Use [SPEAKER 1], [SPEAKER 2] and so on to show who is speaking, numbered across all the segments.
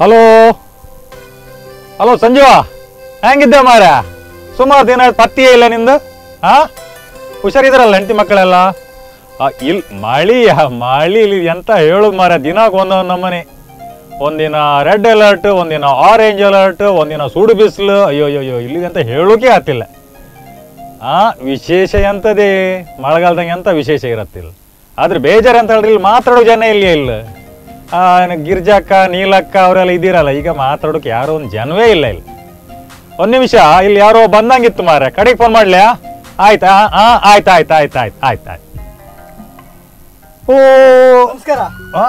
[SPEAKER 1] Hello hello Sanjeeva ಹೆಂಗಿದ್ದೆ ಮಾರ ಸುಮಾರು ದಿನ ಆಯ್ತು ಪತ್ತಿಯೇ ಇಲ್ಲ ನಿಂದು ಹಾ ಹುಷಾರಿದ್ರಲ್ಲ ಹೆಂಡತಿ ಮಕ್ಕಳೆಲ್ಲ ಆ, ಇಲ್ ಮಳಿ ಮಳಿ ಇಲ್ಲಿ ಎಂತ ಹೇಳುದು ಮಾರ ದಿನಾಗ ಒಂದೊಂದು ನಮ್ಮನೆ ಒಂದಿನ ರೆಡ್ ಅಲರ್ಟ್ ಒಂದಿನ ಆರೆಂಜ್ ಅಲರ್ಟ್ ಒಂದಿನ ಸುಡು ಬಿಸಿಲು ಅಯ್ಯೋ ಅಯ್ಯೋ ಅಯ್ಯೋ ಇಲ್ಲಿ ಅಂತ ಹೇಳೋಕೆ ಆತಿಲ್ಲ ಆ ವಿಶೇಷ ಎಂತದೇ ಮಳೆಗಾಲದಂಗೆ ಎಂತ ವಿಶೇಷ ಇರತ್ತಿಲ್ಲ ಆದ್ರೆ ಬೇಜಾರು ಅಂತ ಹೇಳ್ರಿ ಇಲ್ಲಿ ಮಾತಾಡೋ ಜನ ಇಲ್ಲಿ ಇಲ್ಲ ಆ, ಏನು ಗಿರ್ಜಕ್ಕ ನೀಲಕ್ಕ ಅವರೆಲ್ಲ ಇದ್ದೀರಲ್ಲ ಈಗ ಮಾತಾಡೋಕೆ ಯಾರೋ ಒಂದು ಜನವೇ ಇಲ್ಲ ಇಲ್ಲಿ ಒಂದ್ ನಿಮಿಷ ಇಲ್ಲಿ ಯಾರೋ ಬಂದಂಗಿತ್ತು ಮಾರ ಕಡೆಗೆ ಫೋನ್ ಮಾಡ್ಲ್ಯಾ ಆಯ್ತಾ ಹಾ ಆಯ್ತು ಆಯ್ತು ಆಯ್ತು ಆಯ್ತು ಆಯ್ತು ಆಯ್ತು ಓ
[SPEAKER 2] ನಮಸ್ಕಾರ
[SPEAKER 1] ಆ?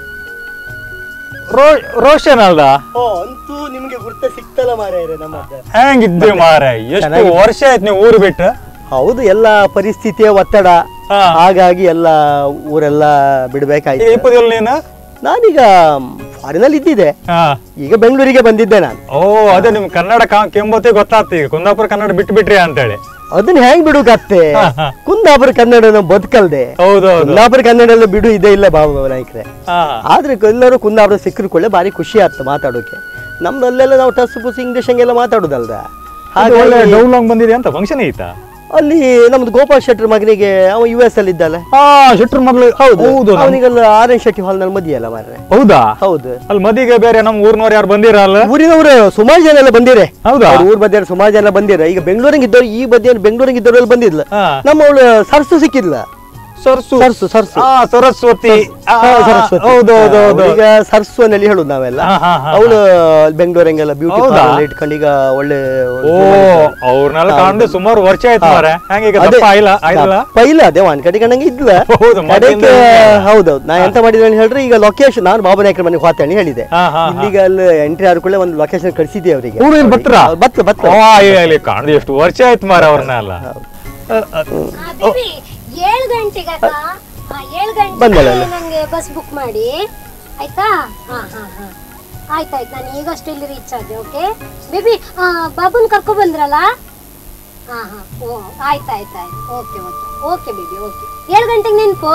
[SPEAKER 1] ರೋ ರೋಷನ್ ಅಲ್ದ
[SPEAKER 2] ಓ ಅಂತೂ ನಿಮ್ಗೆ ಗುರ್ತ ಸಿಕ್ತಲ್ಲ ಮಾರಾಯರೆ ನಮ್ಮದ
[SPEAKER 1] ಹೆಂಗಿದ್ದೆ ಮಾರ ಎಷ್ಟು
[SPEAKER 2] ಚೆನ್ನಾಗಿದ್ದೆ.
[SPEAKER 1] ವರ್ಷ ಆಯ್ತು ನೀವು ಊರು ಬಿಟ್ಟು
[SPEAKER 2] ಹೌದು ಎಲ್ಲ ಪರಿಸ್ಥಿತಿಯ ಒತ್ತಡ
[SPEAKER 1] ಹಾ.
[SPEAKER 2] ಹಾಗಾಗಿ ಎಲ್ಲ ಊರೆಲ್ಲ
[SPEAKER 1] ಈಗ
[SPEAKER 2] ಬಿಡ್ಬೇಕಾಯ್ತು
[SPEAKER 1] ಇಪ್ಪದಿಲ್ಲ ನೀನು
[SPEAKER 2] ನಾನೀಗ ಫಾರಿನಲ್ಲಿ ಇದ್ದಿದ್ದೆ
[SPEAKER 1] ಹಾ
[SPEAKER 2] ಈಗ ಬೆಂಗಳೂರಿಗೆ ಬಂದಿದ್ದೆ ನಾನು
[SPEAKER 1] ಓ ಅದೇ ನಿಮ್ ಕನ್ನಡ ಕಾ- ಕೆಂಬತ್ತೆ ಗೊತ್ತಾಗ್ತಿ ಈಗ ಕುಂದಾಪುರ ಕನ್ನಡ ಬಿಟ್ಟು ಬಿಟ್ರಿ ಅಂತೇಳಿ
[SPEAKER 2] ಅದನ್ನ ಹೆಂಗ್ ಬಿಡುಗತ್ತೆ
[SPEAKER 1] ಹಾ, ಹಾ.
[SPEAKER 2] ಕುಂದಾಪುರ ಕನ್ನಡ ಬದುಕಲ್ದೆ
[SPEAKER 1] ಹೌದೌದು
[SPEAKER 2] ಕುಂದಾಪುರ ಕನ್ನಡ ಎಲ್ಲ ಬಿಡು ಇದೇ ಇಲ್ಲ ಬಾಬು ನಾಯ್ಕರೆ
[SPEAKER 1] ಹಾ
[SPEAKER 2] ಆದ್ರೆ ಎಲ್ಲರೂ ಕುಂದಾಪುರ ಸಿಕ್ಕರ್ಕೊಳ್ಳೆ ಭಾರಿ ಖುಷಿ ಆಗ್ತದೆ ಮಾತಾಡೋಕೆ ನಮ್ದಲ್ಲೆಲ್ಲ ನಾವು ಟಸ್ ಪುಸ್ ಇಂಗ್ಲಿಷ್ ಹಂಗೆಲ್ಲ ಮಾತಾಡುದಲ್ದ
[SPEAKER 1] ಅದು ಒಳ್ಳೆ
[SPEAKER 2] ಹಾಗಾಗಿ
[SPEAKER 1] ಡೌನ್ಲಾಂಗ್ ಬಂದಿದೆ ಅಂತ ಫಂಕ್ಷನ್ ಐತಾ
[SPEAKER 2] ಅಲ್ಲಿ ನಮ್ದು ಗೋಪಾಲ್ ಶೆಟ್ಟರ್ ಮಗನಿಗೆ ಅವ ಯು ಎಸ್ ಅಲ್ಲಿ ಇದ್ದಲ್ಲ
[SPEAKER 1] ಹಾ ಶೆಟ್ರ್ ಮಗ್ಳು
[SPEAKER 2] ಹೌದು
[SPEAKER 1] ಹೌದು ನಮ್-
[SPEAKER 2] ಅವನಿಗೆಲ್ಲ ಆರ್ ಎನ್ ಶೆಟ್ಟಿ ಹಾಲ್ನಲ್ಲಿ ಮದಿ ಅಲ್ಲ ಮಾರ್ರೆ
[SPEAKER 1] ಹೌದಾ
[SPEAKER 2] ಹೌದು
[SPEAKER 1] ಅಲ್ಲಿ ಮದಿಗೆ ಬೇರೆ ನಮ್ ಊರ್ನವ್ರು ಯಾರು ಬಂದಿರಲ್ಲ
[SPEAKER 2] ಊರಿನವರು ಸುಮಾರು ಜನ ಎಲ್ಲ ಬಂದಿರೆ
[SPEAKER 1] ಹೌದಾ
[SPEAKER 2] ಅವ್ರ ಊರ್ ಬದಿಯರು ಸುಮಾರು ಜನ ಬಂದಿರ ಈಗ ಬೆಂಗಳೂರಿಗೆ ಇದ್ದವ್ರು ಈ ಬದಿಯಲ್ಲಿ ಬೆಂಗಳೂರಿಗೆ ಇದ್ದವ್ರು ಎಲ್ಲ ಬಂದಿದ್ಲ
[SPEAKER 1] ಹಾ
[SPEAKER 2] ನಮ್ಮ ಅವಳು ಸರ್ಸು ಸಿಕ್ಕಿದ್ಲ
[SPEAKER 1] ಸರ್ಸು
[SPEAKER 2] ಸರ್ಸು ಸರ್ಸು
[SPEAKER 1] ಹಾ ಸರಸ್ವತಿ ಆ,
[SPEAKER 2] ಹಾ, ಸರಸ್ವತಿ
[SPEAKER 1] ಹೌದು ಹೌದು ಹೌದು
[SPEAKER 2] ಈಗ ಸರ್ಸು ಅನ್ನಲ್ಲಿ ಹೇಳುದು ನಾವೆಲ್ಲ
[SPEAKER 1] ಹಾ, ಹಾ, ಹಾ,
[SPEAKER 2] ಅವಳು ಬೆಂಗಳೂರಂಗೆಲ್ಲ ಬ್ಯೂಟಿ
[SPEAKER 1] ಹೌದಾ?
[SPEAKER 2] ಪಾರ್ಲರ್ ಇಟ್ಕೊಂಡು ಈಗ ಒಳ್ಳೆ
[SPEAKER 1] ಓ ಅವ್ರನ್ನೆಲ್ಲ ಕಾಣ್ದೆ ಸುಮಾರು ವರ್ಷ ಆಯ್ತು ಮಾರ ಹೆಂಗೀಗ
[SPEAKER 2] ಅದೇ,
[SPEAKER 1] ದಪ್ಪ ಆಯ್ಲ ಆಯ್ತಲ್ಲ
[SPEAKER 2] ದಪ್ಪ ಇಲ್ಲ ಅದೇ ಒಂದ್ ಕಡೆ ಕಂಡಂಗೆ ಇದ್ಲ
[SPEAKER 1] ಹೌದು, ಮೊದ್ಲಿಂದ
[SPEAKER 2] ಕಡೆಗೆ
[SPEAKER 1] ಇದ್ಲ.
[SPEAKER 2] ಹೌದೌದು ನಾ ಎಂತ ಮಾಡಿದ್ರೆ ಅಂತ ಹೇಳ್ರಿ ಈಗ ಲೊಕೇಶನ್ ನಾನು ಬಾಬು ನಾಯ್ಕರ ಮನೆಗೆ ಹೋಗ್ತೇನೆ ಹೇಳಿದೆ
[SPEAKER 1] ಹಾ, ಹಾ, ಹಾ.
[SPEAKER 2] ಇಲ್ಲಿಗ ಅಲ್ಲಿ ಎಂಟ್ರಿ ಆಡ್ಕೊಳ್ಳೆ ಒಂದು ಲೊಕೇಶನ್ ಕಳಿಸಿದ್ದೆ ಅವರಿಗೆ
[SPEAKER 1] ಊರು ಇಲ್ಲಿ ಬರ್ತೀರಾ?
[SPEAKER 2] ಬತ್ಲ ಬತ್ಲ
[SPEAKER 1] ಓ ಇಲ್ಲಿ ಕಾಣ್ದೆ ಎಷ್ಟು ವರ್ಷ ಆಯ್ತು ಮಾರ ಅವ್ರನ್ನೆಲ್ಲ
[SPEAKER 3] ಆ, ಬೇಬಿ ಏಳು ಗಂಟೆಗೆ ಅಕ್ಕ ಆ, ಏಳು
[SPEAKER 2] ಬಂದಳಲ್ಲ.
[SPEAKER 3] ಗಂಟೆಗೆ ನಂಗೆ ಬಸ್ ಬುಕ್ ಮಾಡಿ ಆಯ್ತಾ ಹಾ ಹಾ ಹಾ ಆಯ್ತಾಯ್ತು ನಾನು ಈಗಷ್ಟು ಇಲ್ಲಿ ರೀಚ್ ಆದೆ ಓಕೆ ಬೇಬಿ ಬಾಬುನ್ ಕರ್ಕೊ ಬಂದ್ರಲ್ಲ ಹಾ ಹಾ ಓ ಆಯ್ತಾಯ್ತಾಯ್ತು okay okay okay baby okay ಏಳು ಗಂಟೆಗೆ ನೆನಪು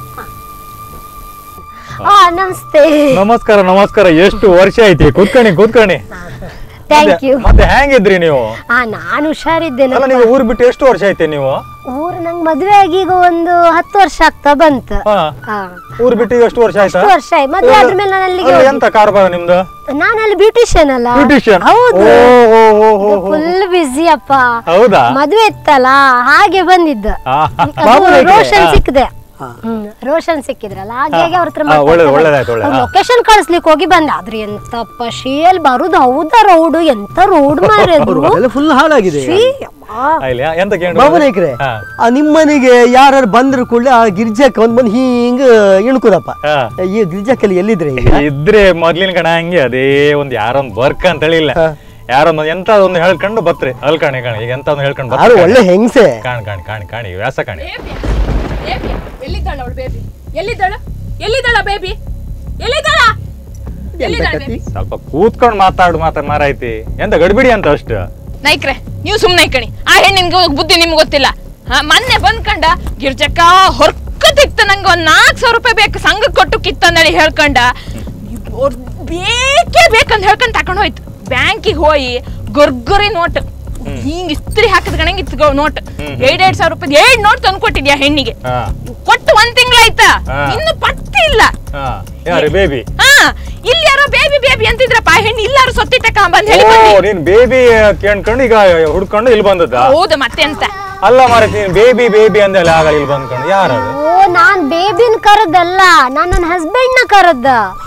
[SPEAKER 3] ಹಾ ನಮಸ್ತೆ
[SPEAKER 1] ನಮಸ್ಕಾರ ನಮಸ್ಕಾರ ಎಷ್ಟು ವರ್ಷ ಐತಿ ಕೂತ್ಕಣಿ ಕೂತ್ಕಣಿ
[SPEAKER 3] ಥ್ಯಾಂಕ್ ಯು
[SPEAKER 1] ಮತ್ತೆ ಹೆಂಗಿದ್ರಿ ನೀವು
[SPEAKER 3] ಹಾ ನಾನು ಹುಷಾರಿದ್ದೇನೆ
[SPEAKER 1] ಅಲ್ಲ ನೀವು ಊರು ಬಿಟ್ಟು ಎಷ್ಟು ವರ್ಷ ಐತಿ ನೀವು
[SPEAKER 3] ಊರು ನಂಗೆ ಮದುವೆ ಆಗಿ ಈಗ ಒಂದು ಹತ್ತು ವರ್ಷ ಆಗ್ತಾ ಬಂತು
[SPEAKER 1] ಹಾ
[SPEAKER 3] ಹಾ
[SPEAKER 1] ಊರು ಬಿಟ್ಟು ಈಗ ಎಷ್ಟು ವರ್ಷ ಆಯ್ತಾ
[SPEAKER 3] ಎಷ್ಟು ವರ್ಷ ಆಯ್ತು ಮದುವೆ ಆದ್ಮೇಲೆ ನಾನು ಅಲ್ಲಿಗೆ
[SPEAKER 1] ಅಲ್ಲಿ ಎಂತ ಕಾರ್ಬಾರ ನಿಮ್ದು
[SPEAKER 3] ನಾನು ಅಲ್ಲಿ ಬ್ಯೂಟಿಷಿಯನ್ ಅಲ್ಲ
[SPEAKER 1] ಬ್ಯೂಟಿಷಿಯನ್
[SPEAKER 3] ಹೌದು
[SPEAKER 1] ಓ ಓ ಓ ಓ ಓ.
[SPEAKER 3] ಫುಲ್ ಬಿಸಿ ಅಪ್ಪ
[SPEAKER 1] ಹೌದಾ
[SPEAKER 3] ಮದುವೆ ಇತ್ತಲ್ಲ ಹಾಗೆ ಬಂದಿದ್ದ
[SPEAKER 1] ಆ,
[SPEAKER 2] ಬಾಬು
[SPEAKER 3] ಅದು
[SPEAKER 2] ನಾಯ್ಕರೇ?
[SPEAKER 3] ರೋಷನ್
[SPEAKER 1] ಹಾ.
[SPEAKER 3] ಸಿಕ್ಕಿದೆ ಹ್ಮ್ ರೋಷನ್ ಸಿಕ್ಕಿದ್ರಲ್ಲ ಹಾಗಾಗಿ ಅವ್ರ ಹತ್ರ
[SPEAKER 1] ಹಾ, ಒಳ್ಳೆ- ಒಳ್ಳೆದಾಯ್ತು, ಒಳ್ಳೆ, ಹಾ.
[SPEAKER 3] ಲೊಕೇಶನ್ ಕಳಿಸ್ಲಿಕ್ಕೆ ಹೋಗಿ ಬಂದೆ ಆದ್ರೆ ಎಂತಪ್ಪ ಶೇಲ್ ಬರುದು ಹೌದಾ ರೋಡ್ ಎಂತ ರೋಡ್ ಮಾರದು
[SPEAKER 2] ಎಲ್ಲ ಫುಲ್ ಹಾಳಾಗಿದೆ
[SPEAKER 1] ಇಲ್ಲಿ ಎಂತ ಕೇಳಿ
[SPEAKER 2] ಬಾಬು ನಾಯ್ಕರೆ
[SPEAKER 1] ಹಾ.
[SPEAKER 2] ಆ ನಿಮ್ಮನೆಗೆ ಯಾರು ಬಂದ್ರು ಕೂಡಲೇ ಆ ಗಿರ್ಜಾಕ್ ಒಂದ್ ಬಂದು ಹಿಂಗ ಇಣ್ಕುದಪ್ಪ
[SPEAKER 1] ಹಾ.
[SPEAKER 2] ಈ ಗಿರ್ಜಾಕಲ್ಲಿ ಎಲ್ಲಿದ್ರೆ ಈಗ
[SPEAKER 1] ಇದ್ರೆ ಮೊದ್ಲಿನ ಕಣ ಹಂಗೆ ಅದೇ ಒಂದ್ ಯಾರೊಂದ್ ವರ್ಕ್ ಅಂತ ಹೇಳಿಲ್ಲ
[SPEAKER 2] ಹಾ.
[SPEAKER 1] ಯಾರೊಂದ್ ಎಂತ ಒಂದು ಹೇಳ್ಕೊಂಡು ಬತ್ರಿ ಅಲ್ಲಿ ಕಾಣಿ ಕಾಣಿ ಈಗ ಎಂತ ಒಂದು ಹೇಳ್ಕೊಂಡು
[SPEAKER 2] ಯಾರು
[SPEAKER 1] ಬತ್ರಿ
[SPEAKER 2] ಒಳ್ಳೆ ಹೆಂಗ್ಸೆ
[SPEAKER 1] ಕಾಣಿ ಕಾಣಿ ಕಾಣಿ ಕಾಣಿ ವ್ಯಾಸ ಕಾಣಿ
[SPEAKER 4] ಬೇಬಿ ಎಲ್ಲಿದ್ದಾಳ ಅವಳು ಬೇಬಿ ಎಲ್ಲಿದ್ದಾಳ ಎಲ್ಲಿದ್ದಾಳ ಬೇಬಿ ಎಲ್ಲಿದ್ದಾಳ ಎಲ್ಲಿದ್ದಾಳ ಬೇಬಿ
[SPEAKER 1] ಸ್ವಲ್ಪ ಕೂತ್ಕೊಂಡು ಮಾತಾಡು ಮಾತಾಡ್ ಮಾರಾಯ್ತಿ ಎಂತ ಗಡ್ಬಿಡಿ ಅಂತ ಅಷ್ಟು
[SPEAKER 4] ನೈಕ್ರೆ ನೀವು ಸುಮ್ನೆ ಕಣಿ ಆ ಹೆಣ್ಣಿನ್ಗೆ ಬುದ್ಧಿ ನಿಮ್ಗೆ ಗೊತ್ತಿಲ್ಲ ಹಾ ಮೊನ್ನೆ ಬಂದ್ಕಂಡ ಗಿರ್ಜಕ್ಕ ಹೊರ್ಕತಿತ್ತು ನಂಗೆ ಒಂದ್ ನಾಲ್ಕು ಸಾವಿರ ರೂಪಾಯಿ ಬೇಕು ಸಂಘಕ್ಕೆ ಕೊಟ್ಟು ಕಿತ್ತಂದೇಳಿ ಹೇಳ್ಕಂಡ ಅವ್ರ್ ಬೇಕೇ ಬೇಕಂತ ಹೇಳ್ಕೊಂಡ್ ತಕೊಂಡ್ ಹೋಯ್ತು ಬ್ಯಾಂಕಿಗೆ ಹೋಗಿ ಗೊರ್ಗೊರಿ ನೋಟ್ ಹಿಂಗ್ ಇಸ್ತ್ರಿ ಹಾಕಿದ ಕಣಂಗ್ ಇತ್ತು ನೋಟ್ ಎರಡ್ ಎರಡ್ ಸಾವಿರ ರೂಪಾಯಿ ಎರಡ್ ನೋಟ್ ತಂದು ಕೊಟ್ಟಿದ್ಯಾ ಹೆಣ್ಣಿಗೆ
[SPEAKER 1] ಹಾ
[SPEAKER 4] ಕೊಟ್ಟು ಒಂದ್ ತಿಂಗಳಾಯ್ತಾ
[SPEAKER 1] ಹಾ.
[SPEAKER 4] ಇನ್ನು ಪತ್ತಿ ಇಲ್ಲ
[SPEAKER 1] ಹಾ ಯಾರು ಬೇಬಿ
[SPEAKER 4] ಹಾ ಇಲ್ಲಿ ಯಾರೋ ಬೇಬಿ ಬೇಬಿ ಅಂತಿದ್ರಪ್ಪ ಆ ಹೆಣ್ಣು ಇಲ್ಲಾರು ಸೊತ್ತಿಟ್ಟಕ್ಕ ಬಂದ್ ಹೇಳಿ
[SPEAKER 1] ಓ
[SPEAKER 4] ಬಂದ್ವಿ.
[SPEAKER 1] ನೀನ್ ಬೇಬಿ ಕೇಳ್ಕೊಂಡು ಈಗ ಹುಡ್ಕೊಂಡು ಇಲ್ಲಿ ಬಂದದ್ದ
[SPEAKER 4] ಹೌದು ಮತ್ತೆ ಅಂತ
[SPEAKER 1] ಅಲ್ಲ ಮಾರೈತಿ ನೀನ್ ಬೇಬಿ ಬೇಬಿ ಅಂದಲ್ಲ ಆಗ ಇಲ್ಲಿ ಬಂದ್ಕೊಂಡು ಯಾರದು
[SPEAKER 3] ಓ ನಾನ್ ಬೇಬಿನ ಕರದಲ್ಲ ನಾನ್ ನನ್ನ ಹಸ್ಬೆಂಡ್ ನ ಕರದ್ದ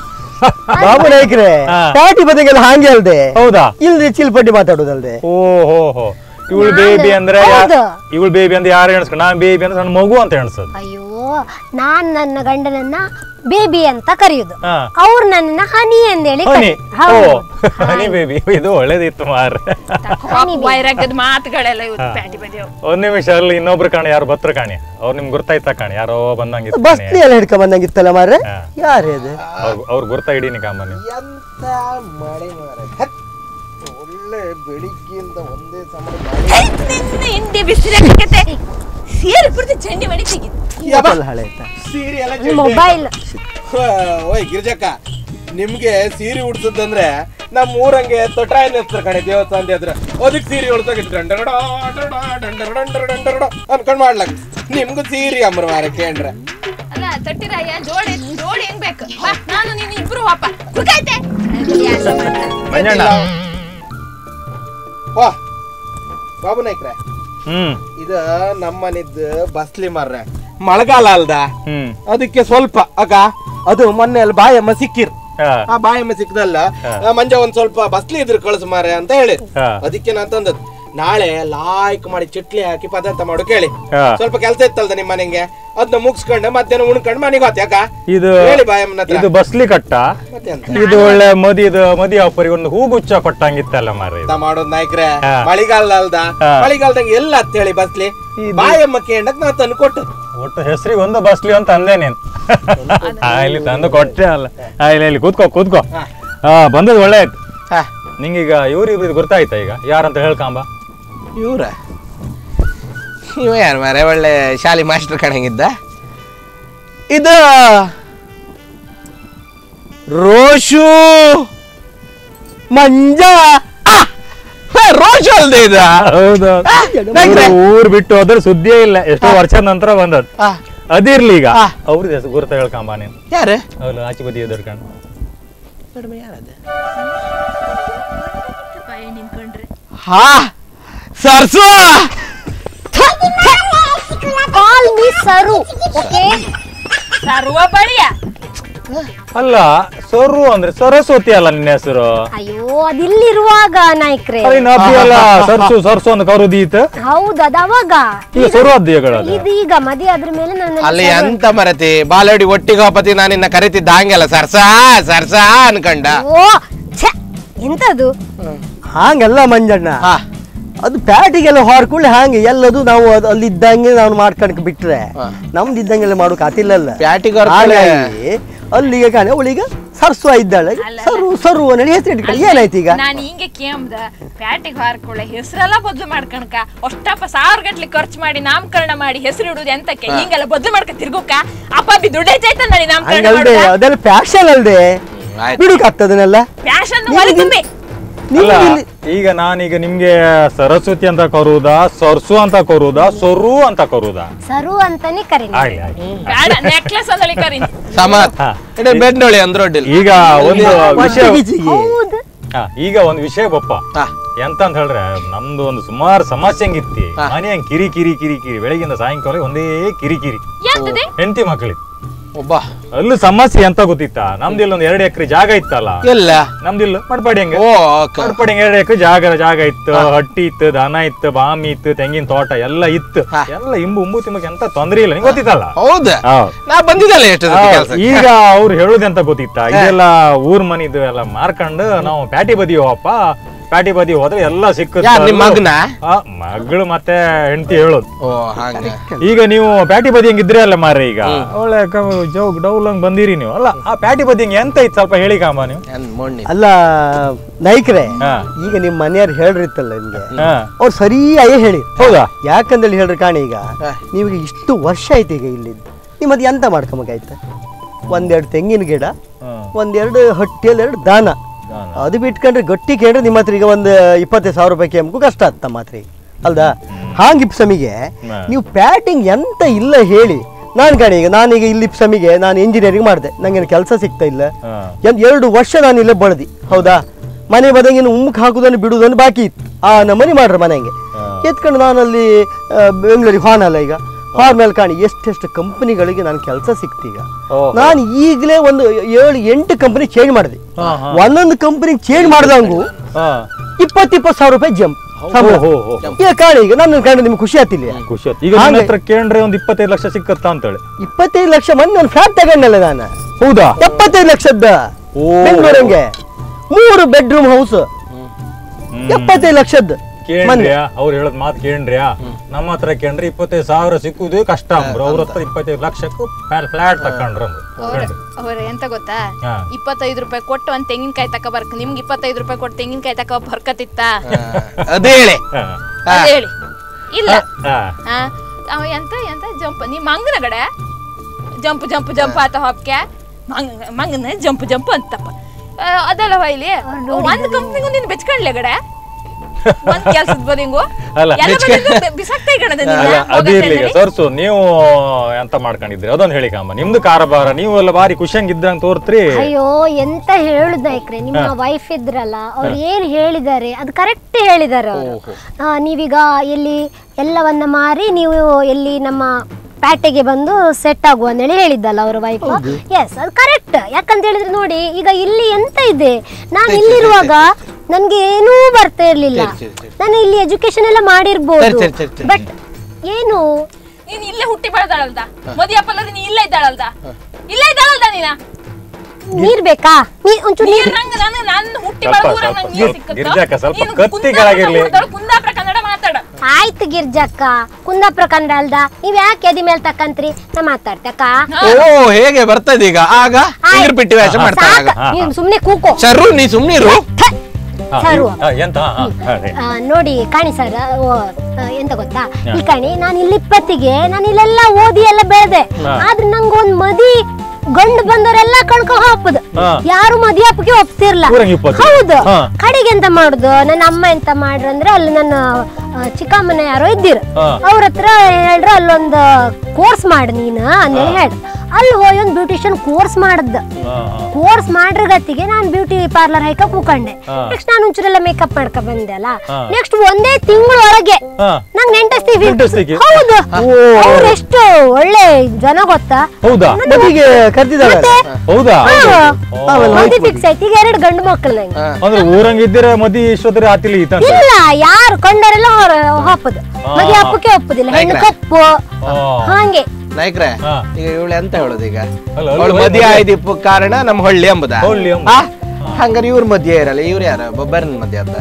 [SPEAKER 2] ಬಾಬು ನಾಯ್ಕರೆ
[SPEAKER 1] ಹಾ.
[SPEAKER 2] ಪಾರ್ಟಿ ಬದಿಗೆಲ್ಲ ಹಾಗೆ ಅಲ್ದೆ
[SPEAKER 1] ಹೌದಾ
[SPEAKER 2] ಇಲ್ರಿ ಚಿಲ್ಪಟ್ಟಿ ಮಾತಾಡೋದಲ್ದೆ
[SPEAKER 1] ಓ ಹೋ ಹೋ ಇವಳು ಬೇಬಿ ಅಂದ್ರೆ
[SPEAKER 3] ಹೌದು.
[SPEAKER 1] ಇವಳು ಬೇಬಿ ಅಂತ ಯಾರು ಎಣಿಸ್ಕೊಂಡು ನಾನ್ ಬೇಬಿ ಅಂದ್ರೆ ನನ್ನ ಮಗು ಅಂತ ಎಣಿಸೋದು
[SPEAKER 3] ಅಯ್ಯೋ ನಾನ್ ನನ್ನ ಗಂಡನನ್ನ ಬೇಬಿ ಅಂತ ಕರೆಯುದು
[SPEAKER 1] ಹಾ.
[SPEAKER 3] ಅವ್ರು ನನ್ನ ಹನಿ ಎಂದೇಳಿ
[SPEAKER 1] ಹನಿ
[SPEAKER 3] ಕರಿ-
[SPEAKER 1] ಓ
[SPEAKER 3] ಹೌದು.
[SPEAKER 1] ಹನಿ ಬೇಬಿ ಇದು ಒಳ್ಳೇದಿತ್ತು ಮಾರ
[SPEAKER 4] ವೈರಾಗ್ಯದ ಮಾತುಗಳೆಲ್ಲ ಇವತ್ತು ಪ್ಯಾಟಿ ಬಂದಿವ್
[SPEAKER 1] ಒಂದ್ ನಿಮಿಷ ಅಲ್ಲಿ ಇನ್ನೊಬ್ರು ಕಾಣಿ ಯಾರು ಬತ್ರ ಕಾಣಿ ಅವ್ರು ನಿಮ್ಗೆ ಗುರ್ತಾಯ್ತಾ ಕಾಣಿ ಯಾರೋ ಬಂದಂಗಿತ್ತು
[SPEAKER 2] ಬಸ್ತಿ ಎಲ್ಲ ಹಿಡ್ಕೊಂಡ್ ಬಂದಂಗಿತ್ತಲ್ಲ ಮಾರ್ರೆ
[SPEAKER 1] ಹಾ.
[SPEAKER 2] ಯಾರೇ ಅದು
[SPEAKER 1] ಅವ್ರ ಅವ್ರ ಗುರ್ತಾ ಹಿಡೀನಿ ಕಾಂಬನಿ
[SPEAKER 5] ಎಂತ ಮಳೆ ಮಾರೆ ಹತ್. ಒಳ್ಳೆ ಬೆಳಿಗ್ಗೆಯಿಂದ ಒಂದೇ ಸಮ ಮಳೆ
[SPEAKER 4] ಹಿಂದಿ ಬಿಸಿಲಕ್ಕೆ ಸೇರಿ ಪೂರ್ತಿ ಚಂಡಿ ಮಡಿ ತೆಗಿದ್
[SPEAKER 2] ಎಲ್ಲ ಹಳೆ ಆಯ್ತಾ
[SPEAKER 5] ಸೀರೆ ಎಲ್ಲ
[SPEAKER 3] ಮೊಬೈಲ್
[SPEAKER 5] ಓಯ್ ಗಿರಿಜಕ್ಕ ನಿಮ್ಗೆ ಸೀರೆ ಉಡ್ಸದಂದ್ರೆ ನಮ್ಮ ಊರಂಗೆ ತೊಟ್ರಾಯ ನೆಸ್ತಾರ ಕಣೆ ದೇವಸ್ಥಾನ ಎದ್ರ ಅದಕ್ಕೆ ಸೀರೆ ಉಡ್ಸೋಕೆ ಡಂಡರಡ ಡಂಡರಡ ಡಂಡರಡ ಡಂಡರಡ ಅನ್ಕೊಂಡ್ ಮಾಡ್ಲಕ್ ನಿಮ್ಗೂ ಸೀರೆ ಅಮ್ರ ಮಾರ ಕೇಂದ್ರ
[SPEAKER 4] ಅಲ್ಲ ತಟ್ಟಿರಾಯ ಜೋಡಿ ಜೋಡಿ ಹೆಂಗ್ ಬೇಕು ಬಾ ನಾನು ನೀನು ಇಬ್ರು ವಾಪ ಕುಡ್ಕೈತೆ
[SPEAKER 1] ಮಂಜಣ್ಣ
[SPEAKER 5] ವಾ ಬಾಬು ನಾಯ್ಕ್ರೆ
[SPEAKER 1] ಹ್ಮ್
[SPEAKER 5] ಇದು ನಮ್ಮನಿದ್ದು ಬಸ್ಲಿ ಮಾರ್ರೆ ಮಳೆಗಾಲ ಅಲ್ದ
[SPEAKER 1] ಹ್ಮ್
[SPEAKER 5] ಅದಕ್ಕೆ ಸ್ವಲ್ಪ ಅಕ್ಕ ಅದು ಮೊನ್ನೆ ಅಲ್ಲಿ ಬಾಯಮ್ಮ ಸಿಕ್ಕಿರ್
[SPEAKER 1] ಹಾ
[SPEAKER 5] ಆ ಬಾಯಮ್ಮ ಸಿಕ್ಕದಲ್ಲ ಆ, ಮಂಜ ಒಂದ್ ಸ್ವಲ್ಪ ಬಸ್ಲಿ ಇದ್ರ ಕಳ್ಸ ಮಾರೆ ಅಂತ ಹೇಳಿ
[SPEAKER 1] ಹಾ.
[SPEAKER 5] ಅದಕ್ಕೆ ನಾ ತಂದದ್ ನಾಳೆ ಲಾಯ್ಕ್ ಮಾಡಿ ಚಟ್ಲಿ ಹಾಕಿ ಪದಾರ್ಥ ಮಾಡು ಕೇಳಿ
[SPEAKER 1] ಹಾ.
[SPEAKER 5] ಸ್ವಲ್ಪ ಕೆಲಸ ಇತ್ತಲ್ದ ನಿಮ್ಮ ಮನೆಗೆ ಅದನ್ನ ಮುಗಿಸ್ಕೊಂಡು ಮಧ್ಯಾಹ್ನ ಉಣ್ಕೊಂಡು ಮನೆಗೆ ಹೋತ್ ಯಾಕ
[SPEAKER 1] ಇದು
[SPEAKER 5] ಹೇಳಿ ಬಾಯಮ್ಮನ ಹತ್ರ
[SPEAKER 1] ಇದು ಬಸ್ಲಿ ಕಟ್ಟ
[SPEAKER 5] ಮತ್ತೆ ಅಂತ
[SPEAKER 1] ಇದು ಒಳ್ಳೆ ಮದಿದು ಮದಿ ಅಪ್ಪರಿಗೆ ಒಂದು ಹೂಗುಚ್ಚ ಕೊಟ್ಟಂಗಿತ್ತಲ್ಲ ಮಾರ
[SPEAKER 5] ಎಂತ ಮಾಡೋದ್ ನಾಯ್ಕ್ರೆ
[SPEAKER 1] ಹಾ.
[SPEAKER 5] ಮಳಿಗಾಲ ಅಲ್ದ
[SPEAKER 1] ಹಾ.
[SPEAKER 5] ಮಳಿಗಾಲದಾಗ ಎಲ್ಲ ಅಂತ ಹೇಳಿ ಬಸ್ಲಿ ಬಾಯಮ್ಮ ಕೇಳಕ್ ನಾ ತಂದು ಕೊಟ್ಟು
[SPEAKER 1] ಒಟ್ಟು ಹೆಸರಿಗೆ ಒಂದು ಬಸ್ಲಿ ಅಂತ ಅಂದೆ ನೀನು ಆ, ಇಲ್ಲಿ ತಂದು ಕೊಟ್ಟೆ ಅಲ್ಲ ಆ, ಇಲ್ಲಿ ಇಲ್ಲಿ ಕೂತ್ಕೋ ಕೂತ್ಕೋ ಹಾ ಬಂದದ್ದು ಒಳ್ಳೆ ಆಯ್ತು
[SPEAKER 5] ಹಾ
[SPEAKER 1] ನಿಂಗೀಗ ಇವ್ರಿಬ್ರಿದ್ ಗೊತ್ತಾಯ್ತಾ ಈಗ ಯಾರಂತ ಹೇಳ್ಕಾಂಬ
[SPEAKER 5] ಇವ್ರ ಇವ ಯಾರು ಮಾರೆ ಒಳ್ಳೆ ಶಾಲೆ ಮಾಸ್ಟರ್ ಕಣಂಗಿದ್ದ ಇದು ರೋಶು
[SPEAKER 2] ಮಂಜ
[SPEAKER 5] ಆ! ಹೇ, ರೋಶು ಅಲ್ದೆ ಇದ
[SPEAKER 1] ಹೌದು
[SPEAKER 5] ನಂಗೆ-
[SPEAKER 1] ಊರ್ ಬಿಟ್ಟು ಹೋದ್ರೆ ಸುದ್ದಿಯೇ ಇಲ್ಲ ಎಷ್ಟೋ ವರ್ಷದ ನಂತರ ಬಂದದ್ದು
[SPEAKER 5] ಆ,
[SPEAKER 1] ಅದಿರ್ಲಿ ಈಗ
[SPEAKER 5] ಆ.
[SPEAKER 1] ಅವ್ರದ್ದು ಹೆಸರು ಗುರುತ ಹೇಳ್ಕಾಂಬ ನೀನು
[SPEAKER 5] ಯಾರು
[SPEAKER 1] ಅವ್ರು ಆಚೆ ಬದಿ ಎದುರ್ಕೊಂಡು
[SPEAKER 5] ಹಾ ಸರ್ಸು
[SPEAKER 3] ಕಾಲ್ ಮೀ ಸರು ಓಕೆ
[SPEAKER 4] ಸರ್ವ ಬಳಿಯ
[SPEAKER 1] ಅಲ್ಲ ಸೊರು ಅಂದ್ರೆ ಸರಸ್ವತಿ ಅಲ್ಲ ನಿನ್ನ ಹೆಸರು
[SPEAKER 3] ಅಯ್ಯೋ ಅದಿಲ್ಲಿರುವಾಗ ನಾಯ್ಕ್ರೆ
[SPEAKER 1] ಅದೇನು ಅಬ್ಬಿ ಅಲ್ಲ ಸರ್ಸು ಸರ್ಸು ಅಂತ ಕರುದೀತ್
[SPEAKER 3] ಹೌದು ಅದು ಅವಾಗ
[SPEAKER 1] ಈಗ ಸೊರು ಅದ್ದೆಗಳಲ್ಲ
[SPEAKER 3] ಇದು ಈಗ ಮದಿ ಅದ್ರ ಮೇಲೆ ನನ್ನ
[SPEAKER 5] ಅಲ್ಲಿ ಎಂತ ಮರತಿ ಬಾಲಡಿ ಒಟ್ಟಿಗೆ ಹೋಪತಿ ನಾನು ನಿನ್ನ ಕರಿತಿದ್ದ ಹಂಗೆಲ್ಲ ಸರ್ಸಾ ಸರ್ಸಾ ಅನ್ಕಂಡ
[SPEAKER 3] ಓ ಛೆ ಎಂತದು
[SPEAKER 2] ಹಾಂಗಲ್ಲ ಮಂಜಣ್ಣ
[SPEAKER 5] ಹಾ
[SPEAKER 2] ಅದು ಪ್ಯಾಟಿಗೆಲ್ಲ ಹೊರ್ಕೊಳ್ಳಿ ಹಾಂಗೆ ಎಲ್ಲದು ನಾವು ಅದು ಅಲ್ಲಿದ್ದಂಗೆ ನಾವು ಮಾಡ್ಕಣಕ್ ಬಿಟ್ರೆ
[SPEAKER 5] ಹಾ.
[SPEAKER 2] ನಮ್ದು ಇದ್ದಂಗೆಲ್ಲ ಮಾಡೋಕ್ ಆತಿಲ್ಲಲ್ಲ
[SPEAKER 5] ಪ್ಯಾಟಿಗೆ ಹೊರ್ಕೊಳ್ಳಿ.
[SPEAKER 2] ಹಾಗಾಗಿ ಅಲ್ಲಿಗೆ ಕಾಣೆ ಅವಳೀಗ ಸರ್ಸುವ ಇದ್ದಾಳೆ ಸರು ಸರು ಅನ್ನಿ ಹೆಸರು ಇಟ್ಕೊಳ್ಳಿ ಏನಾಯ್ತು ಈಗ
[SPEAKER 4] ನಾನು ಹಿಂಗೆ ಕೇಮ್ದ ಪ್ಯಾಟಿಗೆ ಹಾರ್ಕೊಳ್ಳೆ ಹೆಸರೆಲ್ಲ ಬದಲು ಮಾಡ್ಕಣಕ ಅಷ್ಟಪ್ಪ ಸಾವಿರ ಗಟ್ಲೆ ಖರ್ಚು ಮಾಡಿ ನಾಮಕರಣ ಮಾಡಿ ಹೆಸರು ಇಡುದು ಎಂತಕ್ಕೆ ಹಿಂಗೆಲ್ಲ ಬದಲು ಮಾಡ್ಕ ತಿರ್ಗುಕ ಅಪ್ಪ ಬಿ ದುಡ್ಡು ಹೆಚ್ಚಾಯ್ತ ನೋಡಿ ನಾಮಕರಣ
[SPEAKER 2] ಹಂಗಲ್ದೆ
[SPEAKER 4] ಮಾಡುದ
[SPEAKER 2] ಅದೆಲ್ಲ ಫ್ಯಾಷನ್ ಅಲ್ದೆ
[SPEAKER 5] ಆಯ್ತು.
[SPEAKER 2] ಬಿಡುಕ್ ಆಗ್ತದನ್ನೆಲ್ಲ
[SPEAKER 4] ಫ್ಯಾಷನ್
[SPEAKER 2] ನೀವು
[SPEAKER 4] ಹೊಲಿ
[SPEAKER 2] ಇದು-
[SPEAKER 4] ತುಂಬಿ
[SPEAKER 1] ಅಲ್ಲ
[SPEAKER 2] ನೀವು ಇಲ್ಲಿ-
[SPEAKER 1] ಈಗ ನಾನೀಗ ನಿಮ್ಗೆ ಸರಸ್ವತಿ ಅಂತ ಕರುವುದಾ ಸರ್ಸು ಅಂತ ಕರುವುದಾ ಸೊರು ಅಂತ ಕರುವುದಾ
[SPEAKER 3] ಸರು ಅಂತಾನೆ ಕರೀನಿ
[SPEAKER 1] ಆಗ್ಲಿ ಆಗ್ಲಿ
[SPEAKER 4] ಬೇಡ ನೆಕ್ಲೆಸ್ ಅಂದಳಿ ಕರಿ
[SPEAKER 5] ಸಮಾತ್
[SPEAKER 1] ಹಾ.
[SPEAKER 5] ಬೆನ್ನೋಳಿ ಅಂದ್ರೊಡ್ಡಿಲ್ಲ
[SPEAKER 1] ಈಗ ಒಂದು ವಿಷಯ
[SPEAKER 2] ಹೊಟ್ಟಿಗಿಚಿಗೆ.
[SPEAKER 3] ಹೌದು
[SPEAKER 1] ಹಾ, ಈಗ ಒಂದು ವಿಷಯ ಗೊಪ್ಪ
[SPEAKER 5] ಹಾ
[SPEAKER 1] ಎಂತ ಅಂತ ಹೇಳ್ರೆ ನಮ್ದು ಒಂದು ಸುಮಾರು ಸಮಸ್ಯೆ ಹಂಗಿತ್ತಿ
[SPEAKER 5] ಹಾ.
[SPEAKER 1] ಮನೆ ಹಂಗ್ ಕಿರಿ ಕಿರಿ ಕಿರಿ ಕಿರಿ ಬೆಳಗಿಂದ ಸಾಯಂಕಾಲ ಒಂದೇ ಕಿರಿ ಕಿರಿ
[SPEAKER 4] ಎಂತದೆ
[SPEAKER 1] ಹೆಂಡತಿ ಮಕ್ಕಳಿಗೆ
[SPEAKER 5] ಒಬ್ಬ
[SPEAKER 1] ಅಲ್ಲೂ ಸಮಸ್ಯೆ ಎಂತ ಗೊತ್ತಿತ್ತ ನಮ್ದಿಲ್ಲ ಒಂದು ಎರಡು ಎಕರೆ ಜಾಗ ಇತ್ತಲ್ಲ
[SPEAKER 5] ಎಲ್ಲ
[SPEAKER 1] ನಮ್ದಿಲ್ಲ ಮಡ್ಪಾಡಿ ಹಂಗೆ
[SPEAKER 5] ಓ ಓಕೆ
[SPEAKER 1] ಮಡ್ಪಾಡಿ ಎರಡು ಎಕರೆ ಜಾಗ ಜಾಗ ಇತ್ತು ಹಟ್ಟಿ ಇತ್ತು ದನ ಇತ್ತು ಬಾಮಿ ಇತ್ತು ತೆಂಗಿನ ತೋಟ ಎಲ್ಲ ಇತ್ತು
[SPEAKER 5] ಹಾ.
[SPEAKER 1] ಎಲ್ಲ ಇಂಬು ಉಂಬು ತಿಮ್ಮಕ್ಕೆ ಎಂತ ತೊಂದ್ರೆ ಇಲ್ಲ ನಿಂಗೆ ಗೊತ್ತಿತ್ತಲ್ಲ
[SPEAKER 5] ಹೌದಾ
[SPEAKER 1] ಹೌದ್.
[SPEAKER 5] ನಾ ಬಂದಿದ್ದಲ್ಲ ಎಷ್ಟು
[SPEAKER 1] ಹೌದ್.
[SPEAKER 5] ಕೆಲಸ
[SPEAKER 1] ಈಗ ಅವ್ರು ಹೇಳುದೆಂತ ಗೊತ್ತಿತ್ತ ಇದೆಲ್ಲ ಊರ್ ಮನಿದು ಎಲ್ಲ ಮಾರ್ಕೊಂಡು ನಾವು ಪ್ಯಾಟಿ ಬದಿ ಹೋಗಪ್ಪ ಪ್ಯಾಟಿ ಬದಿ ಹೋದ್ರೆ ಎಲ್ಲ ಸಿಕ್ಕುತ್ತೆ
[SPEAKER 5] ಯಾರ್ ನಿಮ್ ಮಗನ?
[SPEAKER 1] ಆ, ಮಗಳು ಮತ್ತೆ ಹೆಂಡತಿ ಹೇಳೋದು
[SPEAKER 5] ಓ ಹಂಗ
[SPEAKER 1] ಈಗ ನೀವು ಪ್ಯಾಟಿ ಬದಿ ಹಂಗಿದ್ರೆ ಅಲ್ಲ ಮಾರ್ರೆ ಈಗ ಒಳ್ಳೆ ಜೋಗ್ ಡೌಲ್ ಹಂಗ್ ಬಂದಿರಿ ನೀವು ಅಲ್ಲ ಆ ಪ್ಯಾಟಿ ಬದಿ ಹಂಗೆ ಎಂತ ಇತ್ತು ಸ್ವಲ್ಪ ಹೇಳಿ ಕಾಂಬ ನೀವು
[SPEAKER 5] ಏನ್ ಮೊಣ್ಣಿ
[SPEAKER 2] ಅಲ್ಲ ನಾಯ್ಕ್ರೆ
[SPEAKER 1] ಹಾ.
[SPEAKER 2] ಈಗ ನಿಮ್ ಮನೆಯವ್ರು ಹೇಳ್ರಿತ್ತಲ್ಲ ನಿಮ್ಗೆ
[SPEAKER 1] ಹಾ.
[SPEAKER 2] ಅವ್ರು ಸರಿಯಾಗಿ ಹೇಳಿ
[SPEAKER 1] ಹೌದಾ
[SPEAKER 2] ಯಾಕಂದೇಳಿ ಹೇಳ್ರಿ ಕಾಣಿ ಈಗ
[SPEAKER 5] ಹಾ.
[SPEAKER 2] ನೀವೀಗ ಇಷ್ಟು ವರ್ಷ ಆಯ್ತು ಈಗ ಇಲ್ಲಿದ್ದು ನಿಮ್ಮದು ಎಂತ ಮಾಡ್ಕೊಂಬಕಾಯ್ತ ಒಂದೆರಡು ತೆಂಗಿನ ಗಿಡ
[SPEAKER 1] ಹ್ಮ್.
[SPEAKER 2] ಒಂದೆರಡು ಹಟ್ಟಿಯಲ್ಲಿ ಎರಡು ದಾನ
[SPEAKER 1] ದಾನ.
[SPEAKER 2] ಅದು ಬಿಟ್ಕೊಂಡ್ರೆ ಗಟ್ಟಿ ಕೇಳ್ರೆ ನಿಮ್ಮ ಹತ್ರ ಈಗ ಒಂದು ಇಪ್ಪತ್ತೈದು ಸಾವಿರ ರೂಪಾಯಿ ಕೆಂಪು ಕಷ್ಟ ಆತ್ ನಮ್ಮ ಹತ್ರ ಈಗ ಅಲ್ದಾ ಹಾಂಗಿಪ್ಸಮಿಗೆ
[SPEAKER 1] ಹಾ.
[SPEAKER 2] ನೀವು ಪ್ಯಾಟಿಂಗ್ ಎಂತ ಇಲ್ಲ ಹೇಳಿ ನಾನು ಕಾಣಿ ಈಗ ನಾನೀಗ ಇಲ್ಲಿ ಇಪ್ಸಮಿಗೆ ನಾನು ಇಂಜಿನಿಯರಿಂಗ್ ಮಾಡಿದೆ ನಂಗೇನು ಕೆಲಸ ಸಿಗ್ತಾ ಇಲ್ಲ
[SPEAKER 1] ಹಾ.
[SPEAKER 2] ಎಂತ ಎರಡು ವರ್ಷ ನಾನು ಇಲ್ಲೇ ಬಳದಿ ಹೌದಾ ಮನೆ ಬದಂಗಿನ ಉಮ್ಮಕ್ ಹಾಕುದನ್ನು ಬಿಡುವುದನ್ನು ಬಾಕಿ ಇತ್ತು ಆ ನಮನಿ ಮಾಡ್ರಿ ಮನೆಗೆ
[SPEAKER 1] ಹಾ.
[SPEAKER 2] ಎತ್ಕೊಂಡು ನಾನಲ್ಲಿ ಆ, ಬೆಂಗಳೂರಿಗೆ ಹಾನ್ ಅಲ್ಲ ಈಗ ಹಾರ್ ಮೇಲೆ ಕಾಣಿ ಎಷ್ಟೆಷ್ಟು ಕಂಪನಿಗಳಿಗೆ ನಾನು ಕೆಲಸ ಸಿಕ್ತೀಗ
[SPEAKER 1] ಓಹೋ.
[SPEAKER 2] ನಾನು ಈಗಲೇ ಒಂದು ಏಳು ಎಂಟು ಕಂಪನಿ ಚೇಂಜ್ ಮಾಡಿದೆ
[SPEAKER 1] ಹಾ, ಹಾ.
[SPEAKER 2] ಒಂದೊಂದು ಕಂಪನಿ ಚೇಂಜ್ ಮಾಡ್ದಂಗು
[SPEAKER 1] ಹಾ.
[SPEAKER 2] ಇಪ್ಪತ್ತು ಇಪ್ಪತ್ತು ಸಾವಿರ ರೂಪಾಯಿ ಜಂಪ್ ಸಂಬಳ
[SPEAKER 1] ಹೋ, ಹೋ, ಹೋ.
[SPEAKER 2] ಈಗ ಕಾಣಿ ಈಗ ನನ್ನ ಕಂಡು ನಿಮ್ಗೆ ಖುಷಿ ಆಗ್ತಿಲ್ಲ
[SPEAKER 1] ಖುಷಿ ಆಯ್ತು ಈಗ ನನ್ನ
[SPEAKER 2] ಹಾಗೆ.
[SPEAKER 1] ಹತ್ರ ಕೇಳ್ರೆ ಒಂದ್ ಇಪ್ಪತ್ತೈದು ಲಕ್ಷ ಸಿಕ್ಕತ್ತಾ ಅಂತೇಳಿ
[SPEAKER 2] ಇಪ್ಪತ್ತೈದು ಲಕ್ಷ ಮಂದಿ ಒಂದು ಫ್ಲಾಟ್ ತಗೊಂಡಲ್ಲ ನಾನು
[SPEAKER 1] ಹೌದಾ
[SPEAKER 2] ಎಪ್ಪತ್ತೈದು ಲಕ್ಷದ
[SPEAKER 1] ಓ.
[SPEAKER 2] ಬೆಂಗಳೂರಂಗೆ ಮೂರು ಬೆಡ್ರೂಮ್ ಹೌಸ್
[SPEAKER 1] ಹ್ಮ್.
[SPEAKER 2] ಎಪ್ಪತ್ತೈದು ಲಕ್ಷದ್ದು ಮಂದಿ
[SPEAKER 1] ಕೇಳ್ರ್ಯಾ ಅವ್ರು ಹೇಳದ್ ಮಾತು ಕೇಳ್ರ್ಯಾ ನಮ್ಮ ಹತ್ರ ಕೇಳ್ರಿ ಇಪ್ಪತ್ತೈದು ಸಾವಿರ ಸಿಕ್ಕುದು ಕಷ್ಟ ಅಂದ್ರು ಅವ್ರ ಹತ್ರ ಇಪ್ಪತ್ತೈದು ಲಕ್ಷಕ್ಕೂ ಫ್ಲಾಟ್ ತಕೊಂಡ್ರು ಅಂದ್ರು. ಕೇಳ್ರಿ.
[SPEAKER 4] ಅವ್ರ ಎಂತ ಗೊತ್ತಾ
[SPEAKER 1] ಹಾ.
[SPEAKER 4] ಇಪ್ಪತ್ತೈದು ರೂಪಾಯಿ ಕೊಟ್ಟು ಒಂದ್ ತೆಂಗಿನಕಾಯಿ ತಕ ಬರ್ಕ ನಿಮ್ಗೆ ಇಪ್ಪತ್ತೈದು ರೂಪಾಯಿ ಕೊಟ್ಟು ತೆಂಗಿನಕಾಯಿ ತಕ ಬರ್ಕತಿತ್ತ
[SPEAKER 5] ಅದೇ ಹೇಳಿ
[SPEAKER 1] ಹಾ.
[SPEAKER 4] ಅದ್ ಹೇಳಿ ಇಲ್ಲ
[SPEAKER 1] ಹಾ.
[SPEAKER 4] ಹಾ ಅವ ಎಂತ ಎಂತ ಜಂಪ್ ನಿಮ್ಮ ಅಂಗನ ಕಡೆ ಜಂಪ್ ಜಂಪ್ ಜಂಪ್ ಆತ ಹೊಪ್ಕೆ ಮಂಗ ಮಂಗನ ಜಂಪ್ ಜಂಪ್ ಅಂತಪ್ಪ ಆ, ಅದಲ್ಲ ಇಲ್ಲಿ ಒಂದ್ ಕಂಪ್ನಿಗೂ ನೀನು ಬೆಚ್ಕೊಂಡ್ಲೆ ಗಡೆ ಒಂದ್ ಕೆಲ್ಸದ ಬದಿಂಗು
[SPEAKER 1] ಅಲ್ಲ,
[SPEAKER 4] ಎಲ್ಲ
[SPEAKER 1] ಬೆಚ್ಕ-
[SPEAKER 4] ಬದಿಗೂ ಬಿಸಾಕ್ತಾ ಇಕಣದ ನೀನು
[SPEAKER 1] ಅಲ್ಲ
[SPEAKER 4] ಹೋಗೋ
[SPEAKER 1] ಅದಿರ್ಲಿ ಈಗ
[SPEAKER 4] ಟೈಮಲ್ಲಿ.
[SPEAKER 1] ತೋರ್ಸು ನೀವು ಎಂತ ಮಾಡ್ಕೊಂಡಿದ್ರಿ ಅದೊಂದು ಹೇಳಿ ಕಾಮ ನಿಮ್ದು ಕಾರಬಾರ ನೀವು ಎಲ್ಲ ಬಾರಿ ಖುಷಿಯಂಗಿದ್ದಂಗ್ ತೋರ್ತ್ರಿ
[SPEAKER 3] ಅಯ್ಯೋ ಎಂತ ಹೇಳುದು ನಾಯಕ್ರೆ ನಿಮ್ಮ ವೈಫ್ ಇದ್ರಲ್ಲ ಅವ್ರು ಏನ್ ಹೇಳಿದ್ದಾರೆ ಅದು ಕರೆಕ್ಟ್ ಹೇಳಿದ್ದಾರೆ ಅವರು ನೀವೀಗ ಎಲ್ಲಿ ಎಲ್ಲವನ್ನ ಮಾರಿ ನೀವು ಎಲ್ಲಿ ನಮ್ಮ ಪ್ಯಾಟೆಗೆ ಬಂದು ಸೆಟ್ ಆಗುವ ಅಂತೇಳಿ ಹೇಳಿದ್ದಲ್ಲ ಅವರ ವೈಫ್ ಎಸ್ ಅದು ಕರೆಕ್ಟ್ ಯಾಕಂತ ಹೇಳಿದ್ರೆ ನೋಡಿ ಈಗ ಇಲ್ಲಿ ಎಂತ ಇದೆ ನಾನು ಇಲ್ಲಿರುವಾಗ ನನ್ಗೆ ಏನೂ ಬರ್ತಾ ಇರ್ಲಿಲ್ಲ ನಾನು ಇಲ್ಲಿ ಎಜುಕೇಶನ್ ಎಲ್ಲ ಮಾಡಿರ್ಬೋದು
[SPEAKER 5] ಸರಿ, ಸರಿ, ಸರಿ.
[SPEAKER 3] ಬಟ್ ಏನು
[SPEAKER 4] ನೀನ್ ಇಲ್ಲೇ ಹುಟ್ಟಿ ಬೆಳೆದಾಳಲ್ದ ಮದಿ ಅಪ್ಪಲ್ಲದ ನೀ ಇಲ್ಲೇ ಇದ್ದಾಳಲ್ದ ಇಲ್ಲೇ ಇದ್ದಾಳಲ್ದ ನೀನ
[SPEAKER 3] ನೀರ್ ಬೇಕಾ ನೀ ಒಂಚೂರು ನೀರ್
[SPEAKER 4] ನೀರ್ ನಂಗೆ ನಾನು ನಾನು ಹುಟ್ಟಿ
[SPEAKER 1] ಸ್ವಲ್ಪ,
[SPEAKER 4] ಬೆಳೆದ ಊರಾಗ
[SPEAKER 1] ಸ್ವಲ್ಪ,
[SPEAKER 4] ನಂಗೆ ನೀರ್
[SPEAKER 1] ಸ್ವಲ್ಪ
[SPEAKER 4] ಸಿಕ್ಕತ್ತ?
[SPEAKER 1] ಗಿರ್ಜಾಕ ಸ್ವಲ್ಪ
[SPEAKER 4] ನೀನು
[SPEAKER 1] ಕತ್ತಿಗಳಾಗಿರ್ಲಿ.
[SPEAKER 4] ಕುಂದಾಪುರ ಹುಡ್ದವ್ಳು, ಕುಂದಾಪುರ ಕನ್ನಡ ಮಾತಾಡ
[SPEAKER 3] ಆಯ್ತು ಗಿರ್ಜಕ್ಕ ಕುಂದಾಪುರ ಕನ್ನಡ ಅಲ್ದ ನೀವ್ ಯಾಕೆ ಎದಿ ಮೇಲೆ ತಕ್ಕಂತ್ರಿ ನಾ ಮಾತಾಡ್ತಕ್ಕ
[SPEAKER 5] ಓ ಹೇಗೆ ಬರ್ತದೆ ಈಗ ಆಗ ಇಂಗ್ರ್ ಪಿಟ್ಟಿ ವೇಷ ಮಾಡ್ತಾರೆ ಆಗ
[SPEAKER 1] ಹಾ,
[SPEAKER 3] ನೀನ್ ಸುಮ್ನೆ ಕೂಕೋ
[SPEAKER 5] ಶರು ನೀ ಸುಮ್ನಿರು
[SPEAKER 3] ಥ.
[SPEAKER 1] ಹಾ,
[SPEAKER 3] ಸರು.
[SPEAKER 1] ಹಾ, ಎಂತ ಹಾ, ಹಾ, ಹೇಳಿ.
[SPEAKER 3] ಆ, ನೋಡಿ ಕಾಣಿ ಸರ್ ಓ, ಆ, ಎಂತ ಗೊತ್ತಾ ಈ ಕಾಣಿ ನಾನು ಇಲ್ಲಿ ಇಪ್ಪತ್ತಿಗೆ ನಾನು ಇಲ್ಲೆಲ್ಲ ಓದಿ ಎಲ್ಲ ಬೆಳೆದೆ
[SPEAKER 1] ಹಾ.
[SPEAKER 3] ಆದ್ರೆ ನಂಗೆ ಒಂದ್ ಮದಿ ಗಂಡು ಬಂದವರೆಲ್ಲ ಕಣ್ಕೊ ಹಾಪುದು
[SPEAKER 1] ಹಾ.
[SPEAKER 3] ಯಾರು ಮದಿ ಹಪ್ಪಕ್ಕೆ ಒಪ್ತಿರ್ಲ
[SPEAKER 1] ಊರಂಗ್ ಇಪ್ಪತ್ತು.
[SPEAKER 3] ಹೌದು
[SPEAKER 1] ಹಾ.
[SPEAKER 3] ಕಡೆಗೆ ಎಂತ ಮಾಡುದು ನನ್ನ ಅಮ್ಮ ಎಂತ ಮಾಡ್ರ ಅಂದ್ರೆ ಅಲ್ಲಿ ನನ್ನ ಆ, ಚಿಕ್ಕಮ್ಮನ ಯಾರೋ ಇದ್ದಿರು
[SPEAKER 1] ಹಾ.
[SPEAKER 3] ಅವ್ರ ಹತ್ರ ಹೇಳ್ರ ಅಲ್ಲೊಂದು ಕೋರ್ಸ್ ಮಾಡು ನೀನು ಅಂದೇಳಿ ಹೇಳ್ರು ಅಲ್ಲಿ ಹೋಗಿ ಒಂದು ಬ್ಯೂಟಿಷಿಯನ್ ಕೋರ್ಸ್ ಮಾಡದ್ದ
[SPEAKER 1] ಹಾ, ಹಾ.
[SPEAKER 3] ಕೋರ್ಸ್ ಮಾಡ್ರ ಗತಿಗೆ ನಾನು ಬ್ಯೂಟಿ ಪಾರ್ಲರ್ ಹೈಕ ಕೂಕೊಂಡೆ
[SPEAKER 1] ಹಾ.
[SPEAKER 3] ನೆಕ್ಸ್ಟ್ ನಾನು ಒಂಚೂರೆಲ್ಲ ಮೇಕಪ್ ಮಾಡ್ಕೊ ಬಂದೆ ಅಲ್ಲ
[SPEAKER 1] ಹಾ.
[SPEAKER 3] ನೆಕ್ಸ್ಟ್ ಒಂದೇ ತಿಂಗಳೊಳಗೆ
[SPEAKER 1] ಹಾ.
[SPEAKER 3] ನಂಗೆ ನೆಂಟಸ್ತೀವಿ
[SPEAKER 1] ನೆಂಟಸ್ತಿಗೆ?
[SPEAKER 3] ಹೌದು ಅವ್ರು ಎಷ್ಟು ಒಳ್ಳೆ ಜನ ಗೊತ್ತಾ
[SPEAKER 1] ಹೌದಾ
[SPEAKER 2] ಮದುವೆಗೆ ಕರೆದಿದ್ದಾಳೆ
[SPEAKER 1] ಹೌದಾ
[SPEAKER 2] ಆಮೇಲೆ
[SPEAKER 3] ಮದಿ ಫಿಕ್ಸ್ ಆಯ್ತು ಈಗ ಎರಡು ಗಂಡು ಮಕ್ಕಳು ನಂಗೆ
[SPEAKER 1] ಅಂದ್ರೆ ಊರಂಗಿದ್ದೀರ ಮದಿ ಇಷ್ಟೊತ್ತರ ಆತಿಲಿ ಈತಂತ
[SPEAKER 3] ಇಲ್ಲ ಯಾರು ಕಂಡರೆಲ್ಲ ಹೊರ ಹಾಪುದು ಮದಿ ಹಪ್ಪಕ್ಕೆ ಒಪ್ಪುದಿಲ್ಲ ಹೆಣ್ಣು
[SPEAKER 5] ನಾಯ್ಕ್ರೆ.
[SPEAKER 3] ಕಪ್ಪು ಹಾಗೆ
[SPEAKER 5] ನಾಯ್ಕ್ರೆ
[SPEAKER 1] ಹಾ.
[SPEAKER 5] ಈಗ ಇವಳು ಎಂತ ಹೇಳೋದು ಈಗ
[SPEAKER 1] ಅಲ್ಲ,
[SPEAKER 5] ಅವಳು
[SPEAKER 1] ಅಲ್ಲ,
[SPEAKER 5] ಮದುವೆ
[SPEAKER 1] ಮದುವೆ.
[SPEAKER 5] ಆಯ್ದಿಪ್ಪು ಕಾರಣ ನಮ್ಮ ಹೊಳ್ಳಿ ಎಂಬುದ
[SPEAKER 1] ಹೊಳ್ಳಿ ಎಂಬುದು.
[SPEAKER 5] ಹಂಗಾರೆ ಇವ್ರ ಮದ್ವೆ ಇರಲ್ಲ ಇವ್ರು ಯಾರ ಬೊಬ್ಬರನ್ ಮದ್ವೆ ಅದ್ದ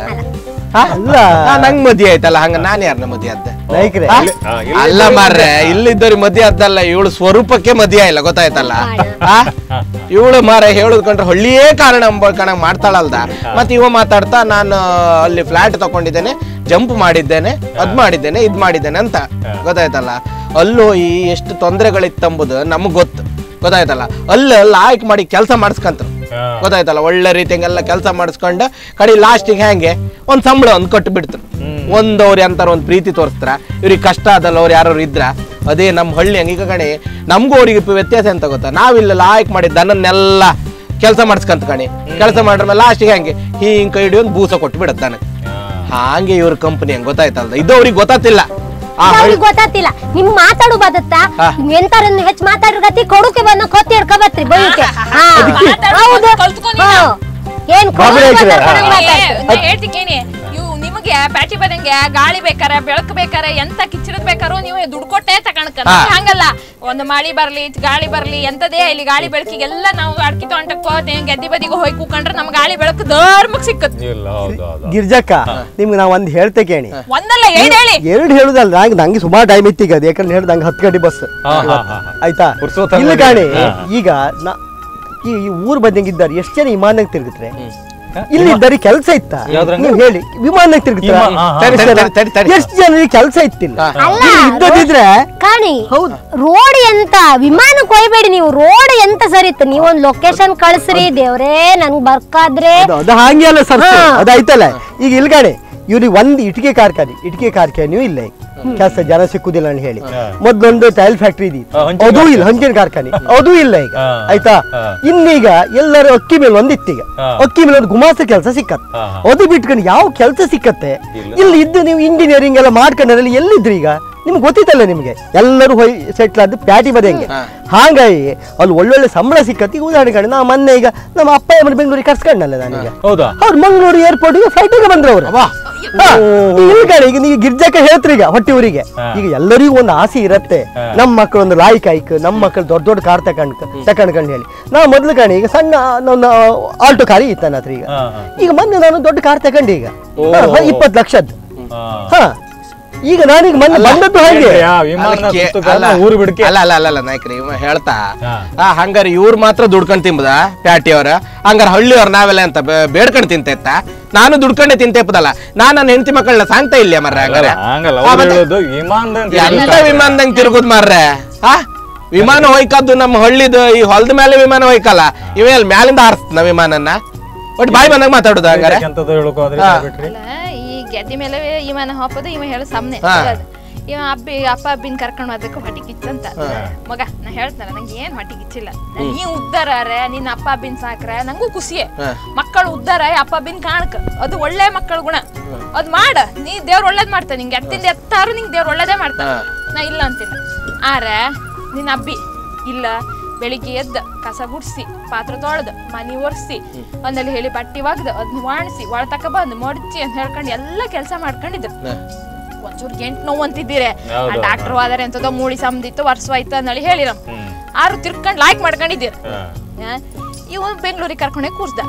[SPEAKER 2] ಅಲ್ಲ
[SPEAKER 5] ನಂಗ್ ಮದ್ವೆ ಆಯ್ತಲ್ಲ ಹಂಗ ನಾನ್ ಯಾರನ್ನ ಮದ್ವೆ ಅದ್ದ
[SPEAKER 2] ನಾಯ್ಕ್ರೆ
[SPEAKER 5] ಆ?
[SPEAKER 1] ಇಲ್ಲಿ- ಆ, ಇಲ್ಲಿ
[SPEAKER 5] ಅಲ್ಲ ಮಾರ್ರೆ ಇಲ್ಲಿದ್ದವ್ರಿಗೆ ಮದ್ವೆ ಅದ್ದಲ್ಲ ಇವಳು ಸ್ವರೂಪಕ್ಕೆ ಮದ್ವೆ ಇಲ್ಲ ಗೊತ್ತಾಯ್ತಲ್ಲ ಆ? ಇವಳು ಮಾರ ಹೇಳುದ್ ಕಂಡ್ರೆ ಹಳ್ಳಿಯೇ ಕಾರಣ ಕಣಂಗ್ ಮಾಡ್ತಾಳಲ್ದ ಮತ್ತೆ ಇವ ಮಾತಾಡ್ತಾ ನಾನು ಅಲ್ಲಿ ಫ್ಲಾಟ್ ತಕೊಂಡಿದ್ದೇನೆ ಜಂಪ್ ಮಾಡಿದ್ದೇನೆ ಅದ್ ಮಾಡಿದ್ದೇನೆ ಇದ್ ಮಾಡಿದ್ದೇನೆ ಅಂತ ಗೊತ್ತಾಯ್ತಲ್ಲ ಅಲ್ಲೋ ಈ ಎಷ್ಟು ತೊಂದರೆಗಳಿತ್ತಂಬುದು ನಮಗ್ ಗೊತ್ತು ಗೊತ್ತಾಯ್ತಲ್ಲ ಅಲ್ಲಿ ಲಾಯ್ಕ್ ಮಾಡಿ ಕೆಲಸ ಮಾಡಿಸ್ಕಂತ
[SPEAKER 1] ಹಾ.
[SPEAKER 5] ಗೊತ್ತಾಯ್ತಲ್ಲ ಒಳ್ಳೆ ರೀತಿಯಂಗೆಲ್ಲ ಕೆಲಸ ಮಾಡಿಸ್ಕೊಂಡು ಕಡಿ ಲಾಸ್ಟಿಗೆ ಹೆಂಗೆ ಒಂದ್ ಸಂಬಳ ಒಂದ್ ಕೊಟ್ಟು ಬಿಡ್ತಾರೆ ಒಂದ್ ಅವ್ರು ಎಂತಾರ ಒಂದ್ ಪ್ರೀತಿ ತೋರಿಸ್ತಾರ ಇವ್ರಿಗೆ ಕಷ್ಟ ಅದಲ್ಲ ಅವ್ರು ಯಾರು ಇದ್ರ ಅದೇ ನಮ್ಮ ಹಳ್ಳಿ ಹಂಗ ಈಗ ಕಣಿ ನಮಗೂ ಅವ್ರಿಗೆ ಇಪ್ಪ ವ್ಯತ್ಯಾಸ ಎಂತ ಗೊತ್ತಾ ನಾವಿಲ್ಲ ಲಾಯ್ಕ್ ಮಾಡಿ ದನನ್ನೆಲ್ಲ ಕೆಲಸ ಮಾಡಿಸ್ಕಂತ ಕಣಿ ಕೆಲಸ ಮಾಡ್ರ ಮೇಲೆ ಲಾಸ್ಟಿಗೆ ಹೆಂಗೆ ಹಿಂಗ್ ಕೈ ಹಿಡಿಯೊಂದು ಬೂಸ ಕೊಟ್ಟು ಬಿಡತ್ ದನಕ್ಕೆ ಹಾಗೆ ಇವ್ರ ಕಂಪನಿ ಹಂಗೆ ಗೊತ್ತಾಯ್ತಲ್ದ ಇದು ಅವ್ರಿಗೆ ಗೊತ್ತಾತಿಲ್ಲ ಆ ಹಳ್ಳಿ
[SPEAKER 3] ಅವ್ರಿಗೆ ಗೊತ್ತಾತಿಲ್ಲ ನಿಮ್ ಮಾತಾಡು ಬದತ್ತ
[SPEAKER 5] ಹಾ.
[SPEAKER 3] ಎಂತಾರ ಹೆಚ್ಚು ಮಾತಾಡ್ರ ಗತಿ ಕೊಡುಕೆ ಬಂದ ಕೊತ್ತಿ ಹಿಡ್ಕೊ ಬತ್ರಿ ಬೈಯುಕೆ ಹಾ.
[SPEAKER 4] ಮಾತಾಡು,
[SPEAKER 3] ಹೌದು
[SPEAKER 4] ಕಲ್ತ್ಕೊ ನೀನು.
[SPEAKER 3] ಹಾ. ಏನ್ ಕೊಡು
[SPEAKER 2] ಬಾಬು ಹೇಳ್ತೀರಾ?
[SPEAKER 3] ಮಾತಾಡ್ಕೊಂಡ್
[SPEAKER 4] ಏ,
[SPEAKER 3] ಮಾತಾಡ್ತೀರಿ.
[SPEAKER 4] ನಾ ಹೇಳ್ತಿಕೇನಿ ಇವು ನಿಮಗೆ ಪ್ಯಾಟಿ ಬದಂಗೆ ಗಾಳಿ ಬೇಕಾರ ಬೆಳಕು ಬೇಕಾರ ಎಂತ ಕಿಚ್ಚಿರದ್ ಬೇಕಾರೋ ನೀವು ದುಡ್ಡು ಕೊಟ್ಟೆ ತಕಣಕ
[SPEAKER 5] ಹಾ.
[SPEAKER 4] ಹಂಗಲ್ಲ ಒಂದು ಮಳಿ ಬರ್ಲಿ ಗಾಳಿ ಬರ್ಲಿ ಎಂತದೇ ಇಲ್ಲಿ ಗಾಳಿ ಬೆಳಕಿಗೆಲ್ಲ ನಾವು ಅಡ್ಕಿ ತೊಂಟಕ್ಕೋ ಗೆದ್ದಿ ಬದಿಗೆ ಹೋಗಿ ಕೂಕೊಂಡ್ರೆ ನಮ್ ಗಾಳಿ ಬೆಳಕು ಧರ್ಮಕ್ ಸಿಕ್ಕತ್
[SPEAKER 1] ಇಲ್ಲ ಹೌದು ಹೌದು
[SPEAKER 2] ಗಿರ್ಜಕ್ಕ ನಿಮ್ಗೆ ನಾ ಒಂದ್ ಹೇಳ್ತೆ ಕೇಳಿ
[SPEAKER 4] ಒಂದಲ್ಲ ಎರಡ್ ಹೇಳಿ
[SPEAKER 2] ಎರಡು ಹೇಳುದಲ್ಲ ನಂಗೆ ನಂಗೆ ಸುಮಾರು ಟೈಮ್ ಇತ್ತೀಗ ಅದು ಯಾಕಂದ್ರೆ ಹೇಳ್ದು ನಂಗೆ ಹತ್ತು ಗಂಟೆ ಬಸ್
[SPEAKER 1] ಹಾ, ಹಾ, ಹಾ, ಹಾ.
[SPEAKER 2] ಆಯ್ತಾ
[SPEAKER 1] ಪುರ್ಸೊತ್ತಲ್ಲಿ
[SPEAKER 2] ಇಲ್ಲ ಕಾಣಿ
[SPEAKER 1] ಹಾ.
[SPEAKER 2] ಈಗ ನಾ ಈ ಈ ಊರ್ ಬಂದಂಗೆ ಇದ್ದಾರೆ ಎಷ್ಟು ಜನ ವಿಮಾನದಾಗ ತಿರುಗಿದ್ರೆ ಇಲ್ಲಿ ಇದ್ದಾರೆ ಕೆಲಸ ಇತ್ತ
[SPEAKER 1] ಯಾವ್ದ್ರಂಗ?
[SPEAKER 2] ನೀವು ಹೇಳಿ ವಿಮಾನದಾಗ ತಿರುಗಿತ್ರ
[SPEAKER 1] ವಿಮಾನ, ಹಾ, ಹಾ.
[SPEAKER 5] ತಡಿ, ತಡಿ, ತಡಿ, ತಡಿ, ತಡಿ.
[SPEAKER 2] ಎಷ್ಟು ಜನರಿಗೆ ಕೆಲಸ ಇತ್ತಿಲ್ಲ
[SPEAKER 3] ಅಲ್ಲ
[SPEAKER 2] ಇಲ್ಲಿ ಇದ್ದದಿದ್ರೆ
[SPEAKER 3] ಕಾಣಿ ರೋಡ್ ಎಂತ ವಿಮಾನಕ್ಕೆ ಹೋಯ್ಬೇಡಿ ನೀವು ರೋಡ್ ಎಂತ ಸರಿ ಇತ್ತು ನೀವು ಒಂದ್ ಲೊಕೇಶನ್ ಕಳ್ಸ್ರಿ ದೇವ್ರೇ ನನ್ಗ್ ಬರ್ಕಾದ್ರೆ
[SPEAKER 2] ಅದು ಅದು ಹಾಗೆ ಅಲ್ಲ ಸರ್
[SPEAKER 3] ಹಾ.
[SPEAKER 2] ಅದಾಯ್ತಲ್ಲ ಈಗ ಇಲ್ಗಾಣೆ ಇವ್ರಿಗೆ ಒಂದ್ ಇಟ್ಟಿಗೆ ಕಾರ್ಖಾನೆ ಇಟ್ಟಿಗೆ ಕಾರ್ಖಾನೆಯೂ ಇಲ್ಲ ಈಗ ಕೆಲಸ ಜನ ಸಿಕ್ಕುದಿಲ್ಲ ಅಂತ ಹೇಳಿ ಮೊದ್ಲೊಂದು ಟೈಲ್ ಫ್ಯಾಕ್ಟ್ರಿ ಇದೆ
[SPEAKER 1] ಹಾ, ಹಂಚಿನ
[SPEAKER 2] ಅದು ಇಲ್ಲ ಹಂಚಿನ ಕಾರ್ಖಾನೆ ಅದು ಇಲ್ಲ ಈಗ
[SPEAKER 1] ಹಾ.
[SPEAKER 2] ಆಯ್ತಾ
[SPEAKER 1] ಹಾ.
[SPEAKER 2] ಇನ್ನೀಗ ಎಲ್ಲರೂ ಅಕ್ಕಿ ಮೇಲೆ ಒಂದ್ ಇತ್ತೀಗ
[SPEAKER 1] ಹಾ.
[SPEAKER 2] ಅಕ್ಕಿ ಮೇಲೆ ಒಂದು ಗುಮಾಸ ಕೆಲಸ ಸಿಕ್ಕತ್
[SPEAKER 1] ಹಾ, ಹಾ.
[SPEAKER 2] ಅದು ಬಿಟ್ಕೊಂಡು ಯಾವ ಕೆಲಸ ಸಿಕ್ಕತ್ತೆ
[SPEAKER 1] ಇಲ್ಲ.
[SPEAKER 2] ಇಲ್ಲಿ ಇದ್ದು ನೀವು ಇಂಜಿನಿಯರಿಂಗ್ ಎಲ್ಲ ಮಾಡ್ಕೊಂಡ್ರಲ್ಲಿ ಎಲ್ಲಿದ್ರಿ ಈಗ ನಿಮ್ಗೆ ಗೊತ್ತಿತ್ತಲ್ಲ ನಿಮ್ಗೆ ಎಲ್ಲರೂ ಹೋಯ್ ಸೆಟ್ಲ್ ಆದ್ದು ಪ್ಯಾಟಿ ಬದಂಗೆ ಹಾಗಾಗಿ ಅಲ್ಲಿ ಒಳ್ಳೊಳ್ಳೆ ಸಂಬಳ ಸಿಕ್ಕತ್ತೆ ಈಗ ಉದಾಹರಣೆ ನಾ ಮೊನ್ನೆ ಈಗ ನಮ್ಮ ಅಪ್ಪ ಅಮ್ಮನ ಬೆಂಗಳೂರಿಗೆ ಕರ್ಸ್ಕೊಂಡಲ್ಲ ನಾನೀಗ
[SPEAKER 1] ಹೌದಾ
[SPEAKER 2] ಅವ್ರು ಮಂಗಳೂರು ಏರ್ಪೋರ್ಟ್ಗೆ ಫ್ಲೈಟಿಗೆ ಬಂದ್ರು ಅವರು ಇಲ್ಲ ಕಡೆ ಈಗ ನೀವು ಗಿರ್ಜಾಕ ಹೇಳ್ತ್ರಿ ಈಗ ಹೊಟ್ಟೆ ಊರಿಗೆ
[SPEAKER 1] ಹಾ.
[SPEAKER 2] ಈಗ ಎಲ್ಲರಿಗೂ ಒಂದು ಆಸೆ ಇರತ್ತೆ
[SPEAKER 1] ಹಾ.
[SPEAKER 2] ನಮ್ಮ ಮಕ್ಕಳು ಒಂದು ಲಾಯ್ಕ್ ಆಯ್ಕ್ ನಮ್ಮ ಮಕ್ಕಳು ದೊಡ್ಡ ದೊಡ್ಡ ಕಾರ್ ತಕೊಂಡ್ ತಕೊಂಡ್ಕೊಂಡು ಹೇಳಿ ನಾ ಮೊದ್ಲು ಕಾಣಿ ಈಗ ಸಣ್ಣ ನನ್ನ ಆಲ್ಟೋ ಕಾರಿ ಇತ್ತ ನನ್ನ ಹತ್ರ ಈಗ
[SPEAKER 1] ಹಾ, ಹಾ.
[SPEAKER 2] ಈಗ ಮೊನ್ನೆ ನಾನು ದೊಡ್ಡ ಕಾರ್ ತಕೊಂಡೆ ಈಗ ಇಪ್ಪತ್ತು ಲಕ್ಷದ್ದು
[SPEAKER 1] ಹಾ.
[SPEAKER 2] ಹಾ ಈಗ ನಾನೀಗ ಮೊನ್ನೆ ಬಂದದ್ದು ಹಾಗೆ
[SPEAKER 1] ಹೇಳ್ರಿ, ಆ ವಿಮಾನ
[SPEAKER 5] ಅಲ್ಲಕ್ಕೆ-
[SPEAKER 1] ಸುತ್ತು
[SPEAKER 5] ಅಲ್ಲ
[SPEAKER 1] ಕಾರಣ ಊರು ಬಿಡ್ಕೆ
[SPEAKER 5] ಅಲ್ಲ ಅಲ್ಲ ಅಲ್ಲ ಅಲ್ಲ ನಾಯ್ಕ್ರಿ ಇವ ಹೇಳ್ತಾ
[SPEAKER 1] ಹಾ.
[SPEAKER 5] ಆ ಹಂಗಾರೆ ಇವ್ರು ಮಾತ್ರ ದುಡ್ಕೊಂಡ್ ತಿಂಬುದ ಪ್ಯಾಟಿಯವ್ರ ಹಂಗಾರೆ ಹಳ್ಳಿಯವ್ರ ನಾವೆಲ್ಲ ಅಂತ ಬೇ- ಬೇಡ್ಕೊಂಡ್ ತಿಂತೈತ ನಾನು ದುಡ್ಕೊಂಡೆ ತಿಂತೇಪದಲ್ಲ ನಾನ್ ನನ್ನ ಹೆಂಡತಿ ಮಕ್ಕಳನ್ನ ಸಾಂಗ್ತಾ ಇಲ್ಲ ಮರ್ರೆ ಹಂಗಾರೆ
[SPEAKER 1] ಹಂಗಲ್ಲ
[SPEAKER 5] ಆ,
[SPEAKER 1] ಅವ್ರು
[SPEAKER 5] ಮತ್ತೆ
[SPEAKER 1] ಹೇಳೋದು ವಿಮಾನದಂತ
[SPEAKER 5] ಎಂತ ವಿಮಾನದಂಗ್ ತಿರುಗುದ್ ಮಾರ್ರೆ ಆ ವಿಮಾನ ಹೋಯ್ಕದ್ದು ನಮ್ಮ ಹಳ್ಳಿದು ಈ ಹೊಲದ ಮೇಲೆ ವಿಮಾನ ಹೋಯ್ಕಲ್ಲ ಇವೆಲ್ಲ ಮ್ಯಾಲಿಂದ ಹಾರಿಸ್ತ ವಿಮಾನನ್ನ ಒಟ್ಟು ಬಾಯಿ ಬಂದಾಗ ಮಾತಾಡುದು ಹಂಗಾರೆ
[SPEAKER 1] ಎಂತದ್ದು ಹೇಳೋಕು ಅಂದ್ರೆ
[SPEAKER 5] ಹಾ.
[SPEAKER 1] ಬಿಟ್ರಿ
[SPEAKER 4] ಅಲ್ಲ ಈ ಗೆದ್ದಿ ಮೇಲೆ ಇವನ ಹಾಪದು ಇವ ಹೇಳು ಸಾಮ್ನೆ
[SPEAKER 5] ಹಾ.
[SPEAKER 4] ಇವ ಅಬ್ಬಿ ಅಪ್ಪ ಅಬ್ಬಿನ ಕರ್ಕೊಂಡು ಹೋದಕ್ಕೆ ಹೊಟ್ಟಿ ಕಿಚ್ಚಂತ ಮಗ ನಾ ಹೇಳ್ತಾನೆ ನಂಗೆ ಏನ್ ಹೊಟ್ಟಿ ಕಿಚ್ಚಿಲ್ಲ ನೀ ಉದ್ದಾರ ನಿನ್ನ ಅಪ್ಪ ಅಬ್ಬಿನ ಸಾಕ್ರೆ ನಂಗೂ ಖುಷಿಯೇ
[SPEAKER 5] ಹಾ.
[SPEAKER 4] ಮಕ್ಕಳು ಉದ್ದಾರ ಅಪ್ಪ ಅಬ್ಬಿನ ಕಾಣಕ ಅದು ಒಳ್ಳೆ ಮಕ್ಕಳ ಗುಣ ಅದ್ ಮಾಡ ನೀ ದೇವ್ರ ಒಳ್ಳೇದ್ ಮಾಡ್ತಾನೆ ನಿಂಗೆ ಎತ್ತಿಂದ ಎತ್ತಾರು ನಿಂಗೆ ದೇವ್ರ ಒಳ್ಳೇದೇ ಮಾಡ್ತಾನೆ
[SPEAKER 5] ಹಾ.
[SPEAKER 4] ನಾ ಇಲ್ಲ ಅಂತಿಲ್ಲ ಆರೆ ನಿನ್ನ ಅಬ್ಬಿ ಇಲ್ಲ ಬೆಳಿಗ್ಗೆ ಎದ್ದ ಕಸ ಗುಡ್ಸಿ ಪಾತ್ರೆ ತೊಳ್ದು ಮನಿ ಒರೆಸಿ ಒಂದಲ್ಲಿ ಹೇಳಿ ಬಟ್ಟಿ ಒಗ್ದು ಅದನ್ನ ವಾಣಿಸಿ ಒಳ ತಕ ಬಂದು ಮಡಚಿ ಅಂತ ಹೇಳ್ಕೊಂಡು ಎಲ್ಲ ಕೆಲಸ ಮಾಡ್ಕೊಂಡಿದ್ರು ಒಂಚೂರು ಗಂಟ್ ನೋವು ಅಂತಿದ್ದೀರಿ
[SPEAKER 1] ಹೌದು,
[SPEAKER 4] ಡಾಕ್ಟರ್ ಹೋದರೆ ಎಂತದೋ ಮೂಳಿ ಸಮದಿತ್ತು ವರ್ಷವಾಯ್ತು ಅಂದೇಳಿ ಹೇಳಿರಮ್ ಆರು ತಿರ್ಕೊಂಡು ಲೈಕ್ ಮಾಡ್ಕೊಂಡಿದ್ದೀರಿ ಆ, ಇವ ಬೆಂಗಳೂರಿಗೆ ಕರ್ಕೊಂಡೋಗಿ ಕೂರ್ಸ್ದ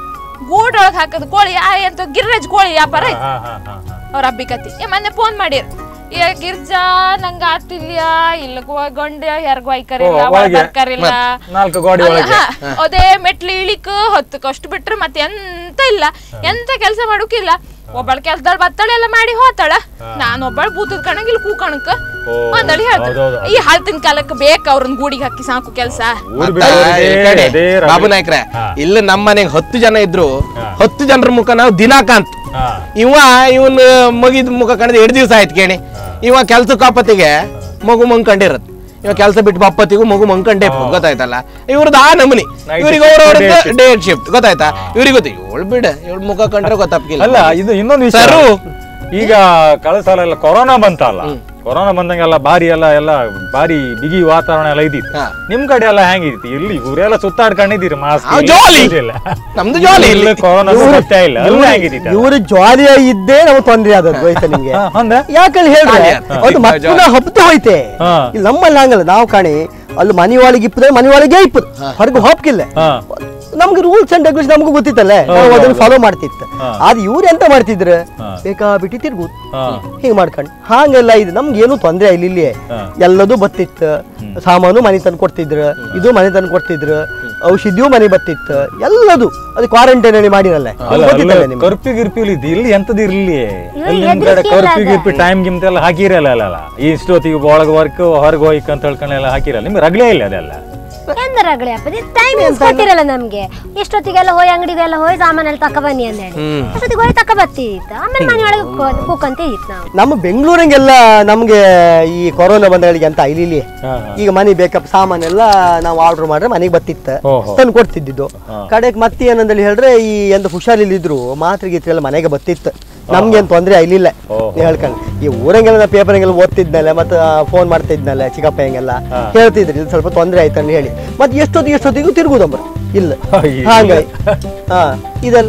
[SPEAKER 4] ಗೂಡೊಳಗೆ ಹಾಕದ್ ಕೋಳಿ ಆ ಎಂತ ಗಿರ್ರೇಜ್ ಕೋಳಿ ವ್ಯಾಪಾರ ಆಯ್ತು
[SPEAKER 1] ಹಾ ಹಾ ಹಾ ಹಾ
[SPEAKER 4] ಅವ್ರ ಹಬ್ಬಿ ಕತ್ತಿ ಏ ಮೊನ್ನೆ ಫೋನ್ ಮಾಡಿರ್ ಏ ಗಿರ್ಜಾ ನಂಗ ಆತಿಲ್ಯಾ ಇಲ್ಲ ಗೊಂಡ ಯಾರಿಗೂ ಐಕರಿಲ್ಲ
[SPEAKER 1] ಓ, ಒಳಗೆ.
[SPEAKER 4] ಬರ್ಕರಿಲ್ಲ
[SPEAKER 1] ನಾಲ್ಕು ಗೋಡಿ
[SPEAKER 4] ಅಲ್ಲ,
[SPEAKER 1] ಒಳಗೆ
[SPEAKER 4] ಹಾ, ಅದೇ ಮೆಟ್ಲು ಇಳಿಕ ಹೊತ್ತಕ್ಕೆ ಅಷ್ಟು ಬಿಟ್ರೆ ಮತ್ತೆ ಎಂತ ಇಲ್ಲ ಎಂತ ಕೆಲಸ ಮಾಡೋಕಿಲ್ಲ ಒಬ್ಬಳ ಕೆಲ್ಸದಳ ಬತ್ತಾಳೆ ಎಲ್ಲ ಮಾಡಿ ಹೋತಾಳ ನಾನು ಒಬ್ಬಳ ಬೂತದ ಕಣಂಗ್ ಇಲ್ಲಿ ಕೂಕಣಕ್
[SPEAKER 1] ಓ,
[SPEAKER 4] ಅಂದಳಿ ಹೇಳ್ತಾಳೆ
[SPEAKER 1] ಹೌದೌದು.
[SPEAKER 4] ಈ ಹಳ್ತಿನ ಕಾಲಕ್ಕೆ ಬೇಕು ಅವ್ರನ್ನ ಗೂಡಿಗೆ ಹಾಕಿ ಸಾಕು ಕೆಲಸ
[SPEAKER 1] ಊರ್
[SPEAKER 5] ಮತ್ತೆ
[SPEAKER 1] ಬಿಟ್ಟು
[SPEAKER 5] ಈ ಕಡೆ
[SPEAKER 1] ಅದೇ ರಗಳೆ.
[SPEAKER 5] ಬಾಬು ನಾಯ್ಕ್ರೆ
[SPEAKER 1] ಹಾ.
[SPEAKER 5] ಇಲ್ಲ ನಮ್ಮ ಮನೆಗೆ ಹತ್ತು ಜನ ಇದ್ರು
[SPEAKER 1] ಹಾ.
[SPEAKER 5] ಹತ್ತು ಜನರ ಮುಖ ನಾವು ದಿನಾ ಕಾಂತ್
[SPEAKER 1] ಹಾ
[SPEAKER 5] ಇವ ಇವನ್ ಮಗಿದ ಮುಖ ಕಂಡಿದ್ ಎರಡು ದಿವಸ ಆಯ್ತು ಕೇಳಿ ಇವ ಕೆಲ್ಸ ಕಾಪತಿಗೆ ಮಗು ಮಂಕೊಂಡಿರತ್ ಇವ ಕೆಲಸ ಬಿಟ್ಟು ಬಪ್ಪತ್ತಿಗೂ ಮಗು ಮಂಕಂಡೇ ಗೊತ್ತಾಯ್ತಲ್ಲ ಇವ್ರದ್ದು ಆ ನಮನಿ
[SPEAKER 1] Night
[SPEAKER 5] ಇವ್ರಿಗೆ
[SPEAKER 1] shift,
[SPEAKER 5] ಅವ್ರವ್ರದ್ದು
[SPEAKER 1] day shift.
[SPEAKER 5] ಡೇಟ್ ಶಿಫ್ಟ್ ಗೊತ್ತಾಯ್ತಾ ಇವ್ರಿಗೆ ಗೊತ್ತು ಇವಳು ಬಿಡ ಇವಳು ಮುಖ ಕಂಡ್ರೆ ಗೊತ್ತಾಗ್ಲಿಲ್ಲ
[SPEAKER 1] ಅಲ್ಲ ಇದು ಇನ್ನೊಂದು ವಿಷಯ
[SPEAKER 5] ಸರು.
[SPEAKER 1] ಈಗ ಕಳೆದ ಸಲ ಎಲ್ಲ ಕೊರೋನಾ ಬಂತಲ್ಲ ಕೊರೋನಾ ಬಂದಂಗೆಲ್ಲ ಬಾರಿ ಎಲ್ಲ ಎಲ್ಲ ಬಾರಿ ಬಿಗಿ ವಾತಾವರಣ ಎಲ್ಲ ಇದ್ದಿತ್ತು
[SPEAKER 5] ಹಾ.
[SPEAKER 1] ನಿಮ್ ಕಡೆ ಎಲ್ಲ ಹೆಂಗಿತ್ತು ಇಲ್ಲಿ ಊರೆಲ್ಲ ಸುತ್ತಾಡ್ಕೊಂಡಿದ್ದೀರಿ ಮಾಸ್ಕ್
[SPEAKER 5] ನಾವು jolly. ನಮ್ದು jolly ಇಲ್ಲಿ.
[SPEAKER 1] ಕೊರೋನಾ ಸಮಸ್ಯೆ ಇಲ್ಲ ಅಲ್ಲಿ ಹೆಂಗಿತ್ತು
[SPEAKER 2] ಇವರು ಜ್ವಾಲಿಯ ಇದ್ದೇ ನಮಗೆ ತೊಂದ್ರೆ ಆದದ್ದು ಆಯ್ತಾ ನಿಮ್ಗೆ
[SPEAKER 1] ಹಂದ
[SPEAKER 2] ಯಾಕಂದ್ರೆ ಹೇಳ್ರೆ
[SPEAKER 5] ಖಾಲಿ
[SPEAKER 2] ಅದು
[SPEAKER 5] ಆಯ್ತು.
[SPEAKER 2] ಮಕ್ಕಳ ಹಬ್ಬದ ಹೋಯ್ತೆ
[SPEAKER 1] ಹಾ.
[SPEAKER 2] ಇಲ್ಲಿ ನಮ್ಮಲ್ಲಿ ಹಂಗಲ್ಲ ನಾವು ಕಾಣಿ ಅಲ್ಲಿ ಮನೆ ಒಳಗೆ ಇಪ್ಪದೆ ಮನೆ ಒಳಗೆ ಇಪ್ಪದು ಹೊರಗೆ ಹೋಗ್ಕಿಲ್ಲ
[SPEAKER 1] ಹಾ
[SPEAKER 2] ನಮ್ಗೆ ರೂಲ್ಸ್ ಅಂಡ್ ರೆಗ್ಯುಲೇಷನ್ ನಮಗೂ ಗೊತ್ತಿತ್ತಲ್ಲ ನಾವು
[SPEAKER 1] ಹೌದು,
[SPEAKER 2] ಅದನ್ನ
[SPEAKER 1] ಹೌದು.
[SPEAKER 2] ಫಾಲೋ ಮಾಡ್ತಿತ್ತು
[SPEAKER 1] ಹಾ.
[SPEAKER 2] ಆದ್ರೆ ಇವ್ರು ಎಂತ ಮಾಡ್ತಿದ್ರು
[SPEAKER 1] ಹಾ.
[SPEAKER 2] ಬೇಕಾಬಿಟ್ಟು ತಿರ್ಗುದು
[SPEAKER 1] ಹಾ
[SPEAKER 2] ಹಿಂಗ್ ಮಾಡ್ಕೊಂಡು ಹಾಗೆಲ್ಲ ಇದು ನಮ್ಗೆ ಏನು ತೊಂದ್ರೆ ಇಲ್ಲ ಇಲ್ಲಿ
[SPEAKER 1] ಹಾ.
[SPEAKER 2] ಎಲ್ಲದೂ ಬತ್ತಿತ್ತು ಸಾಮಾನು ಮನೆ ತಂದು ಕೊಡ್ತಿದ್ರು ಇದು ಮನೆ ತಂದು ಕೊಡ್ತಿದ್ರು ಔಷಧಿಯೂ ಮನೆ ಬತ್ತಿತ್ತು ಎಲ್ಲದು ಅದು ಕ್ವಾರಂಟೈನ್ ಅಲ್ಲಿ ಮಾಡಿರಲ್ಲ
[SPEAKER 1] ಅಲ್ಲ
[SPEAKER 2] ಗೊತ್ತಿತ್ತಲ್ಲ ನಿಮ್ಗೆ
[SPEAKER 1] ಕರ್ಫ್ಯೂ ಗಿರ್ಫ್ಯೂ ಇದ್ದು ಇಲ್ಲಿ ಎಂತದ್ ಇರ್ಲಿ
[SPEAKER 3] ಇವ್ರು
[SPEAKER 1] ಅಲ್ಲಿ ನಿಮ್ ಕಡೆ
[SPEAKER 3] ಹೆದ್ರಿಕೆ ಇಲ್ಲ
[SPEAKER 1] ಕರ್ಫ್ಯೂ
[SPEAKER 3] ಅದ.
[SPEAKER 1] ಗಿರ್ಫ್ಯೂ ಟೈಮ್ ಗಿಮ್ತ್ ಎಲ್ಲ ಹಾಕಿರಲ್ಲ ಅಲ್ಲ ಈ ಇಷ್ಟೊತ್ತಿಗೆ ಒಳಗೆ ವರ್ಕ್ ಹೊರಗೆ ಹೋಯ್ಕ ಅಂತ ಹೇಳ್ಕೊಂಡು ಎಲ್ಲ ಹಾಕಿರಲ್ಲ ನಿಮ್ಗೆ ರಗ್ಲೇ ಇಲ್ಲ ಅದೆಲ್ಲ
[SPEAKER 3] ಎಂದರಗಳೆ ಅಪ್ಪ ಟೈಮ್ ಕೊಟ್ಟಿರಲ್ಲ ನಮ್ಗೆ ಎಷ್ಟೊತ್ತಿಗೆಲ್ಲ ಹೋಗಿ ಅಂಗಡಿಗೆಲ್ಲ ಹೋಗಿ ಸಾಮಾನೆಲ್ಲ ತಕ ಬನ್ನಿ ಅಂದೇಳಿ
[SPEAKER 2] ಹ್ಮ್.
[SPEAKER 3] ಅಷ್ಟೊತ್ತಿಗೆ ಹೋಗಿ ತಕ ಬರ್ತಿತ್ತು ಆಮೇಲೆ ಮನೆ ಒಳಗೆ ಕೂಕಂತ ಇತ್ತು ನಾವು
[SPEAKER 2] ನಮ್ಮ ಬೆಂಗಳೂರಂಗೆಲ್ಲ ನಮ್ಗೆ ಈ ಕೊರೋನಾ ಬಂದಗಳಿಗೆ ಅಂತ ಇಲ್ಲಿ
[SPEAKER 1] ಹಾ,
[SPEAKER 2] ಈಗ ಮನೆ ಬೇಕಪ್ ಸಾಮಾನೆಲ್ಲ ನಾವು ಆರ್ಡರ್ ಮಾಡ್ರೆ ಮನೆಗೆ ಬತ್ತಿತ್ತ
[SPEAKER 1] ಓಹೋ.
[SPEAKER 2] ತಂದು ಕೊಡ್ತಿದ್ದಿದ್ದು ಕಡೆಗೆ ಮತ್ತೆ ಏನಂದೇಳಿ ಹೇಳಿದ್ರೆ ಈ ಎಂತ ಹುಷಾರಿಲ್ಲಿದ್ರು ಮಾತ್ರೆ ಗೀತ್ರೆ ಎಲ್ಲ ಮನೆಗೆ ಬತ್ತಿತ್ತು ನಮ್ಗೆ ಏನು ತೊಂದರೆ ಆಗಿಲ್ಲ
[SPEAKER 1] ಓಹೋ.
[SPEAKER 2] ಹೇಳ್ಕೊಂಡು ಈ ಊರಂಗೆಲ್ಲ ನಾ ಪೇಪರ್ಗೆಲ್ಲ ಓದ್ತಿದ್ನಲ್ಲ ಮತ್ತೆ ಫೋನ್ ಮಾಡ್ತಿದ್ನಲ್ಲ ಚಿಕ್ಕಪ್ಪ ಹೆಂಗೆಲ್ಲ ಹೇಳ್ತಿದ್ರಿ ಇದು ಸ್ವಲ್ಪ ತೊಂದರೆ ಆಯ್ತು ಅಂತ ಹೇಳಿ ಮತ್ತೆ ಎಷ್ಟೊತ್ತಿಗೆ ಎಷ್ಟೊತ್ತಿಗೂ ತಿರುಗುದಮ್ಮ ಇಲ್ಲ
[SPEAKER 1] ಅಯ್ಯೋ.
[SPEAKER 2] ಹಾಗಾಗಿ ಹಾ ಇದೆಲ್ಲ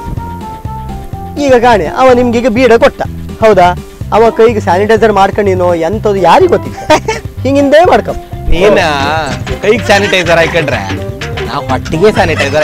[SPEAKER 2] ಈಗ ಕಾಣೆ ಅವ ನಿಮ್ಗೆ ಈಗ ಬೀಡ ಕೊಟ್ಟ ಹೌದಾ ಅವ ಕೈಗೆ ಸ್ಯಾನಿಟೈಸರ್ ಮಾಡ್ಕೊಂಡಿನೋ ಎಂತದು ಯಾರಿಗೆ ಗೊತ್ತಿಲ್ಲ ಹಿಂಗಿಂದೇ ಮಾಡ್ಕೊ
[SPEAKER 5] ನೀನ ಕೈಗೆ ಸ್ಯಾನಿಟೈಸರ್ ಹಾಕೊಂಡ್ರೆ ನಾವು ಹೊಟ್ಟಿಗೆ ಸ್ಯಾನಿಟೈಸರ್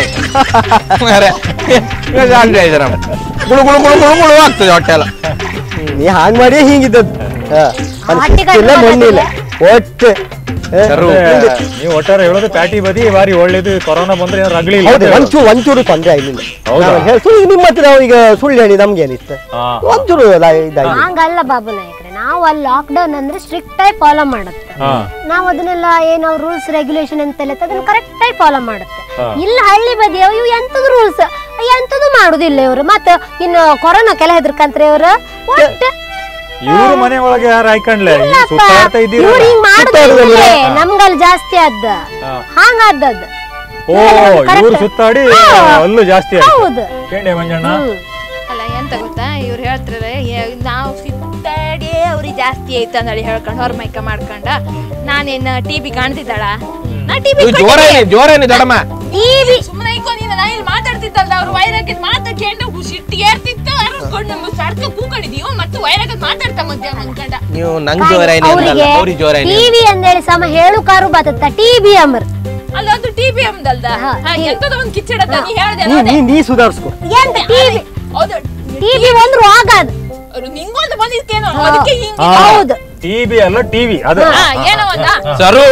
[SPEAKER 5] ಸ್ಯಾನಿಟೈಸರ್ ಗುಳು ಗುಳು ಗುಳು ಗುಳು ಗುಳು ಆಗ್ತದೆ ಹೊಟ್ಟೆ ಎಲ್ಲ
[SPEAKER 2] ನೀ ಹಾಂಗ್ ಮಾಡಿ ಹಿಂಗಿದ್ದದ್ದು ಹಾ. ಅವ್ನ್
[SPEAKER 3] ಹೊಟ್ಟೆ
[SPEAKER 2] ಸುತ್ತಿಲ್ಲ
[SPEAKER 3] ಕಟ್ಕೊಂಡು
[SPEAKER 2] ಮಣ್ಣಿಲ್ಲ ಒಟ್ಟು ಹಾ.
[SPEAKER 5] ಸರು.
[SPEAKER 1] ಮತ್ತೆ ನೀವು ಒಟ್ಟಾರೆ ಹೇಳೋದು ಪ್ಯಾಟಿ ಬದಿ ಬಾರಿ ಒಳ್ಳೇದು ಕೊರೋನಾ ಬಂದ್ರೆ ಏನು ರಗ್ಲಿ ಇಲ್ಲ
[SPEAKER 2] ಹೌದು
[SPEAKER 1] ಅಂತ ಹೇಳೋದು.
[SPEAKER 2] ಒಂಚೂರು ಒಂಚೂರು ತೊಂದ್ರೆ ಆಗಿಲ್ಲ
[SPEAKER 1] ಹೌದಾ?
[SPEAKER 2] ನಾವು ಹೇಳ್- ಸುಳ್ಳು ನಿಮ್ಮ ಹತ್ರ ನಾವು ಈಗ ಸುಳ್ಳು ಹೇಳಿ ನಮ್ಗೇನಿತ್ತು
[SPEAKER 1] ಹಾ.
[SPEAKER 2] ಒಂಚೂರು ಲಾ- ಇದಾಗಿ
[SPEAKER 3] ಹಂಗಲ್ಲ ಬಾಬು ನಾಯಕ್ರೆ ನಾವು ಅಲ್ಲಿ ಲಾಕ್ಡೌನ್ ಅಂದ್ರೆ ಸ್ಟ್ರಿಕ್ಟ್ ಆಗಿ ಫಾಲೋ ಮಾಡುತ್ತೆ
[SPEAKER 1] ಹಾ
[SPEAKER 3] ನಾವು ಅದನ್ನೆಲ್ಲ ಏನೋ ರೂಲ್ಸ್ ರೆಗ್ಯುಲೇಷನ್ ಅಂತೆಲ್ಲ ಇತ್ತು, ಅದನ್ನ ಕರೆಕ್ಟ್ ಆಗಿ ಫಾಲೋ ಮಾಡುತ್ತೆ
[SPEAKER 1] ಹಾ.
[SPEAKER 3] ಇಲ್ಲ ಹಳ್ಳಿ ಬದಿ ಇವು ಎಂತದು ರೂಲ್ಸ್ ಎಂತದು ಮಾಡುದಿಲ್ಲ ಇವರು ಮತ್ತೆ ಇನ್ನು ಕೊರೋನಾ ಕೆಲ ಹೆದರ್ಕಂತ್ರೆ ಇವರು ಒಟ್ಟು
[SPEAKER 1] ಇವ್ರು ಮನೆ ಒಳಗೆ ಯಾರು ಹಾಕೊಂಡ್ಲೆ ನೀವು
[SPEAKER 3] ಇಲ್ಲಪ್ಪ,
[SPEAKER 1] ಸುತ್ತಾಡ್ತಾ ಇದ್ದೀರ
[SPEAKER 3] ಇವ್ರು ಹಿಂಗ್ ಮಾಡುದಿಲ್ಲ ನಮ್ಗಲ್ಲಿ ಜಾಸ್ತಿ ಅದ್ದ
[SPEAKER 1] ಹಾ.
[SPEAKER 3] ಹಂಗದ್ದದ್ದು
[SPEAKER 1] ಓ ಇವ್ರು ಸುತ್ತಾಡಿ ಅಲ್ಲೂ ಜಾಸ್ತಿ ಆಯ್ತು
[SPEAKER 3] ಹೌದು
[SPEAKER 1] ಕೇಂಡೆ ಮಂಜಣ್ಣ
[SPEAKER 4] ಅಲ್ಲ ಎಂತ ಗೊತ್ತಾ ಇವ್ರು ಹೇಳ್ತಾರೆ ಏ- ನಾವು ಸುತ್ತಾಡಿ ಅವ್ರಿಗೆ ಜಾಸ್ತಿ ಐತೆ ಅಂದೇಳಿ ಹೇಳ್ಕೊಂಡು ಹೊರ ಮೈಕ ಮಾಡ್ಕೊಂಡ ನಾನೇನ್ ಟಿವಿ ಕಾಣ್ತಿದ್ದಾಳ ನಾ ಟಿವಿ
[SPEAKER 5] ಇವ್ ಜೋರೇನಿ ಜೋರೇನಿ ದಡಮ್ಮ
[SPEAKER 4] ಟಿವಿ ಸುಮ್ಮನೆ ಇಕ್ಕೋ ನೀನು ನಾ ಇಲ್ಲಿ ಮಾತಾಡ್ತಿದ್ದಲ್ಲ ಅವ್ರು ವೈರಾಗ್ಯದ ಮಾತಾಡ್ಕೊಂಡು ಸಿಟ್ಟು ಏರ್ತಿತ್ತು ಅರ್ಸ್ಕೊಂಡು ನಮ್ಮ ಸಡ್ಕ ಕೂಕೊಂಡಿದೀವ ಮತ್ತೆ ವೈರಾಗ್ಯದ ಮಾತಾಡ್ತಾ ಮಧ್ಯಾಹ್ನ ಅನ್ಕೊಂಡ
[SPEAKER 5] ನೀವು ನಂಗೆ ಜೋರೇನಿ
[SPEAKER 3] ಅವರಿಗೆ
[SPEAKER 5] ಅಂದಲ್ಲ ಅವ್ರಿಗೆ ಜೋರೇನಿ
[SPEAKER 3] ಟಿವಿ ಅಂದೇಳಿ ಸಮ ಹೇಳು ಕಾರು ಬತ್ತ ಟಿವಿ ಅಮರ್
[SPEAKER 4] ಅಲ್ಲ ಅದು ಟಿವಿ ಅಮ್ದಲ್ದ
[SPEAKER 3] ಹಾ,
[SPEAKER 4] ಎಂತದ ಒಂದ್ ಕಿಚ್ಚಡತ್ತ ನೀ ಹೇಳ್ದೆ
[SPEAKER 2] ನೀ ನೀ ನೀ ಸುಧಾರಿಸ್ಕೊ
[SPEAKER 3] ಎಂತ ಟಿವಿ
[SPEAKER 4] ಹೌದು
[SPEAKER 3] ಟಿವಿ ಒಂದು ರೋಗ ಅದು
[SPEAKER 4] ಅವ್ರು ನಿಂಗೊಂದು ಬಂದಿದ್ಕೇನೋ ಅದಕ್ಕೆ ಹಿಂಗ್
[SPEAKER 1] ಹಾ.
[SPEAKER 3] ಹೌದು
[SPEAKER 1] ಟಿವಿ ಅಲ್ಲ ಟಿವಿ ಅದು
[SPEAKER 4] ಹಾ, ಏನೋ ಒಂದ
[SPEAKER 5] ಸರು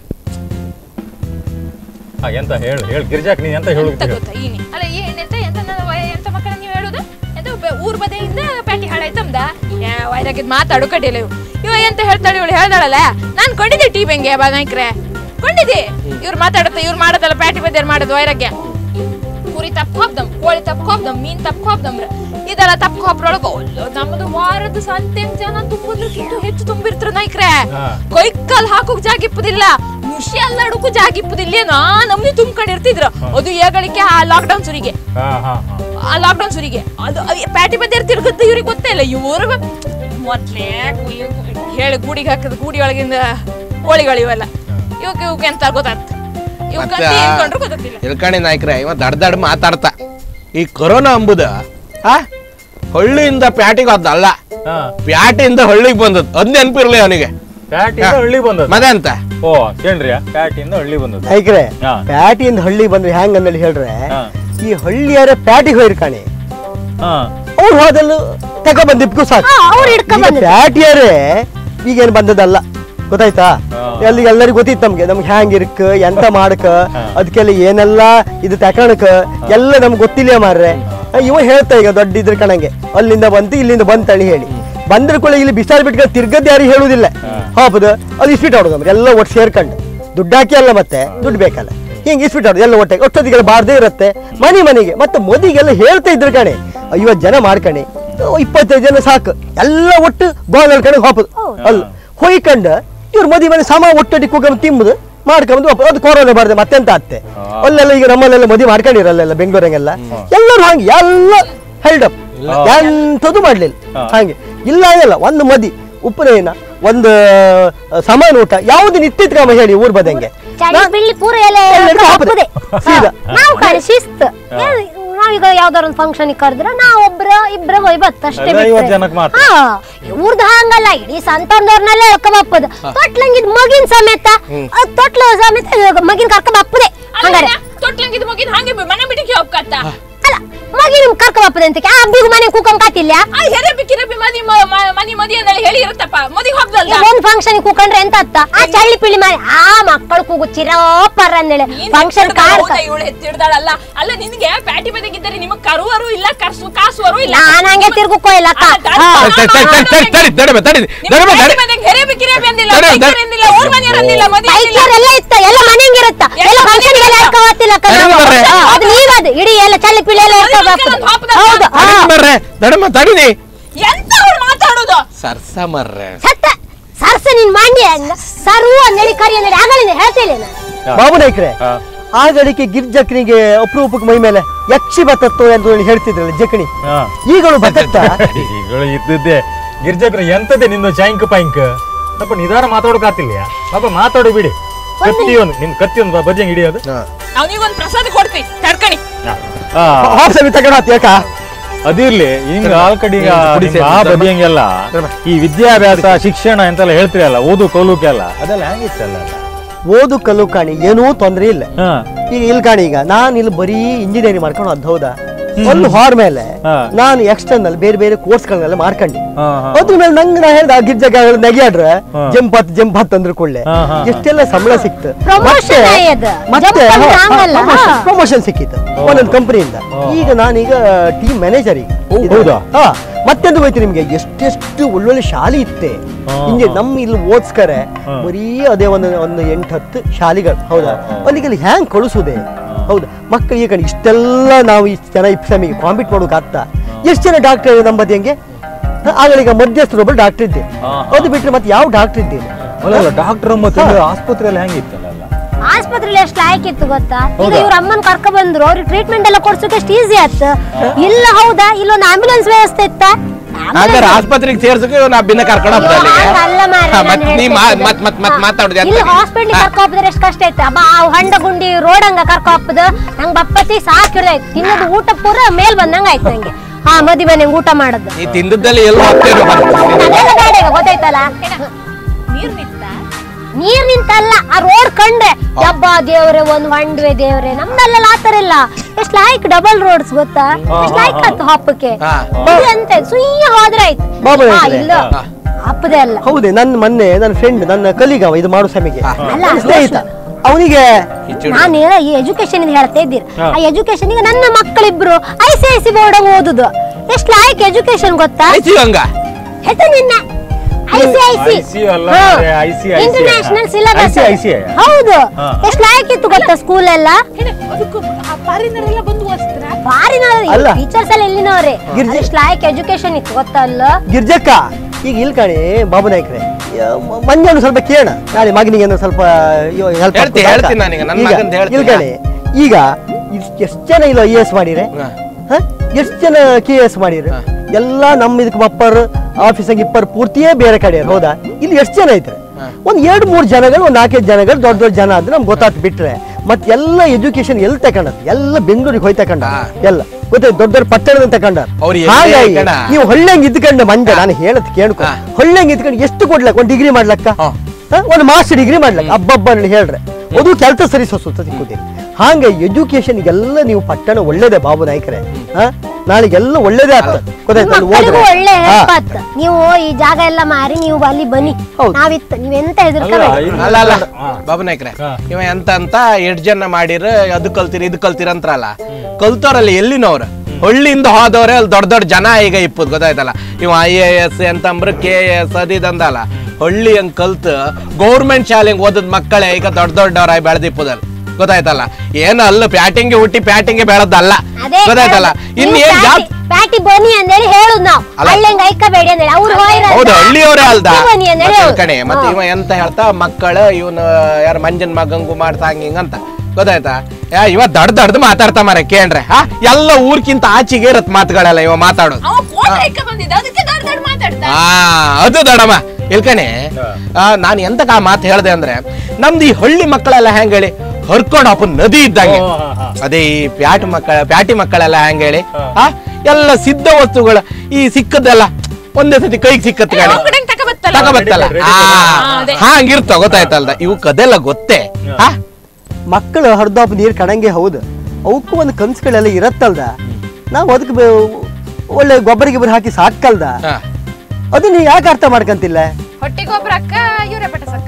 [SPEAKER 1] ಹಾ, ಎಂತ ಹೇಳು ಹೇಳು ಗಿರ್ಜಾಕ್ ನೀ ಎಂತ ಹೇಳು
[SPEAKER 4] ಎಂತ ಗೊತ್ತಾ ಈನಿ ಅಲ್ಲ ಏನಂತ ಎಂತ ನನ್ನ ವಯ- ಎಂತ ಮಕ್ಕಳ ನೀವು ಹೇಳುದು ಎಂತ ಬೆ- ಊರ್ ಬದಿಯಿಂದ ಪ್ಯಾಟಿ ಹಾಳಾಯ್ತಮ್ದ ವೈರಾಗ್ಯದ ಮಾತಾಡು ಕಡಿಯಲ್ಲ ಇವ್ ಇವ ಎಂತ ಹೇಳ್ತಾಳೆ ಇವಳು ಹೇಳ್ದಾಳಲ್ಲ ನಾನ್ ಕೊಂಡಿದ್ದೆ ಟಿ ಬೆಂಗೆ ಬಾಗಾಯ್ಕ್ರೆ ಕೊಂಡಿದಿ ಇವ್ರು ಮಾತಾಡುತ್ತೆ ಇವ್ರು ಮಾಡೋದಲ್ಲ ಪ್ಯಾಟಿ ಬದಿಯರ್ ಮಾಡೋದು ವೈರಾಗ್ಯ ಕುರಿ ತಪ್ಪ ಹೋಗ್ದಮ್ ಕೋಳಿ ತಪ್ಪ ಹೋಗ್ದಮ್ ಮೀನ್ ತಪ್ಪ ಹೋಗ್ದಮ್ರ ಇದೆಲ್ಲ ತಪ್ಪ ಹೋಗ್ರೊಳಗ ನಮ್ಮದು ವಾರದ ಸಂತೆ ಜನ ತುಂಬುದ್ರಕ್ಕಿಂತ ಹೆಚ್ಚು ತುಂಬಿರ್ತಾರ ನಾಯ್ಕ್ರೆ
[SPEAKER 1] ಹಾ.
[SPEAKER 4] ಕೊಯ್ಕಲ್ ಹಾಕೋಕ್ ಜಾಗ ಇಪ್ಪದಿಲ್ಲ ಮುಷಿ ಅಲ್ಲಾಡಕ್ಕೂ ಜಾಗ ಇಪ್ಪದಿಲ್ಲ ಏನೋ ನಮ್ನಿ ತುಂಬ್ಕೊಂಡಿರ್ತಿದ್ರು ಅದು ಏಗಳಿಕೆ ಆ ಲಾಕ್ಡೌನ್ ಸುರಿಗೆ
[SPEAKER 1] ಹಾ ಹಾ ಹಾ
[SPEAKER 4] ಆ ಲಾಕ್ಡೌನ್ ಸುರಿಗೆ ಅದು ಅದು ಪ್ಯಾಟಿ ಬದಿ ತಿರ್ಗದ್ದು ಇವ್ರಿಗೆ ಗೊತ್ತೇ ಇಲ್ಲ ಇವ್ರು ಮೊದ್ಲೇ ಕುಯ್ಯ- ಹೇಳಿ ಗೂಡಿಗೆ ಹಾಕಿದ ಗೂಡಿ ಒಳಗಿಂದ ಕೋಳಿಗಳು ಇವೆಲ್ಲ ಇವಕ್ಕೆ ಇವಕ್ಕೆ ಅಂತ ಗೊತ್ತಾಗ್ತ ಇವಕ್ಕೆ
[SPEAKER 5] ಮತ್ತೆ
[SPEAKER 4] ತಿಳ್ಕೊಂಡ್ರು ಗೊತ್ತಿಲ್ಲ
[SPEAKER 5] ಇಳ್ಕಣಿ ನಾಯ್ಕ್ರೆ ಇವ ದಡ್ ದಡ್ ಮಾತಾಡ್ತಾ ಈ ಕೊರೋನಾ ಅಂಬುದ ಆ ಹಳ್ಳಿಯಿಂದ ಪ್ಯಾಟಿಗೆ ಅದಲ್ಲ
[SPEAKER 1] ಹಾ
[SPEAKER 5] ಪ್ಯಾಟಿಯಿಂದ ಹಳ್ಳಿಗೆ ಬಂದದ್ದು ಅದ್ ನೆನಪಿರ್ಲಿ ಅವನಿಗೆ
[SPEAKER 1] ಪ್ಯಾಟಿಂದ ಹಳ್ಳಿ ಬಂದದ್ದು
[SPEAKER 5] ಮದೆ ಅಂತ
[SPEAKER 1] ಓ ಕೇಳ್ರಿ ಪ್ಯಾಟಿಂದ ಹಳ್ಳಿ ಬಂದದ್ದು
[SPEAKER 2] ಐಕ್ರೆ
[SPEAKER 1] ಹಾ.
[SPEAKER 2] ಪ್ಯಾಟಿಯಿಂದ ಹಳ್ಳಿಗೆ ಬಂದ್ರೆ ಹ್ಯಾಂಗ ಅಂದೇಳಿ ಹೇಳ್ರೆ
[SPEAKER 1] ಹಾ.
[SPEAKER 2] ಈ ಹಳ್ಳಿಯಾರ ಪ್ಯಾಟಿಗೆ ಹೋಯ್ರಿ ಕಾಣಿ
[SPEAKER 1] ಹಾ
[SPEAKER 2] ಅವ್ರು ಹೋದಲ್ಲೂ ತಗೊಬಂದ್ ಇಪ್ಕು ಸಾಕು
[SPEAKER 3] ಹಾ, ಅವ್ರು ಹಿಡ್ಕೊಂಡ್
[SPEAKER 2] ಈಗ
[SPEAKER 3] ಬಂದಿದ್ದು.
[SPEAKER 2] ಪ್ಯಾಟಿಯರೇ ಈಗೇನ್ ಬಂದದಲ್ಲ ಗೊತ್ತಾಯ್ತಾ
[SPEAKER 1] ಹಾ.
[SPEAKER 2] ಅಲ್ಲಿ ಎಲ್ಲರಿಗೂ ಗೊತ್ತಿತ್ತು ನಮ್ಗೆ ನಮ್ಗೆ ಹ್ಯಾಂಗ್ ಇರ್ಕ ಎಂತ ಮಾಡಕ
[SPEAKER 1] ಹಾ.
[SPEAKER 2] ಅದಕ್ಕೆಲ್ಲ ಏನೆಲ್ಲ ಇದು ತಕಣಕ ಎಲ್ಲ ನಮ್ಗೆ ಗೊತ್ತಿಲ್ಲ ಮಾರ್ರೆ ಇವ ಹೇಳ್ತಾ ಈಗ ದೊಡ್ಡ ಇದ್ರ ಕಣಂಗೆ ಅಲ್ಲಿಂದ ಬಂತು ಇಲ್ಲಿಂದ ಬಂತಳಿ ಹೇಳಿ ಬಂದ್ರ ಕೂಡ ಇಲ್ಲಿ ಬಿಸಾಲ್ ಬಿಟ್ಕೊಂಡು ತಿರ್ಗದ್ ಯಾರು ಹೇಳುದಿಲ್ಲ ಹೌದು ಅದು ಇಸ್ಬಿಟ್ ಹೊಡ್ಕೊಂಬ್ರಿ ಎಲ್ಲ ಒಟ್ಟು ಸೇರ್ಕೊಂಡು ದುಡ್ಡು ಹಾಕಿ ಅಲ್ಲ ಮತ್ತೆ ದುಡ್ಡು ಬೇಕಲ್ಲ ಹಿಂಗೆ ಇಸ್ಬಿಟ್ ಹೊಡ್ದು ಎಲ್ಲ ಒಟ್ಟಿಗೆ ಒಟ್ಟೊತ್ತಿಗೆಲ್ಲ ಬಾರ್ದೇ ಇರುತ್ತೆ ಮನೆ ಮನೆಗೆ ಮತ್ತೆ ಮದಿಗೆಲ್ಲ ಹೇಳ್ತಾ ಇದ್ರು ಕಣೆ ಐವತ್ತು ಜನ ಮಾಡ್ಕಣಿ ಇಪ್ಪತ್ತೈದು ಜನ ಸಾಕು ಎಲ್ಲ ಒಟ್ಟು ಗೋಲ್ ಹೇಳ್ಕೊಂಡು ಹೋಪದು ಅಲ್ಲ ಹೊಯ್ಕಂಡು ಇವ್ರ ಮದಿ ಮನೆ ಸಮ ಒಟ್ಟೊಟ್ಟಿ ಕೂಗಮ್ ತಿಂಬುದು ಮಾಡ್ಕೊಂಬಂದು ವಾಪಸ್ ಅದು ಕೊರೋನಾ ಬಾರ್ದೆ ಮತ್ತೆಂತ ಆತ್ತೆ ಅಲ್ಲೆಲ್ಲ ಈಗ ನಮ್ಮಲ್ಲೆಲ್ಲ ಮದಿ ಮಾಡ್ಕೊಂಡಿರಲ್ಲ ಬೆಂಗಳೂರಂಗೆಲ್ಲ ಎಲ್ಲರೂ ಹಂಗೆ ಎಲ್ಲ ಹೆಲ್ಡ್ ಅಪ್ ಎಂಥದ್ದು ಮಾಡ್ಲಿಲ್ಲ ಹಾಗೆ ಇಲ್ಲ ಆಗಲ್ಲ ಒಂದು ಮದಿ ಉಪನಯನ ಒಂದು ಆ, ಸಮಾನ ಊಟ ಯಾವ್ದು ನಿತ್ಯತ್ಕಮ ಹೇಳಿ ಊರ್ ಬದಂಗೆ
[SPEAKER 3] ಚಳಿ ಬಿಳ್ಳಿ ಪೂರ ಎಲ್ಲ
[SPEAKER 2] ಎಲ್ಲ
[SPEAKER 3] ಎಳ್ಕೊಂಡು
[SPEAKER 2] ಹಾಪುದೆ.
[SPEAKER 3] ಹೋಗ್ತದೆ.
[SPEAKER 2] ಸೀದಾ.
[SPEAKER 3] ನಾವು ಕಡೆ ಶಿಸ್ತು ಏನ್ ನಾವೀಗ ಯಾವ್ದಾರ ಒಂದು ಫಂಕ್ಷನ್ ಕರೆದ್ರೆ ನಾವು ಒಬ್ರ ಇಬ್ರ ಹೋಯ್ ಬತ್ತ ಅಷ್ಟೇ
[SPEAKER 1] ಎಲ್ಲ ಐವತ್ತು ಜನಕ್ಕೆ ಮಾತ್ರ.
[SPEAKER 3] ಹಾ ಇವ್ರದ್ದು ಹಂಗಲ್ಲ ಇಡೀ ಸಂತೋರ್ನವ್ರನ್ನೆಲ್ಲ ಎಳ್ಕೊಂಬಪ್ಪದು ತೊಟ್ಲಂಗಿದ್ ಮಗಿನ ಸಮೇತ ಅದ್ ತೊಟ್ಲು ಸಮೇತ ಮಗಿನ ಕರ್ಕೊಂಬಪ್ಪದೆ ಹಂಗಾರೆ
[SPEAKER 4] ತೊಟ್ಲಂಗಿದ್ ಮುಗಿದ್ ಹಂಗೆ ಬಿ- ಮನೆ ಬಿಟ್ಟಿಗೆ ಹೋಗ್ಕತ್ತ
[SPEAKER 3] ಅಲ್ಲ ಮಗಿನ ಕರ್ಕೊಂಬಪ್ಪದೆ ಅಂತ ಆ ಅಬ್ಬಿಗೂ ಮನೆ ಕೂಕೊಂಡ್ ಕಾತಿಲ್ಲ
[SPEAKER 4] ಆ ಹೆರಬಿ ಕಿರಬಿ ಮದಿ ಮ- ಮ- ಮನಿ ಮದಿ ಅಂದೇಳಿ ಹೇಳಿ ಇರುತ್ತಪ್ಪ ಮದಿಗೆ ಹೋಗ್ದಲ್ದ
[SPEAKER 3] ಒಂದ್ ಫಂಕ್ಷನ್ ಕೂಕೊಂಡ್ರೆ ಎಂತ ಅತ್ತ ಆ ಚಳ್ಳಿ ಪಿಳ್ಳಿ ಮಾಡಿ ಆ ಮಕ್ಕಳು ಕೂಗು ಚಿರೋಪರ ಅಂದೇಳಿ ಫಂಕ್ಷನ್ ಕಾರ್ಡ್
[SPEAKER 4] ಇವಳು ಎತ್ತಿಡ್ದಾಳಲ್ಲ ಅಲ್ಲ ನಿನ್ಗೆ ಪ್ಯಾಟಿ ಬದಿಗಿದ್ದರೆ ನಿಮಗ್ ಕರುವರು ಇಲ್ಲ ಕರ್ಸು ಕಾಸುವರು ಇಲ್ಲ
[SPEAKER 3] ನಾನ್ ಹಂಗೆ ತಿರ್ಗುಕೋ ಇಲ್ಲ ಅಕ್ಕ
[SPEAKER 4] ಆ, ದಾರಿ-
[SPEAKER 3] ಹಾ.
[SPEAKER 5] ತಡಿ, ತಡಿ, ತಡಿ, ತಡಿ, ತಡಿ, ತಡಿ, ತಡಿ,
[SPEAKER 4] ನಿಮ್
[SPEAKER 5] ತಡಿ,
[SPEAKER 4] ಪ್ಯಾಟಿ
[SPEAKER 5] ತಡಿ.
[SPEAKER 4] ಬದಿಗೆ ಹೆರಬಿ ಕಿರಬಿ ಅಂದಿಲ್ಲ
[SPEAKER 5] ತಡಿ,
[SPEAKER 4] ಬೈಕರ್
[SPEAKER 5] ತಡಿ.
[SPEAKER 4] ಅಂದಿಲ್ಲ ಊರ್ ಮನೆಯವ್ರು ಅಂದಿಲ್ಲ ಮದಿ ಅಂದಿಲ್ಲ
[SPEAKER 3] ಬೈಕ್ಯಾರ್ ಎಲ್ಲ ಇತ್ತ ಎಲ್ಲ ಮನೆಂಗಿರುತ್ತ ಎಲ್ಲ
[SPEAKER 4] ಎಲ್ಲ
[SPEAKER 3] ಫಂಕ್ಷನ್ ಗೆಲ್ಲ
[SPEAKER 4] ಮನೆಂಗಿರುತ್ತ.
[SPEAKER 3] ಹಾಕೋತಿಲ್ಲ ಅಕ್ಕ ನಾವು.
[SPEAKER 5] ಬರ್ರೆ.
[SPEAKER 3] ಹಾ, ಅದು ನೀವದು ಇಡೀ ಎಲ್ಲ ಚಳ್ಳಿ ಪಿಳ್ಳಿ ಎಲ್ಲ
[SPEAKER 4] ಅದು
[SPEAKER 3] ಇರ್ಕೋಬೇಕು.
[SPEAKER 4] ಅದಕ್ಕೆ ನಾನ್ ಹಾಪದ
[SPEAKER 3] ಹೌದು ಹಾ.
[SPEAKER 5] ತಡಿ ಮರ್ರೆ, ತಡಿಮ, ತಡಿನಿ
[SPEAKER 4] ಎಂತ ಅವ್ಳು ಮಾತಾಡೋದು
[SPEAKER 5] ಸರ್ಸ ಮರ್ರೆ
[SPEAKER 3] ಸತ್ತ ಸರ್ಸ ನಿನ್ ಮಂಡ್ಯ ಹಂಗ ಸರು ಅಂದೇಳಿ ಕರಿ ಅಂದೇಳಿ ಆಗಲಿಂದ ಹೇಳ್ತೇನೆ ನಾನು
[SPEAKER 2] ಬಾಬು ನಾಯ್ಕ್ರೆ
[SPEAKER 1] ಹಾ.
[SPEAKER 2] ಆಗಡಿಕೆ ಗಿರ್ಜಕ್ನಿಗೆ ಅಪರೂಪಕ್ಕೆ ಮೈ ಮೇಲೆ ಯಕ್ಷಿ ಬತ್ತತ್ತು ಎಂದು ಹೇಳಿ ಹೇಳ್ತಿದ್ರಲ್ಲ ಜಕ್ಣಿ
[SPEAKER 1] ಹಾ
[SPEAKER 2] ಈಗಳು ಬತ್ತತ್ತ
[SPEAKER 1] ಈಗಳು ಇದ್ದಿದ್ದೆ ಗಿರ್ಜಕ್ರ ಎಂತದೆ ನಿಂದು ಚೈಂಕ್ ಪೈಂಕ್ ಸ್ವಲ್ಪ ನಿಧಾನ ಮಾತಾಡೋಕಾತಿಲ್ಲ ಪಾಪ ಮಾತಾಡು ಬಿಡಿ ಕತ್ತಿ ಒಂದು ನಿನ್ ಕತ್ತಿ ಒಂದು ಬಜ್ಜಂಗ್ ಹಿಡಿಯೋದು
[SPEAKER 4] ಅವನಿಗೊಂದು ಪ್ರಸಾದ ಕೊಡ್ತಿ ತಡ್ಕಣಿ
[SPEAKER 2] ಹಾಸವಿ ತಗೊಂಡ ಯಾಕ
[SPEAKER 1] ಅದಿರ್ಲಿ ಹಿಂಗ ಆಲ್ ಕಡೆ ಈಗ
[SPEAKER 5] ಕುಡಿ
[SPEAKER 1] ನಿಮ್ಮ ಆ
[SPEAKER 5] ಸೇರ್ಸಿ
[SPEAKER 1] ಬದಿಯಂಗೆಲ್ಲ ಈ ವಿದ್ಯಾಭ್ಯಾಸ ಶಿಕ್ಷಣ ಎಂತೆಲ್ಲ ಹೇಳ್ತಿರಲ್ಲ ಓದು ಕಲುಕೆಲ್ಲ ಅದೆಲ್ಲ ಹೆಂಗಿತ್ತಲ್ಲ
[SPEAKER 2] ಓದು ಕಲ್ಲು ಕಾಣಿ ಏನೂ ತೊಂದ್ರೆ ಇಲ್ಲ
[SPEAKER 1] ಹಾ
[SPEAKER 2] ಈಗ ಇಲ್ಲಿ ಕಾಣಿ ಈಗ ನಾನು ಇಲ್ಲಿ ಬರೀ ಇಂಜಿನಿಯರಿಂಗ್ ಮಾಡ್ಕೊಂಡು ಅದ್ ಹೌದಾ ಒಂದು ಹೊರ ಮೇಲೆ
[SPEAKER 1] ಹಾ.
[SPEAKER 2] ನಾನು ಎಕ್ಸ್ಟರ್ನಲ್ ಬೇರೆ ಬೇರೆ ಕೋರ್ಸ್ಗಳನ್ನೆಲ್ಲ ಮಾಡ್ಕೊಂಡೆ
[SPEAKER 1] ಹಾ, ಹಾ.
[SPEAKER 2] ಅದ್ರ ಮೇಲೆ ನಂಗೆ ನಾ ಹೇಳ್ದ ಗಿರ್ಜಾಗ ನೆಗ್ಯಾಡ್ರೆ
[SPEAKER 1] ಹಾ.
[SPEAKER 2] ಜಂಪ್ ಹತ್ ಜಂಪ್ ಹತ್ ಅಂದ್ರ ಕೊಳ್ಳೆ
[SPEAKER 1] ಹಾ, ಹಾ, ಹಾ.
[SPEAKER 2] ಎಷ್ಟೆಲ್ಲ ಸಂಬಳ ಸಿಕ್ತು
[SPEAKER 3] Promotion ಆಯ್ಯದ. Jump ಅಂದ್ರೆ ಹಂಗಲ್ಲ, ಹಾ.
[SPEAKER 2] ಪ್ರಮೋಷನ್ ಸಿಕ್ಕಿತ್ತು ಒಂದೊಂದು ಕಂಪನಿಯಿಂದ ಈಗ ನಾನೀಗ ಟೀಮ್ ಮ್ಯಾನೇಜರ್ ಈಗ ಇದು-
[SPEAKER 1] ಹೌದಾ?
[SPEAKER 2] ಹಾ ಮತ್ತೆಂದು ಹೋಯ್ತು ನಿಮ್ಗೆ ಎಷ್ಟೆಷ್ಟು ಒಳ್ಳೊಳ್ಳೆ ಶಾಲೆ ಇತ್ತೆ
[SPEAKER 1] ಹಾ,
[SPEAKER 2] ಹಿಂಗೆ
[SPEAKER 1] ಹಾ.
[SPEAKER 2] ನಮ್ಮ ಇಲ್ಲಿ ಓದ್ಸ್ಕರೆ
[SPEAKER 1] ಹಾ.
[SPEAKER 2] ಬರೀ ಅದೇ ಒಂದು ಒಂದು ಎಂಟು ಹತ್ತು ಶಾಲೆಗಳು ಹೌದಾ
[SPEAKER 1] ಹಾ.
[SPEAKER 2] ಅಲ್ಲಿಗೆ ಅಲ್ಲಿ ಹ್ಯಾಂಗ್ ಕಳಿಸುದೆ ಹೌದಾ ಮಕ್ಕಳು ಈಗ ಇಷ್ಟೆಲ್ಲ ನಾವು ಇಷ್ಟು ಜನ ಇಪ್ಸಮಿಗೆ ಕಾಂಪೀಟ್ ಮಾಡೋಕೆ ಆಗ್ತಾ ಎಷ್ಟು ಜನ ಡಾಕ್ಟರ್ ನಂಬದಿ ಹೆಂಗೆ ಆಗಳೀಗ ಮಧ್ಯಸ್ಥರೊಬ್ಬರು ಡಾಕ್ಟರ್ ಇದ್ದೆ
[SPEAKER 1] ಹಾ, ಹಾ.
[SPEAKER 2] ಅದು ಬಿಟ್ಟರೆ ಮತ್ತೆ ಯಾವ ಡಾಕ್ಟರ್ ಇದ್ದೇನೆ
[SPEAKER 1] ಅಲ್ಲ ಡಾಕ್ಟರ್ ಮತ್ತೆ ಆಸ್ಪತ್ರೆಯಲ್ಲಿ ಹೆಂಗಿತ್ತಲ್ಲ ಎಲ್ಲ
[SPEAKER 3] ಆಸ್ಪತ್ರೆಲಿ ಎಷ್ಟು ಲಾಯ್ಕಿತ್ತು ಗೊತ್ತಾ ಈಗ
[SPEAKER 1] ಹೌದಾ?
[SPEAKER 3] ಇವ್ರ ಅಮ್ಮನ್ ಕರ್ಕ ಬಂದ್ರು ಅವ್ರಿಗೆ ಟ್ರೀಟ್ಮೆಂಟ್ ಎಲ್ಲ ಕೊಡ್ಸೋಕೆ ಎಷ್ಟು ಈಸಿ ಆಯ್ತು ಇಲ್ಲ ಹೌದಾ ಇಲ್ಲೊಂದು ಆಂಬ್ಯುಲೆನ್ಸ್ ವ್ಯವಸ್ಥೆ ಇತ್ತ
[SPEAKER 5] ಹಂಗಾರೆ ಆಸ್ಪತ್ರೆಗೆ ಸೇರ್ಸಕ್ಕೆ ನಾ ಬಿನ್ನ ಕರ್ಕೊಂಡು ಹೋಗ್ತಾ ಅಲ್ಲಿಗೆ
[SPEAKER 3] ಅಲ್ಲ ಮಾರ್ರೆ,
[SPEAKER 5] ಹಾ,
[SPEAKER 3] ನಾನ್
[SPEAKER 5] ಮತ್ ನೀ ಮಾ-
[SPEAKER 3] ಹೇಳ್ತಿರೋದು.
[SPEAKER 5] ಮತ್ ಮತ್ ಮತ್
[SPEAKER 3] ಹಾ.
[SPEAKER 5] ಮಾತಾಡುದು
[SPEAKER 3] ಇಲ್ಲಿ
[SPEAKER 5] ಎಂತ?
[SPEAKER 3] ಹಾಸ್ಪಿಟಲ್
[SPEAKER 5] ಹಾ.
[SPEAKER 3] ಕರ್ಕೊ ಹೋಗಿದ್ರೆ ಎಷ್ಟು ಕಷ್ಟ ಐತೆ ಅಬ್ಬ ಆ ಹೊಂಡ ಗುಂಡಿ ರೋಡ್ ಹಂಗ ಕರ್ಕೊ ಹೋಗ್ತದ ನಂಗ್ ಬಪ್ಪತ್ತಿ ಸಾಕಿಡ್ದಾಯ್ತು ತಿನ್ನೋದು ಊಟ ಪೂರ ಮೇಲ್ ಬಂದಂಗ ಆಯ್ತು ನಂಗೆ ಹಾ ಮದುವೆ ನಂಗೆ ಊಟ ಮಾಡೋದು
[SPEAKER 5] ನೀ ತಿಂದದ್ದಲ್ಲಿ ಎಲ್ಲ ಹೋಗ್ತೇವೆ
[SPEAKER 3] ಅದೆಲ್ಲ ಬೇಡ ಈಗ ಗೊತ್ತಾಯ್ತಲ್ಲ
[SPEAKER 4] ನೀರ್ ನಿಂತ
[SPEAKER 3] ನೀರ್ ನಿಂತಲ್ಲ ಆ ರೋಡ್ ಕಂಡ್ರೆ ಯಬ್ಬ ದೇವ್ರೆ ಒಂದ್ ಹೊಂಡ್ವೆ ದೇವ್ರೆ ನಮ್ದಲ್ಲೆಲ್ಲ ಆತರ ಇಲ್ಲ ಎಷ್ಟ್ ಲಾಯ್ಕ್ ಡಬಲ್ ರೋಡ್ಸ್ ಗೊತ್ತಾ ಎಷ್ಟ್ ಲಾಯ್ಕ್ ಆಯ್ತು ಹಪ್ಪಕ್ಕೆ
[SPEAKER 5] ಹಾ.
[SPEAKER 3] ಇದು ಎಂತ ಸುಯ್ಯ ಹೋದ್ರೆ ಆಯ್ತು
[SPEAKER 2] ಬಾಬು
[SPEAKER 3] ಹಾ,
[SPEAKER 2] ಹೇಳ್ತಾರೆ.
[SPEAKER 3] ಇಲ್ಲ
[SPEAKER 5] ಹಾ.
[SPEAKER 3] ಹಪ್ಪದೆ ಅಲ್ಲ
[SPEAKER 2] ಹೌದೇ ನನ್ನ ಮೊನ್ನೆ ನನ್ನ ಫ್ರೆಂಡ್ ನನ್ನ ಕಲೀಗ ಅವ ಇದು ಮಾಡೋ ಸಮಯಕ್ಕೆ
[SPEAKER 3] ಅಲ್ಲ,
[SPEAKER 2] ನನ್ನ ಸ್ನೇಹಿತ ಅವನಿಗೆ
[SPEAKER 3] ನಾನು ಈ ಎಜುಕೇಶನ್ ಹೇಳ್ತಾ ಇದ್ದೀರಿ
[SPEAKER 1] ಹಾ.
[SPEAKER 3] ಆ ಎಜುಕೇಶನ್ ಈಗ ನನ್ನ ಮಕ್ಕಳಿಬ್ರು I C I C board ಓದುದು ಎಷ್ಟ್ ಲಾಯ್ಕ್ ಎಜುಕೇಶನ್ ಗೊತ್ತಾ
[SPEAKER 5] ಹಂಗ
[SPEAKER 3] ಹೆತ್ತ ನಿನ್ನ ICIC.
[SPEAKER 1] ಅಲ್ಲ
[SPEAKER 3] ಹಾ.
[SPEAKER 1] ಮಾರ್ರೆ, ICIC.
[SPEAKER 3] International syllabus
[SPEAKER 1] ICIC.
[SPEAKER 3] ಹೌದು
[SPEAKER 1] ಹಾ.
[SPEAKER 3] ಎಷ್ಟು ಲಾಯಕ್ಕಿತ್ತು ಗೊತ್ತಾ ಸ್ಕೂಲ್ ಎಲ್ಲ
[SPEAKER 4] ಅದಕ್ಕೂ ಪಾರಿನರೆಲ್ಲ ಬಂದು ಓದಿಸ್ತಾರ
[SPEAKER 3] ಬಾರಿನವ್ರು
[SPEAKER 2] ಅಲ್ಲ.
[SPEAKER 3] ಟೀಚರ್ಸ್ ಎಲ್ಲ ಎಲ್ಲಿನವ್ರೆ
[SPEAKER 2] ಗಿರ್ಜಿ-
[SPEAKER 3] ಎಷ್ಟು ಲಾಯಕ್ ಎಜುಕೇಶನ್ ಇತ್ತು ಗೊತ್ತಾ ಅಲ್ಲ
[SPEAKER 2] ಗಿರ್ಜಕ್ಕ ಈಗ ಇಲ್ಲಿ ಕಣೆ ಬಾಬು ನಾಯ್ಕ್ರೆ ಮಂಜಾನು ಸ್ವಲ್ಪ ಕೇಳ ನಾಳೆ ಮಗನಿಗೆ ಏನೋ ಸ್ವಲ್ಪ ಹೆಲ್ಪ್
[SPEAKER 5] ಹೇಳ್ತಿ- ಹೇಳ್ತೀನಿ ನಾನೀಗ, ನನ್ನ ಮಗಂದು ಹೇಳ್ತೀನಿ.
[SPEAKER 2] ಇಲ್ಲಿ ಕಣೆ ಈಗ ಎಷ್ಟು ಜನ ಇಲ್ಲ ಐ ಎಸ್ ಮಾಡಿರೆ
[SPEAKER 5] ಹಾ.
[SPEAKER 2] ಎಷ್ಟು ಜನ ಕೆ ಎಸ್ ಮಾಡಿರಿ ಎಲ್ಲ ನಮ್ಮ ಇದಕ್ಕೆ ಮಪ್ಪರ್ ಆಫೀಸಾಗ ಇಪ್ಪರ್ ಪೂರ್ತಿಯೇ ಬೇರೆ ಕಡೆ ಹೌದಾ ಇಲ್ಲಿ ಎಷ್ಟು ಜನ ಐತ್ರಿ ಒಂದ್ ಎರಡು ಮೂರು ಜನಗಳು ಒಂದ್ ನಾಲ್ಕೈದು ಜನಗಳು ದೊಡ್ಡ ದೊಡ್ಡ ಜನ ಆದ್ರೆ ನಮ್ಗೆ ಗೊತ್ತಾತ್ ಬಿಟ್ರೆ ಮತ್ತೆ ಎಲ್ಲ ಎಜುಕೇಶನ್ ಎಲ್ಲಿ ತಕೊಂಡತ್ ಎಲ್ಲ ಬೆಂಗಳೂರಿಗೆ ಹೋಯ್ ತಕೊಂಡ
[SPEAKER 5] ಹಾ.
[SPEAKER 2] ಎಲ್ಲ ಗೊತ್ತಾಯ್ತು ದೊಡ್ಡ ದೊಡ್ಡ ಪಟ್ಟಣದ ತಕೊಂಡ
[SPEAKER 5] ಅವ್ರು ಎಲ್ಲೇ
[SPEAKER 2] ಹಾಗಾಗಿ
[SPEAKER 5] ಕಣ.
[SPEAKER 2] ನೀವು ಹೊಳ್ಳೆಂಗ್ ಇದ್ಕೊಂಡು ಮಂಜ ನಾನು ಹೇಳತ್ ಕೇಳ್ಕೊ
[SPEAKER 5] ಹಾ.
[SPEAKER 2] ಹೊಳ್ಳೆಂಗ್ ಇದ್ಕೊಂಡು ಎಷ್ಟು ಕೊಡ್ಲಕ್ಕ ಒಂದ್ ಡಿಗ್ರಿ ಮಾಡ್ಲಕ್ಕ
[SPEAKER 5] ಹಾ.
[SPEAKER 2] ಹಾ? ಒಂದ್ ಮಾಸ್ಟರ್ ಡಿಗ್ರಿ ಮಾಡ್ಲಕ್ಕ ಹಬ್ಬಬ್ಬ ನಾನು ಹೇಳ್ರೆ ಅದು ಕೆಲಸ ಸರಿ ಸ್ವಸ್ಥ ಸಿಕ್ಕುತ್ತೀರಿ ಹಾಗೆ ಎಜುಕೇಶನ್ ಎಲ್ಲ ನೀವು ಪಟ್ಟಣ ಒಳ್ಳೇದೇ ಬಾಬು ನಾಯ್ಕರೇ ಹಾ ನಾಳೆಗೆಲ್ಲ ಒಳ್ಳೇದೇ ಆಗ್ತದೆ ಗೊತ್ತಾಯ್ತು ಅಲ್ಲಿ
[SPEAKER 3] ಮಕ್ಕಳಿಗೂ
[SPEAKER 2] ಹೋದ್ರೆ.
[SPEAKER 3] ಒಳ್ಳೆ
[SPEAKER 2] ಹಾ.
[SPEAKER 3] ಹೆಲ್ಪ್ ಆತ್ ನೀವು ಈ ಜಾಗ ಎಲ್ಲ ಮಾರಿ ನೀವು ಅಲ್ಲಿ ಬನ್ನಿ
[SPEAKER 2] ಹೌದು.
[SPEAKER 3] ನಾವಿತ್ತು ನೀವೆಂತ
[SPEAKER 1] ಅಲ್ಲ,
[SPEAKER 3] ಹೆದರ್ಕೋಬೇಡಿ
[SPEAKER 1] ಇದು-
[SPEAKER 5] ಅಲ್ಲ ಅಲ್ಲ
[SPEAKER 1] ಹಾ.
[SPEAKER 5] ಬಾಬು ನಾಯ್ಕ್ರೆ
[SPEAKER 1] ಹಾ.
[SPEAKER 5] ಇವ ಎಂತ ಅಂತ ಎಷ್ಟ್ ಜನ ಮಾಡಿರ ಅದು ಕಲ್ತಿರಿ ಇದು ಕಲ್ತಿರ ಅಂತಾರಲ್ಲ ಕಲ್ತವ್ರಲ್ಲ ಎಲ್ಲಿನವ್ರು ಹಳ್ಳಿಯಿಂದ ಹೋದವ್ರೆ ಅಲ್ಲಿ ದೊಡ್ಡ ದೊಡ್ಡ ಜನ ಈಗ ಇಪ್ಪದ್ ಗೊತ್ತಾಯ್ತಲ್ಲ ಇವ ಐ ಎ ಎಸ್ ಅಂತಂಬ್ರ ಕೆ ಎ ಎಸ್ ಅದಿದಂದಲ್ಲ ಹಳ್ಳಿ ಹಂಗ್ ಕಲ್ತು ಗೌರ್ಮೆಂಟ್ ಶಾಲೆಗೆ ಓದದ್ ಮಕ್ಕಳೇ ಈಗ ದೊಡ್ಡ ದೊಡ್ಡವ್ರಾಗಿ ಬೆಳೆದಿಪ್ಪದಲ್ಲ ಗೊತ್ತಾಯ್ತಲ್ಲ ಏನು ಅಲ್ಲ ಪ್ಯಾಟಿಂಗ್ಗೆ ಹುಟ್ಟಿ ಪ್ಯಾಟಿಂಗೆ ಬೆಳೆದಲ್ಲ
[SPEAKER 3] ಅದೇ
[SPEAKER 5] ಗೊತ್ತಾಯ್ತಲ್ಲ ಇನ್
[SPEAKER 3] ನೀವು
[SPEAKER 5] ಏನ್
[SPEAKER 3] ಪ್ಯಾಟಿ-
[SPEAKER 5] ಜಾಸ್ತಿ
[SPEAKER 3] ಪ್ಯಾಟಿ ಬನ್ನಿ ಅಂದೇಳಿ ಹೇಳುದ್ ನಾವು
[SPEAKER 5] ಅಲ್ಲ.
[SPEAKER 3] ಹಳ್ಳಿಂಗ್ ಐಕಬೇಡಿ ಅಂದೇಳಿ ಅವ್ರು
[SPEAKER 5] ಹೌದು ಹಳ್ಳಿಯವರೇ ಅಲ್ದ
[SPEAKER 3] ಬನ್ನಿ ಅಂದೇಳಿ
[SPEAKER 5] ಮತ್ತೆ
[SPEAKER 3] ಹೇಳುದು.
[SPEAKER 5] ಕಣೆ ಮತ್ತೆ
[SPEAKER 3] ಹಾ.
[SPEAKER 5] ಇವ ಎಂತ ಹೇಳ್ತಾ ಮಕ್ಕಳು ಇವನು ಯಾರ ಮಂಜನ್ ಮಗಂಗು ಮಾಡ್ತಾ ಹಂಗಿಂಗ್ ಅಂತ ಗೊತ್ತಾಯ್ತಾ ಯಾ ಇವ ದಡ್ ದಡ್ದು ಮಾತಾಡ್ತಾ ಮಾರ ಕೇಳ್ರೆ ಹಾ ಎಲ್ಲ ಊರ್ಕಿಂತ ಆಚೆಗೆ ಇರತ್ ಮಾತುಗಳೆಲ್ಲ ಇವ ಮಾತಾಡೋದು
[SPEAKER 4] ಅವ ಫೋಟೋ ಇಕ್ಕ ಬಂದಿದ್ದ ಅದಕ್ಕೆ ದೊಡ್ಡ ದೊಡ್ಡ ಮಾತಾಡ್ತಾ
[SPEAKER 5] ಆ ಅದು ದಡಮ್ಮ ಇಲ್ಕಣೆ ನಾನು ಎಂತಕ ಆ ಮಾತು ಹೇಳ್ದೆ ಅಂದ್ರೆ ನಮ್ದು ಈ ಹಳ್ಳಿ ಮಕ್ಕಳೆಲ್ಲ ಹೆಂಗ್ ಹೇಳಿ ಹರ್ಕೊಂಡು ಅಪ್ಪ ನದಿ ಇದ್ದಂಗೆ
[SPEAKER 1] ಓ, ಹಾ, ಹಾ.
[SPEAKER 5] ಅದೇ ಈ ಪ್ಯಾಟಿ ಮಕ್ಕಳ ಪ್ಯಾಟಿ ಮಕ್ಕಳೆಲ್ಲ ಹೆಂಗ್ ಹೇಳಿ ಆ ಎಲ್ಲ ಸಿದ್ಧ ವಸ್ತುಗಳು ಈ ಸಿಕ್ಕದೆಲ್ಲ ಒಂದೇ ಸತಿ ಕೈಗೆ ಸಿಕ್ಕತ್ ಗಾಡಿ
[SPEAKER 4] ಅಂಗಡಿಗೆ ತಗೊಬತ್ತಲ್ಲ
[SPEAKER 5] ತಗೋಬತ್ತಲ್ಲ
[SPEAKER 1] ready,
[SPEAKER 5] ಆ,
[SPEAKER 4] ready. ಅದೇ.
[SPEAKER 5] ಹಾಂಗಿರ್ತ ಗೊತ್ತಾಯ್ತಲ್ದ ಇವಕ್ ಅದೆಲ್ಲ ಗೊತ್ತೇ ಆ?
[SPEAKER 2] ಮಕ್ಕಳು ಹರಿದಾಪ ನೀರು ಕಣಂಗೆ ಹೌದು ಅವಕ್ಕೂ ಒಂದು ಕನ್ಸುಗಳೆಲ್ಲ ಇರತ್ತಲ್ದ ನಾವು ಅದಕ್ಕೆ ಬೆ- ಒಳ್ಳೆ ಗೊಬ್ಬರ ಗಿಬ್ಬರ ಹಾಕಿ ಸಾಕಲ್ದ
[SPEAKER 5] ಆ.
[SPEAKER 2] ಅದು ನೀವು ಯಾಕೆ ಅರ್ಥ ಮಾಡ್ಕಂತಿಲ್ಲ
[SPEAKER 4] ಹೊಟ್ಟಿಗೆ ಒಬ್ರ ಅಕ್ಕ ಇವ್ರೆ ಪಟಸಕ್ಕ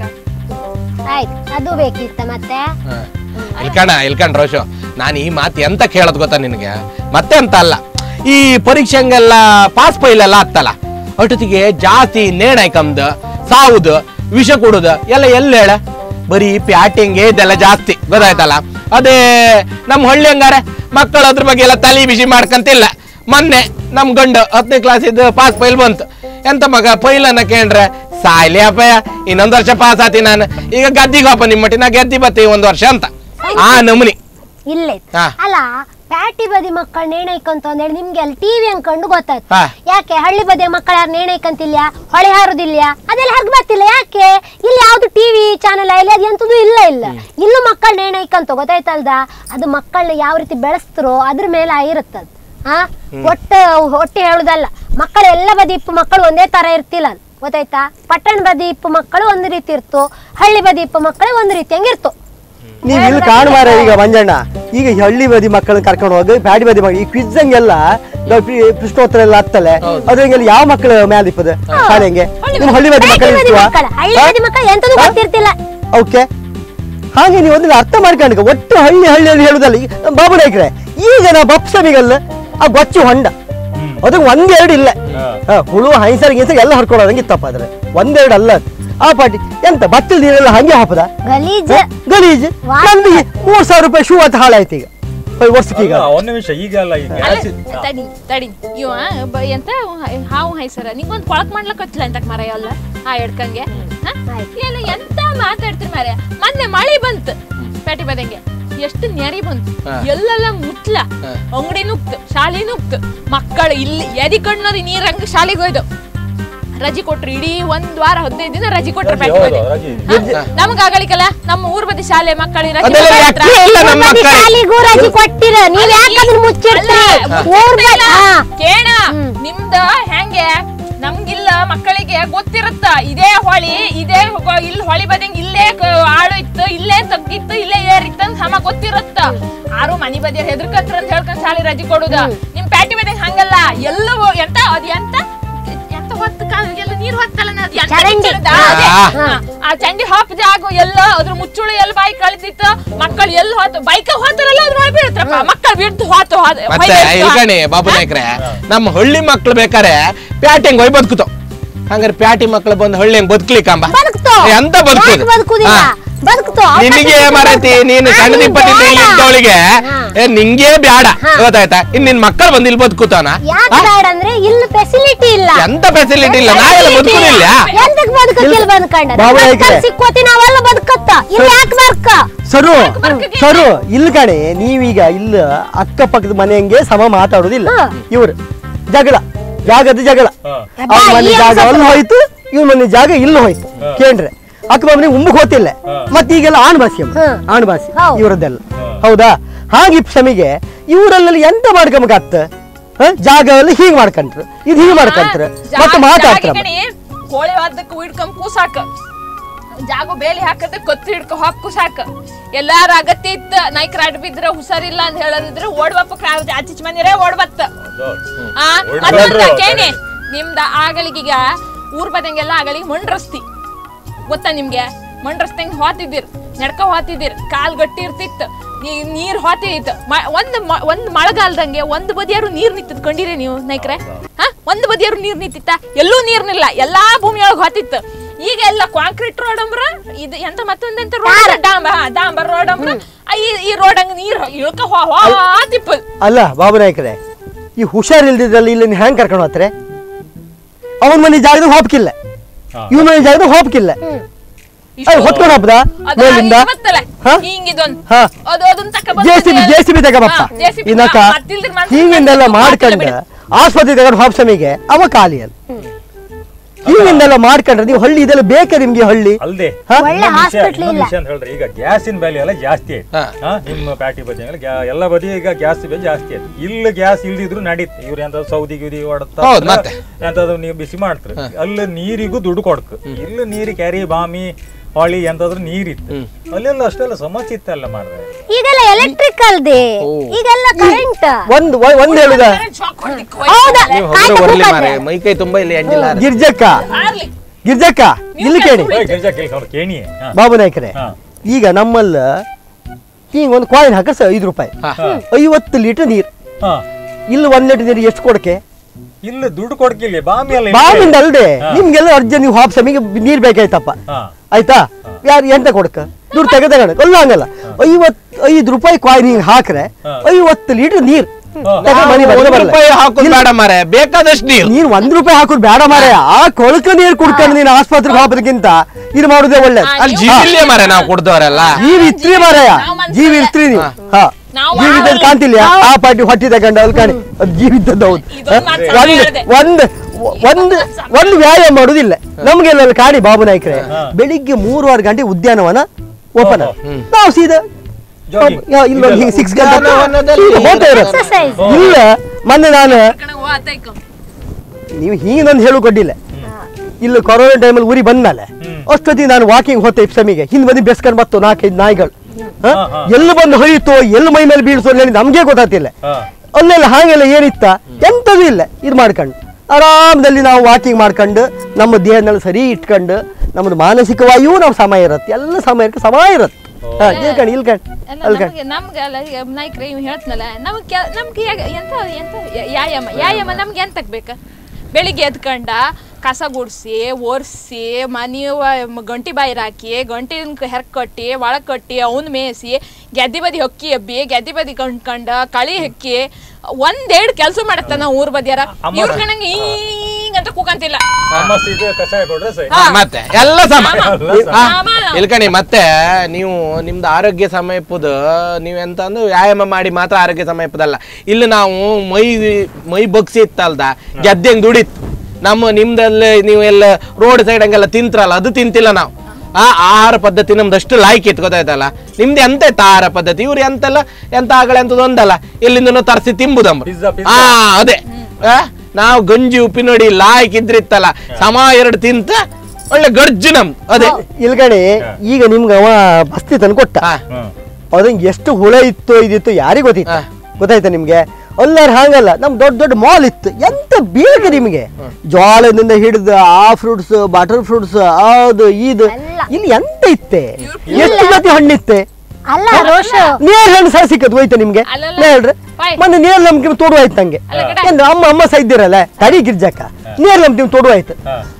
[SPEAKER 3] ಆಯ್ತು ಅದು ಬೇಕಿತ್ತ ಮತ್ತೆ
[SPEAKER 5] ಆ. ಇಲ್ಕಣ ಇಲ್ಕಣ್ ರೋಶು ನಾನು ಈ ಮಾತು ಎಂತ ಕೇಳೋದ್ ಗೊತ್ತಾ ನಿನಗೆ ಮತ್ತೆ ಅಂತ ಅಲ್ಲ ಈ ಪರೀಕ್ಷೆಂಗೆಲ್ಲ ಪಾಸ್ ಫೈಲ್ ಎಲ್ಲ ಆಗ್ತಲ್ಲ ಅಷ್ಟೊತ್ತಿಗೆ ಜಾತಿ ನೇಣಾಯ್ಕಂದು ಸಾವುದು ವಿಷ ಕೊಡುದು ಎಲ್ಲ ಎಲ್ಲ ಹೇಳ ಬರೀ ಪ್ಯಾಟಿಂಗ್ ಇದೆಲ್ಲ ಜಾಸ್ತಿ ಗೊತ್ತಾಯ್ತಲ್ಲ ಅದೇ ನಮ್ಮ ಹಳ್ಳಿ ಹಂಗಾರೆ ಮಕ್ಕಳು ಅದ್ರ ಬಗ್ಗೆ ಎಲ್ಲ ತಲೆ ಬಿಸಿ ಮಾಡ್ಕಂತಿಲ್ಲ ಮೊನ್ನೆ ನಮ್ ಗಂಡು ಹತ್ತನೇ ಕ್ಲಾಸ್ ಇದ್ದು ಪಾಸ್ ಫೈಲ್ ಬಂತು ಎಂತ ಮಗ ಫೈಲ್ ಅನ್ನ ಕೇಳ್ರೆ ಸಾಯ್ಲಿ ಅಪ್ಪಯ್ಯ ಇನ್ನೊಂದ್ ವರ್ಷ ಪಾಸ್ ಆತಿ ನಾನು ಈಗ ಗದ್ದಿಗೆ ಹೋಪ ನಿಮ್ಮ ಮಟ್ಟಿ ನಾ ಗೆದ್ದಿ ಬತ್ತಿ ಒಂದ್ ವರ್ಷ ಅಂತ ಆ ನಮೂನಿ
[SPEAKER 3] ಇಲ್ಲೇ
[SPEAKER 5] ಹಾ.
[SPEAKER 3] ಅಲ್ಲ ಪ್ಯಾಟಿ ಬದಿ ಮಕ್ಕಳು ನೇಣೈಕಂತ ಅಂದೇಳಿ ನಿಮ್ಗೆ ಅಲ್ಲಿ ಟಿವಿ ಅನ್ಕೊಂಡು ಗೊತ್ತಾಯ್ತು
[SPEAKER 5] ಹಾ.
[SPEAKER 3] ಯಾಕೆ ಹಳ್ಳಿ ಬದಿಯ ಮಕ್ಕಳು ಯಾರು ನೇಣೈಕಂತಿಲ್ಲ ಹೊಳೆ ಹಾರುದಿಲ್ಲ ಅದೆಲ್ಲ ಹರ್ಗ್ ಬರ್ತಿಲ್ಲ ಯಾಕೆ ಇಲ್ಲಿ ಯಾವ್ದು ಟಿವಿ ಚಾನೆಲ್ ಇಲ್ಲಿ ಅದು ಎಂತದು ಇಲ್ಲ ಇಲ್ಲ ಇಲ್ಲೂ ಮಕ್ಕಳು ನೇಣೈಕಂತ ಗೊತ್ತಾಯ್ತಲ್ದ ಅದು ಮಕ್ಕಳನ್ನ ಯಾವ ರೀತಿ ಬೆಳೆಸ್ತರೋ ಅದ್ರ ಮೇಲೆ ಇರುತ್ತದ ಹಾ ಒಟ್ಟು ಒಟ್ಟು ಹೇಳುದಲ್ಲ ಮಕ್ಕಳು ಎಲ್ಲ ಬದಿ ಇಪ್ಪು ಮಕ್ಕಳು ಒಂದೇ ತರ ಇರ್ತಿಲ್ಲ ಅಲ್ಲಿ. ಗೊತ್ತಾಯ್ತಾ ಪಟ್ಟಣ ಬದಿ ಇಪ್ಪು ಮಕ್ಕಳು ಒಂದು ರೀತಿ ಇರ್ತು ಹಳ್ಳಿ ಬದಿ ಇಪ್ಪು ಮಕ್ಕಳು ಒಂದು ರೀತಿ ಹಂಗಿರ್ತು
[SPEAKER 2] ನೀವು ಇಲ್ಲಿ ಕಾಣ್ಮಾರ ಈಗ ಮಂಜಣ್ಣ ಈಗ ಈ ಹಳ್ಳಿ ಬದಿ ಮಕ್ಕಳನ್ನ ಕರ್ಕೊಂಡು ಹೋಗಿ ಪ್ಯಾಡಿ ಬದಿ ಮಕ್ಕಳು ಈ ಕ್ವಿಜ್ಜಂಗೆಲ್ಲ ಪ್ರಶ್ನೋತ್ತರ ಎಲ್ಲ ಆಗ್ತಲೆ ಅದ್ರಂಗೆಲ್ಲ ಯಾವ ಮಕ್ಕಳು ಮ್ಯಾಲ ಇಪ್ಪದ ಶಾಲೆಂಗೆ ನಿಮ್ ಹಳ್ಳಿ ಬದಿ
[SPEAKER 3] ಪ್ಯಾಟಿ
[SPEAKER 2] ಮಕ್ಕಳು
[SPEAKER 3] ಬದಿ
[SPEAKER 2] ಇರ್ತೀವಾ?
[SPEAKER 3] ಮಕ್ಕಳು ಹಳ್ಳಿ ಬದಿ ಮಕ್ಕಳು ಎಂತದೂ
[SPEAKER 2] ಹಾ?
[SPEAKER 3] ಗೊತ್ತಿರ್ತಿಲ್ಲ
[SPEAKER 2] ಓಕೆ ಹಾಗೆ ನೀವು ಅದನ್ನ ಅರ್ಥ ಮಾಡ್ಕೊಂಡ್ಕ ಒಟ್ಟು ಹಳ್ಳಿ ಹಳ್ಳಿಯಲ್ಲಿ ಹೇಳುದಲ್ಲ ಈಗ ಬಾಬು ನಾಯ್ಕ್ರೆ ಈಗ ನಾ ಬಪ್ಸಮಿಗಲ್ಲ ಆ ಗೊಚ್ಚು ಹೊಂಡ ಅದಕ್ಕೆ ಒಂದೆರಡು ಇಲ್ಲ ಹಾ, ಹುಳು ಹೈಸರ್ ಗೀಸರ್ ಎಲ್ಲ ಹರ್ಕೊಳ್ಳೋದಂಗೆ ಇತ್ತಪ್ಪ ಅದ್ರೆ ಒಂದೆರಡು ಅಲ್ಲ ಅದು. ಆ ಪಾಟಿ ಎಂತ ಬಚ್ಚಲ್ ನೀರೆಲ್ಲ ಹಂಗೆ ಹಾಪದ
[SPEAKER 3] ಗಲೀಜ್
[SPEAKER 2] ಗಲೀಜ್
[SPEAKER 3] ವಾ-
[SPEAKER 2] ನಂದು ಈ ಮೂರ್ ಸಾವಿರ ರೂಪಾಯಿ ಶೂ ಅಂತ ಹಾಳಾಯ್ತು ಈಗ ಹೋಯ್ ವರ್ಷಕ್ಕೆ ಈಗ
[SPEAKER 1] ಅಲ್ಲ, ಒಂದ್ ನಿಮಿಷ ಈಗ ಅಲ್ಲ ಈಗ
[SPEAKER 4] ಅಲ್ಲ,
[SPEAKER 1] ಗ್ಯಾಸ್
[SPEAKER 4] ತಡಿ ತಡಿ ಇವ ಬ- ಎಂತ ಹ- ಹಾವು ಹೈಸರ ನಿಂಗೊಂದ್ ಕೊಳಕ್ ಮಾಡ್ಲಕ್ ಹಚ್ಚಲ ಅಂತ ಮರ ಅಲ್ಲ ಹಾ ಎಡ್ಕಂಗೆ ಹ? ಎಲ್ಲ ಎಂತ ಮಾತಾಡ್ತೀರಿ ಮಾರ ಮೊನ್ನೆ ಮಳಿ ಬಂತು ಪೇಟೆ ಬದಂಗೆ ಎಷ್ಟು ನೆರಿ ಬಂತು ಎಲ್ಲೆಲ್ಲ ಮುಟ್ಲ ಅಂಗಡಿ ನುಗ್ತು ಶಾಲೆ ನುಗ್ತು ಮಕ್ಕಳು ಇಲ್ಲಿ ಎದಿ ಕಣ್ಣೋರಿ ನೀರಂಗ ಶಾಲೆಗೆ ಹೋಯ್ದು ರಜೆ ಕೊಟ್ರು ಇಡೀ ಒಂದ್ ವಾರ ಹದಿನೈದು ದಿನ ರಜೆ ಕೊಟ್ರು
[SPEAKER 1] ರಜೆ,
[SPEAKER 4] ಪೇಟೆ
[SPEAKER 1] ಹೌದು,
[SPEAKER 4] ಬದಿ
[SPEAKER 1] ರಜೆ.
[SPEAKER 4] ನಮಗ ಆಗಲಿಕ್ಕಲ್ಲ ನಮ್ಮ ಊರ್ ಬದಿ ಶಾಲೆ ಮಕ್ಕಳಿಗೆ ರಜೆ
[SPEAKER 5] ಅದೆಲ್ಲ
[SPEAKER 4] ಕೊಟ್ರ.
[SPEAKER 5] ಯಾಕೆ ಇಲ್ಲ ನಮ್ಮ
[SPEAKER 3] ಬದಿ
[SPEAKER 5] ಮಕ್ಕಳಿಗೆ
[SPEAKER 3] ಶಾಲಿಗೂ ರಜೆ ಕೊಟ್ಟಿರ ನೀವ್ ಯಾಕೆ ಅದನ್ನ ಮುಚ್ಚಿಡ್ತೀರಿ
[SPEAKER 4] ಅಲ್ಲ,
[SPEAKER 3] ಊರ್ ಬದಿ ಹಾ.
[SPEAKER 4] ಕೇಣ ನಿಮ್ದ ಹೆಂಗೆ ನಮ್ಗಿಲ್ಲ ಮಕ್ಕಳಿಗೆ ಗೊತ್ತಿರುತ್ತ ಇದೇ ಹೊಳಿ ಇದೇ ಹೊ- ಇಲ್ಲಿ ಹೊಳಿ ಬದಂಗ್ ಇಲ್ಲೇ ಕ- ಆಳು ಇತ್ತು ಇಲ್ಲೇ ತಗ್ಗಿತ್ತು ಇಲ್ಲೇ ಏರಿತ್ತು ಅಂತ ಸಮ ಗೊತ್ತಿರುತ್ತ ಆರು ಮನಿ ಬದಿ ಹೆದರ್ಕತ್ರ ಅಂತ ಹೇಳ್ಕೊಂಡ್ ಶಾಲೆ ರಜೆ ಕೊಡುದ ನಿಮ್ ಪ್ಯಾಟಿ ಬದಂಗ್ ಹಂಗಲ್ಲ ಎಲ್ಲ ಎಂತ ಅದ್ ಎಂತ ಎಂತ ಹೊತ್ತು ಎಲ್ಲ ನೀರ್ ಹೊತ್ತಲ್ಲ ಅದ್ ಎಂತ
[SPEAKER 3] ಚರಂಡಿ.
[SPEAKER 4] ಬಿಚ್ಚಿಡುದ? ಅದೇ. ಹಾ. ಆ ಚಂಡಿ ಹಾಪ್ ಜಾಗ ಎಲ್ಲ ಅದ್ರ ಮುಚ್ಚುಳು ಎಲ್ಲ ಬಾಯಿ ಕಳ್ದಿತ್ತು ಮಕ್ಕಳು ಎಲ್ಲಿ ಹೋತು ಬೈಕ್ ಹೋತಾರಲ್ಲ ಅದ್ರ ಒಳಗೆ ಬೀಳ್ತಾರಪ್ಪ ಮಕ್ಕಳು ಬಿಡ್ತು ಹೋತು
[SPEAKER 5] ಮತ್ತೆ ಇಲ್ಕಣಿ ಬಾಬು ನಾಯ್ಕ್ರೆ ನಮ್ಮ ಹಳ್ಳಿ ಮಕ್ಳು ಬೇಕಾರೆ ಪ್ಯಾಟಿಂಗ್ ಹೋಗಿ ಬದುಕುತ್ತೋ ಹಂಗಾರೆ ಪ್ಯಾಟಿ ಮಕ್ಕಳು ಬಂದು ಹಳ್ಳಿ ಹೆಂಗ್ ಬದುಕ್ಲಿಕ್ಕಂಬ
[SPEAKER 3] ಬದುಕ್ತೋ
[SPEAKER 5] ಎಂತ ಬದುಕುದು
[SPEAKER 3] ಯಾಕ್ ಬದುಕುದಿಲ್ಲ
[SPEAKER 5] ಹಾ.
[SPEAKER 3] ಬದುಕ್ತೋ ಅವ್ರ್
[SPEAKER 5] ನಿನಗೆ
[SPEAKER 3] ಕಥೆ
[SPEAKER 5] ಮರತಿ ನೀನು
[SPEAKER 3] ಆ,
[SPEAKER 5] ಸಣ್ಣ
[SPEAKER 3] ನೀನ್
[SPEAKER 5] ದಿಪ್ಪದಿಂದ ಇಲ್ಲಿ
[SPEAKER 3] ಬೇಡ.
[SPEAKER 5] ಇದ್ದವಳಿಗೆ
[SPEAKER 3] ಹಾ.
[SPEAKER 5] ಏ ನಿಂಗೆ ಬ್ಯಾಡ
[SPEAKER 3] ಹಾ.
[SPEAKER 5] ಗೊತ್ತಾಯ್ತಾ ಇನ್ ನಿನ್ ಮಕ್ಕಳು ಬಂದು ಇಲ್ಲಿ ಬದುಕುತ್ತಾನ
[SPEAKER 3] ಯಾಕೆ ಬೇಡ ಅಂದ್ರೆ ಇಲ್ಲಿ ಫೆಸಿಲಿಟಿ ಇಲ್ಲ
[SPEAKER 5] ಎಂತ ಫೆಸಿಲಿಟಿ ಇಲ್ಲ ನಾವೆಲ್ಲ ಬದುಕುದಿಲ್ಲ
[SPEAKER 3] ಎಂತಕ್ ಬದುಕಕ್ಕಿಲ್ಲ ಬಂದ್ಕೊಂಡ
[SPEAKER 2] ಬಾಬು ಯಾಕೆ?
[SPEAKER 3] ಸಿಕ್ಕೋತಿ ನಾವೆಲ್ಲ ಬದುಕತ್ತ ಇಲ್ಲಿ ಯಾಕೆ ಬರ್ಕ
[SPEAKER 2] ಸರು
[SPEAKER 4] ಬರ್ಕಕ್ಕೆ
[SPEAKER 2] ಸರು ಇಲ್ಲಿ ಕಣೆ ನೀವೀಗ ಇಲ್ಲ ಅಕ್ಕಪಕ್ಕದ ಮನೆಯಂಗೆ ಸಮ ಮಾತಾಡೋದಿಲ್ಲ
[SPEAKER 3] ಹಾ.
[SPEAKER 2] ಇವ್ರು ಜಗಳ ಜಾಗದ ಜಗಳ
[SPEAKER 3] ಅಬ್ಬಾ,
[SPEAKER 2] ಅವ್ರ ಮನೆ
[SPEAKER 3] ಈ
[SPEAKER 2] ಜಾಗ
[SPEAKER 3] ಅನ್ಸತ್ತು.
[SPEAKER 2] ಅಲ್ಲಿ ಹೋಯ್ತು ಇವ್ರ ಮನೆ ಜಾಗ ಇಲ್ಲಿ ಹೋಯ್ತು ಕೇಂದ್ರೆ ಅಕ್ಕ ಮನೆ ಉಮ್ಮಕ್ ಹೋತಿಲ್ಲ ಮತ್ತೆ ಈಗೆಲ್ಲ ಆಣ್ ಭಾಷೆ ಅಮ್ಮ.
[SPEAKER 3] ಹ್ಮ್.
[SPEAKER 2] ಆಣ್ ಭಾಷೆ
[SPEAKER 3] ಹೌದು.
[SPEAKER 2] ಇವರದ್ದೆಲ್ಲ ಹೌದಾ ಹಾಗೆ ಕ್ಷಮಿಗೆ ಇವರಲ್ಲಿ ಎಂತ ಮಾಡ್ಕೊಂಬಕತ್ತ ಜಾಗ ಎಲ್ಲ ಹೀಗ್ ಮಾಡ್ಕೊಂಡ್ರು ಇದು ಹೀಗ್ ಮಾಡ್ಕೊಂಡ್ರು ಮತ್ತೆ ಮಾತಾಡ್ತಾರ
[SPEAKER 4] ಕೋಳಿ ವಾದಕ್ಕೆ ಹಿಡ್ಕೊಂಡ್ ಕೂಸಾಕ ಜಾಗು ಬೇಲಿ ಹಾಕದ ಕೊತ್ತಿ ಹಿಡ್ಕೊ ಹಾಕ್ ಕೂಸಾಕ ಎಲ್ಲಾರ ಅಗತ್ಯ ಇತ್ತ ನಾಯ್ಕರ ಅಡ್ ಬಿದ್ರ ಹುಷಾರಿಲ್ಲ ಅಂತ ಹೇಳದಿದ್ರೆ ಓಡ್ಬಪ್ಪ ಆಚಿಚ್ ಮಂದಿರೇ ಓಡ್ಬತ್ತ ಆ ಮತ್ತೊಂದ ಕೇಳಿ ನಿಮ್ದ ಆಗಳಿಗೀಗ ಊರ್ ಬದಂಗೆಲ್ಲ ಆಗಳಿಗೆ ಮಂಡ್ರಸ್ತಿ ಗೊತ್ತಾ ನಿಮ್ಗೆ ಮಂಡ್ರಸ್ತಿ ಹೋತಿದ್ದೀರ್ ನಡ್ಕ ಹೋತಿದ್ದೀರ್ ಕಾಲ್ ಗಟ್ಟಿ ಇರ್ತಿತ್ತು ನೀ- ನೀರ್ ಹೋತಿತ್ತು ಮ- ಒಂದ್ ಮ- ಒಂದ್ ಮಳೆಗಾಲದಂಗೆ ಒಂದ್ ಬದಿಯಾರು ನೀರ್ ನಿಂತದ್ ಕಂಡಿರಿ ನೀವು ನಾಯ್ಕ್ರೆ ಹಾ ಒಂದ್ ಬದಿಯಾರು ನೀರ್ ನಿಂತಿತ್ತ ಎಲ್ಲೂ ನೀರ್ನಿಲ್ಲ ಎಲ್ಲಾ ಭೂಮಿಯೊಳಗ್ ಹೋತಿತ್ತು ಈಗ ಎಲ್ಲ ಕಾಂಕ್ರೀಟ್ ರೋಡ್ ಅಂಬ್ರ ಇದು ಎಂತ ಮತ್ತೊಂದೆಂತ ರೋಡ್ ಡಾಂಬ ಹಾ, ಡಾಂಬರ್ ರೋಡ್ ಅಂಬ್ರ ಆ, ಈ ಈ ರೋಡ್ ಹಂಗ ನೀರ್ ಇಳ್ಕ ಹೋ ತಿಪ್ಪಲ್
[SPEAKER 2] ಅಲ್ಲ ಬಾಬು ನಾಯ್ಕರೇ ಈ ಹುಷಾರಿಲ್ದಿದ್ರಲ್ಲಿ ಇಲ್ಲಿ ನೀವು ಹೆಂಗ್ ಕರ್ಕೊಂಡು ಹೋಗ್ತಾರೆ ಅವನ ಮನೆ ಜಾಗದಾಗ ಹೋಗ್ಕಿಲ್ಲ ಇವ್ನ ಮನೆ ಜಾಗದಾಗ ಹೋಗ್ಕಿಲ್ಲ ಅಯ್ಯ, ಹೊತ್ಕೊಂಡ್ ಹೋಗ್ದ
[SPEAKER 4] ಅದ
[SPEAKER 2] ಮೇಲಿಂದ
[SPEAKER 4] ಇವತ್ತಲ್ಲ
[SPEAKER 2] ಹಾ?
[SPEAKER 4] ಹಿಂಗಿದೊಂದು
[SPEAKER 2] ಹಾ.
[SPEAKER 4] ಅದು ಅದನ್ನ ತಕ
[SPEAKER 2] J C B J C B ತಗೋಬಪ್ಪ
[SPEAKER 4] ಹಾ, JCB
[SPEAKER 2] ಇನ್ನಕ
[SPEAKER 4] ಮತ್ತಿಲ್ದಿರ್ ಮನ್ಸಿಗೆ
[SPEAKER 2] ಹಿಂಗಿಂದೆಲ್ಲ
[SPEAKER 4] ಮನ್ಸಿಗೆ
[SPEAKER 2] ಮಾಡ್ಕೊಂಡ
[SPEAKER 4] ಬಿಡು.
[SPEAKER 2] ಆಸ್ಪತ್ರೆ ತಗೊಂಡು ಹಾಪ್ಸಮಿಗೆ ಅವ ಖಾಲಿ ಅಲ್ಲ ಹಿಂಗಿಂದೆಲ್ಲ ಮಾಡ್ಕೊಂಡ್ರೆ ನೀವು ಹಳ್ಳಿ ಇದೆಲ್ಲ ಬೇಕೇ ನಿಮ್ಗೆ ಹಳ್ಳಿ
[SPEAKER 1] ಅಲ್ದೆ
[SPEAKER 2] ಹಾ?
[SPEAKER 3] ಒಳ್ಳೆ
[SPEAKER 1] ಇನ್ನೊಂದ್ ವಿಷಯ-
[SPEAKER 3] ಹಾಸ್ಪಿಟ್ಲ್
[SPEAKER 1] ಇನ್ನೊಂದ್
[SPEAKER 3] ಇಲ್ಲ
[SPEAKER 1] ವಿಷಯ ಅಂತ ಹೇಳ್ರಿ ಈಗ ಗ್ಯಾಸಿನ ಬೆಲೆ ಎಲ್ಲ ಜಾಸ್ತಿ ಆಯ್ತು
[SPEAKER 5] ಹಾ.
[SPEAKER 1] ಹಾ, ನಿಮ್ಮ ಪ್ಯಾಟಿ ಬದಿ ಅಂದ್ರೆ ಗ್ಯಾ- ಎಲ್ಲ ಬದಿ ಈಗ ಗ್ಯಾಸ್ ಬೆಲೆ ಜಾಸ್ತಿ ಆಯ್ತು ಇಲ್ಲಿ ಗ್ಯಾಸ್ ಇಲ್ದಿದ್ರು ನಡೀತು ಇವ್ರು ಎಂತ ಸೌದಿ ಗಿದಿ ಹೊಡತ್ತ
[SPEAKER 5] ಹೌದ್ ಮತ್ತೆ.
[SPEAKER 1] ಎಂತದು ನೀವು ಬಿಸಿ ಮಾಡ್ತಾರೆ ಅಲ್ಲಿ ನೀರಿಗೂ ದುಡ್ಡು ಕೊಡ್ಕು ಇಲ್ಲಿ ನೀರು ಕ್ಯಾರಿ ಬಾಮಿ ಹೊಳಿ ಎಂತಾದ್ರು ನೀರಿತ್ತು ಅಲ್ಲೆಲ್ಲ ಅಷ್ಟೆಲ್ಲ ಸಮಸ್ಯೆ ಇತ್ತಲ್ಲ ಮಾಡಿದ್ರೆ
[SPEAKER 3] ಈಗೆಲ್ಲ ಎಲೆಕ್ಟ್ರಿಕಲ್ ಈಗೆಲ್ಲ ಕರೆಂಟ್
[SPEAKER 2] ಒಂದ್ ಒ- ಒಂದ್ ಹೇಳುದ
[SPEAKER 4] ಶಾಕ್ ಹೊಡ್ಲಿಕ್ಕೆ
[SPEAKER 3] ಹೌದಾ
[SPEAKER 5] ನೀವು ಹೊರಗೆ ಬರ್ಲಿ ಮಾರೆ ಮೈ ಕೈ ತುಂಬಾ ಇಲ್ಲಿ ಎಂಜಿಲ್ಲ
[SPEAKER 2] ಗಿರ್ಜಕ್ಕ
[SPEAKER 4] ಹಾರ್ಲಿ.
[SPEAKER 2] ಗಿರ್ಜಕ್ಕ ಇಲ್ಲಿ ಕೇಳಿ
[SPEAKER 1] ಗಿರಿಜಾ ಕೇಳ್ಕೊಂಡು ಕೇಣಿ ಹಾ.
[SPEAKER 2] ಬಾಬು ನಾಯ್ಕರೇ
[SPEAKER 1] ಹಾ.
[SPEAKER 2] ಈಗ ನಮ್ಮಲ್ಲ ಹಿಂಗ ಒಂದು ಕಾಯಿನ್ ಹಾಕ ಐದು ರೂಪಾಯಿ ಐವತ್ತು ಲೀಟರ್ ನೀರು
[SPEAKER 1] ಹಾ.
[SPEAKER 2] ಇಲ್ಲಿ ಒಂದ್ ಲೀಟರ್ ನೀರು ಎಷ್ಟು ಕೊಡಕ್ಕೆ
[SPEAKER 1] ಇಲ್ಲಿ ದುಡ್ಡು ಕೊಡ್ಕಿಲ್ಲ ಬಾಮಿ ಎಲ್ಲ ಇದೆ.
[SPEAKER 2] ಬಾವಿಂದ ಅಲ್ದೆ ನಿಮ್ಗೆಲ್ಲ ಅರ್ಜೆಂಟ್ ನೀವು ಹಾಪ್ ಸಮಿಗೆ ನೀರ್ ಬೇಕಾಯ್ತಪ್ಪ
[SPEAKER 1] ಹಾ.
[SPEAKER 2] ಆಯ್ತಾ ಯಾರು ಎಂತ ಕೊಡಕ ದುಡ್ಡು ತೆಗೆದ ಅಲ್ಲ ಹಂಗಲ್ಲ ಐವತ್ ಐದು ರೂಪಾಯಿ ಕಾಯಿನ್ ಹಿಂಗ್ ಹಾಕ್ರೆ ಐವತ್ತು ಲೀಟರ್ ನೀರ್ ತಗೊಂಡ್ ಮನೆ ಬರಲ್ಲ
[SPEAKER 5] ಒಂದು
[SPEAKER 2] ಬರಲ್ಲ.
[SPEAKER 5] ರೂಪಾಯಿ ಹಾಕೋದು ಬೇಡ ಮಾರೆ ಬೇಕಾದಷ್ಟು ನೀರು
[SPEAKER 2] ನೀನ್ ಒಂದ್ ರೂಪಾಯಿ ಹಾಕೋದ್ ಬೇಡ ಮಾರೆ ಆ ಕೊಳಕ ನೀರ್ ಕುಡ್ಕೊಂಡು ನೀನ್ ಆಸ್ಪತ್ರೆಗೆ ಹೋಗೋದಕ್ಕಿಂತ ಇದು ಮಾಡುದೇ ಒಳ್ಳೆ
[SPEAKER 5] ಅಲ್ಲಿ ಜೀವಿಲ್ಲೇ ಮಾರೆ ನಾವು ಕುಡ್ದವರೆಲ್ಲ
[SPEAKER 2] ಜೀವ ಇತ್ರಿ ಮಾರಾಯ
[SPEAKER 4] ನಾವು ಮನ್ಸಲ್ಲ.
[SPEAKER 2] ಜೀವ ಇರ್ತ್ರಿ ನೀವು ಹಾ
[SPEAKER 4] ನಾವು
[SPEAKER 2] ಜೀವ ಇದ್ದದ್ ಕಾಣ್ತಿಲ್ಲ ಆ ಪಾರ್ಟಿ ಹೊಟ್ಟಿ ತಗೊಂಡು ಅಲ್ಲಿ ಕಾಣಿ ಅದು ಜೀವ ಇದ್ದದ್ದು ಹೌದು
[SPEAKER 4] ಇದೊಂದ್ ಮಾತ್
[SPEAKER 2] ಹಾ? ಒಂದ್
[SPEAKER 4] ಹೇಳ್ದೆ.
[SPEAKER 2] ಒಂದ್ ಒಂದ್ ಒಂದು ವ್ಯಾಯಾಮ ಮಾಡುದಿಲ್ಲ ನಮ್ಗೆಲ್ಲ ಅಲ್ಲಿ ಕಾಣಿ ಬಾಬು ನಾಯ್ಕರೇ ಬೆಳಿಗ್ಗೆ ಮೂರುವರೆ ಗಂಟೆ ಉದ್ಯಾನವನ ಓಪನ್ ನಾವು ಸೀದಾ
[SPEAKER 1] Jogging.
[SPEAKER 2] ಯಾ- ಇಲ್ಲೊಂದು ಹಿಂಗೆ ಸಿಕ್ಸ್ ಗಂಟೆ
[SPEAKER 5] ಉದ್ಯಾನವನದಲ್ಲಿ
[SPEAKER 2] ಹೋಗ್ತಾ ಇರೋದು
[SPEAKER 3] Exercise.
[SPEAKER 2] ಇಲ್ಲ ಮೊನ್ನೆ ನಾನು
[SPEAKER 4] ಕಣಗ್ ಹೋಗ್ ಆತಾಯ್ತು.
[SPEAKER 2] ನೀವು ಹೀಗೊಂದು ಹೇಳು ಕೊಡ್ಲಿಲ್ಲ ಇಲ್ಲಿ ಕೊರೋನಾ ಟೈಮಲ್ಲಿ ಊರಿಗೆ ಬಂದ್ಮೇಲೆ ಅಷ್ಟೊತ್ತಿಗೆ ನಾನು ವಾಕಿಂಗ್ ಹೋತೆ ಇಪ್ಸಮಿಗೆ ಹಿಂದ್ ಬಂದು ಬೆಸ್ಕೊಂಡು ಬತ್ತು ನಾಲ್ಕೈದು ನಾಯಿಗಳು ಹ?
[SPEAKER 1] ಹಾ, ಹಾ.
[SPEAKER 2] ಎಲ್ಲಿ ಬಂದು ಹೊಯ್ತು ಎಲ್ಲಿ ಮೈ ಮೇಲೆ ಬೀಳ್ಸೋ ನಮ್ಗೆ ಗೊತ್ತಾಗ್ತಿಲ್ಲ
[SPEAKER 1] ಹಾ.
[SPEAKER 2] ಅಲ್ಲೆಲ್ಲ ಹಾಗೆಲ್ಲ ಏನಿತ್ತ ಎಂಥದ್ದು ಇಲ್ಲ ಇದು ಮಾಡ್ಕೊಂಡು ಆರಾಮದಲ್ಲಿ ನಾವು ವಾಕಿಂಗ್ ಮಾಡ್ಕೊಂಡು ನಮ್ಮ ದೇಹದಲ್ಲಿ ಸರಿ ಇಟ್ಕೊಂಡು ನಮ್ಮದು ಮಾನಸಿಕವಾಗಿಯೂ ನಾವು ಸಮಯ ಇರುತ್ತೆ ಎಲ್ಲ ಸಮಯಕ್ಕೆ ಸಮ ಇರುತ್ತೆ ಹಾ ಇಲ್ಕಂಡು ಇಲ್ಕಂಡು
[SPEAKER 4] ಅಲ್ಲ,
[SPEAKER 2] ಅಲ್ಕಂಡು
[SPEAKER 4] ನಮ್ಗೆ ನಮ್ಗೆ ಅಲ್ಲ ಈಗ ನಾಯ್ಕ್ರೆ ಇವ್ ಹೇಳ್ತನಲ್ಲ ನಮ್ಗೆ ಕೆ- ನಮ್ಗೆ ಯಾಗ- ಎಂತ ಎಂತ ಯ- ವ್ಯಾಯಾಮ ವ್ಯಾಯಾಮ ನಮ್ಗೆ ಎಂತಕ್ ಬೇಕ ಬೆಳಿಗ್ಗೆ ಎದ್ಕಂಡ ಕಸ ಗುಡ್ಸಿ ಒರ್ಸಿ ಮನೆ ಗಂಟಿ ಬಾಯಿರ್ ಹಾಕಿ ಗಂಟಿ ಹೆರ್ಕ್ ಕಟ್ಟಿ ಒಳಗ್ ಕಟ್ಟಿ ಅವ್ನ್ ಮೇಯಿಸಿ ಗೆದ್ದಿ ಬದಿ ಹೊಕ್ಕಿ ಎಬ್ಬಿ ಗೆದ್ದಿ ಬದಿ ಕಂಡ್ಕಂಡ ಕಳಿ ಹೆಕ್ಕಿ ಒಂದೆರಡು ಕೆಲಸ ಮಾಡತ್ತ ನಾವು ಊರ್ ಬದಿಯಾರ
[SPEAKER 1] ಅಮ್ಮ.
[SPEAKER 4] ಇವ್ರ ಕಣಂಗೆ ಹಿಂಗಂತ ಕೂಕಂತಿಲ್ಲ
[SPEAKER 1] ಅಮ್ಮ ಸೀದೆ ಕಷಾಯ ಕೊಡ್ರೆ ಸರಿ
[SPEAKER 4] ಹಾ.
[SPEAKER 5] ಮತ್ತೆ ಎಲ್ಲ ಸಮ
[SPEAKER 1] ಎಲ್ಲ
[SPEAKER 5] ಹಾ,
[SPEAKER 4] ಸಮ.
[SPEAKER 5] ಇಲ್ಕಣಿ ಮತ್ತೆ ನೀವು ನಿಮ್ದು ಆರೋಗ್ಯ ಸಮಯಪದ ನೀವು ಎಂತ ಅಂದ್ರೆ ವ್ಯಾಯಾಮ ಮಾಡಿ ಮಾತ್ರ ಆರೋಗ್ಯ ಸಮಯಪದಲ್ಲ ಇಲ್ಲಿ ನಾವು ಮೈ ಮೈ ಬಗ್ಸಿ ಇತ್ತಲ್ದ ಗೆದ್ದೆ ದುಡಿತ್ ನಮ್ಮ ನಿಮ್ದಲ್ಲಿ ನೀವು ಎಲ್ಲ ರೋಡ್ ಸೈಡ್ ಹಂಗೆಲ್ಲ ತಿಂತ್ರಲ್ಲ ಅದು ತಿಂತಿಲ್ಲ ನಾವು ಆ ಆಹಾರ ಪದ್ಧತಿ ನಮ್ದು ಅಷ್ಟು ಲಾಯ್ಕ್ ಇತ್ತು ಗೊತ್ತಾಯ್ತಲ್ಲ ನಿಮ್ದು ಎಂತ ಇತ್ತು ಆಹಾರ ಪದ್ಧತಿ ಇವ್ರು ಎಂತೆಲ್ಲ ಎಂತ ಆಗಲ್ಲ ಎಂತದ್ದು ಒಂದಲ್ಲ ಇಲ್ಲಿಂದ ತರಿಸಿ ತಿಂಬುದಂಬ
[SPEAKER 1] Pizza, pizza.
[SPEAKER 5] ಹಾ ಅದೇ ಆ, ನಾವು ಗಂಜಿ ಉಪ್ಪಿನೊಡಿ ಲಾಯ್ಕ್ ಇದ್ರಿತ್ತಲ್ಲ ಸಮ ಎರಡು ತಿಂತ ಒಳ್ಳೆ ಗರ್ಜು ನಮ್ದು ಅದೇ
[SPEAKER 2] ಇಲ್ಕಣಿ ಈಗ ನಿಮ್ಗೆ ಅವ ಬಸ್ತಿ ತಂದು ಕೊಟ್ಟ
[SPEAKER 5] ಹಾ
[SPEAKER 1] ಹ್ಮ್.
[SPEAKER 2] ಅದಂಗೆ ಎಷ್ಟು ಹುಳ ಇತ್ತು ಇದಿತ್ತು ಯಾರಿಗೆ ಗೊತ್ತಿತ್ತು
[SPEAKER 5] ಹಾ.
[SPEAKER 2] ಗೊತ್ತಾಯ್ತಾ ನಿಮ್ಗೆ ಅಲ್ಲಾರ ಹಾಗಲ್ಲ ನಮ್ ದೊಡ್ಡ ದೊಡ್ಡ ಮಾಲ್ ಇತ್ತು ಎಂತ ಬೇಕು ನಿಮ್ಗೆ ಜೋಳದಿಂದ ಹಿಡಿದು ಆ ಫ್ರೂಟ್ಸ್ ಬಟರ್ ಫ್ರೂಟ್ಸ್ ಅದು ಇದು
[SPEAKER 3] ಎಲ್ಲ.
[SPEAKER 2] ಇಲ್ಲಿ ಎಂತ ಇತ್ತೆ ಎಷ್ಟು ಜೊತೆ ಹಣ್ಣಿತ್ತೆ
[SPEAKER 3] ಅಲ್ಲ ರೋಷ
[SPEAKER 2] ನೇರ್ ಹಣ್ಣು ಸಹ ಸಿಕ್ಕದು ಹೋಯ್ತು ನಿಮ್ಗೆ
[SPEAKER 4] ಅಲ್ಲಲ್ಲ.
[SPEAKER 2] ನಾ ಹೇಳ್ರಿ
[SPEAKER 4] ಬಾಯ್.
[SPEAKER 2] ಮೊನ್ನೆ ನೇರ್ ನಮ್ಗೆ ತೋಡು ಆಯ್ತು ನಂಗೆ
[SPEAKER 4] ಅಲ್ಲ ಕಡೆ.
[SPEAKER 2] ಏನು ಅಮ್ಮ ಅಮ್ಮ ಸಹ ಇದ್ದೀರಲ್ಲ ತಡಿ ಗಿರ್ಜಕ್ಕ ನೇರ್ ನಮ್ಗೆ ತೋಡು ಆಯ್ತು
[SPEAKER 1] ಹಾ.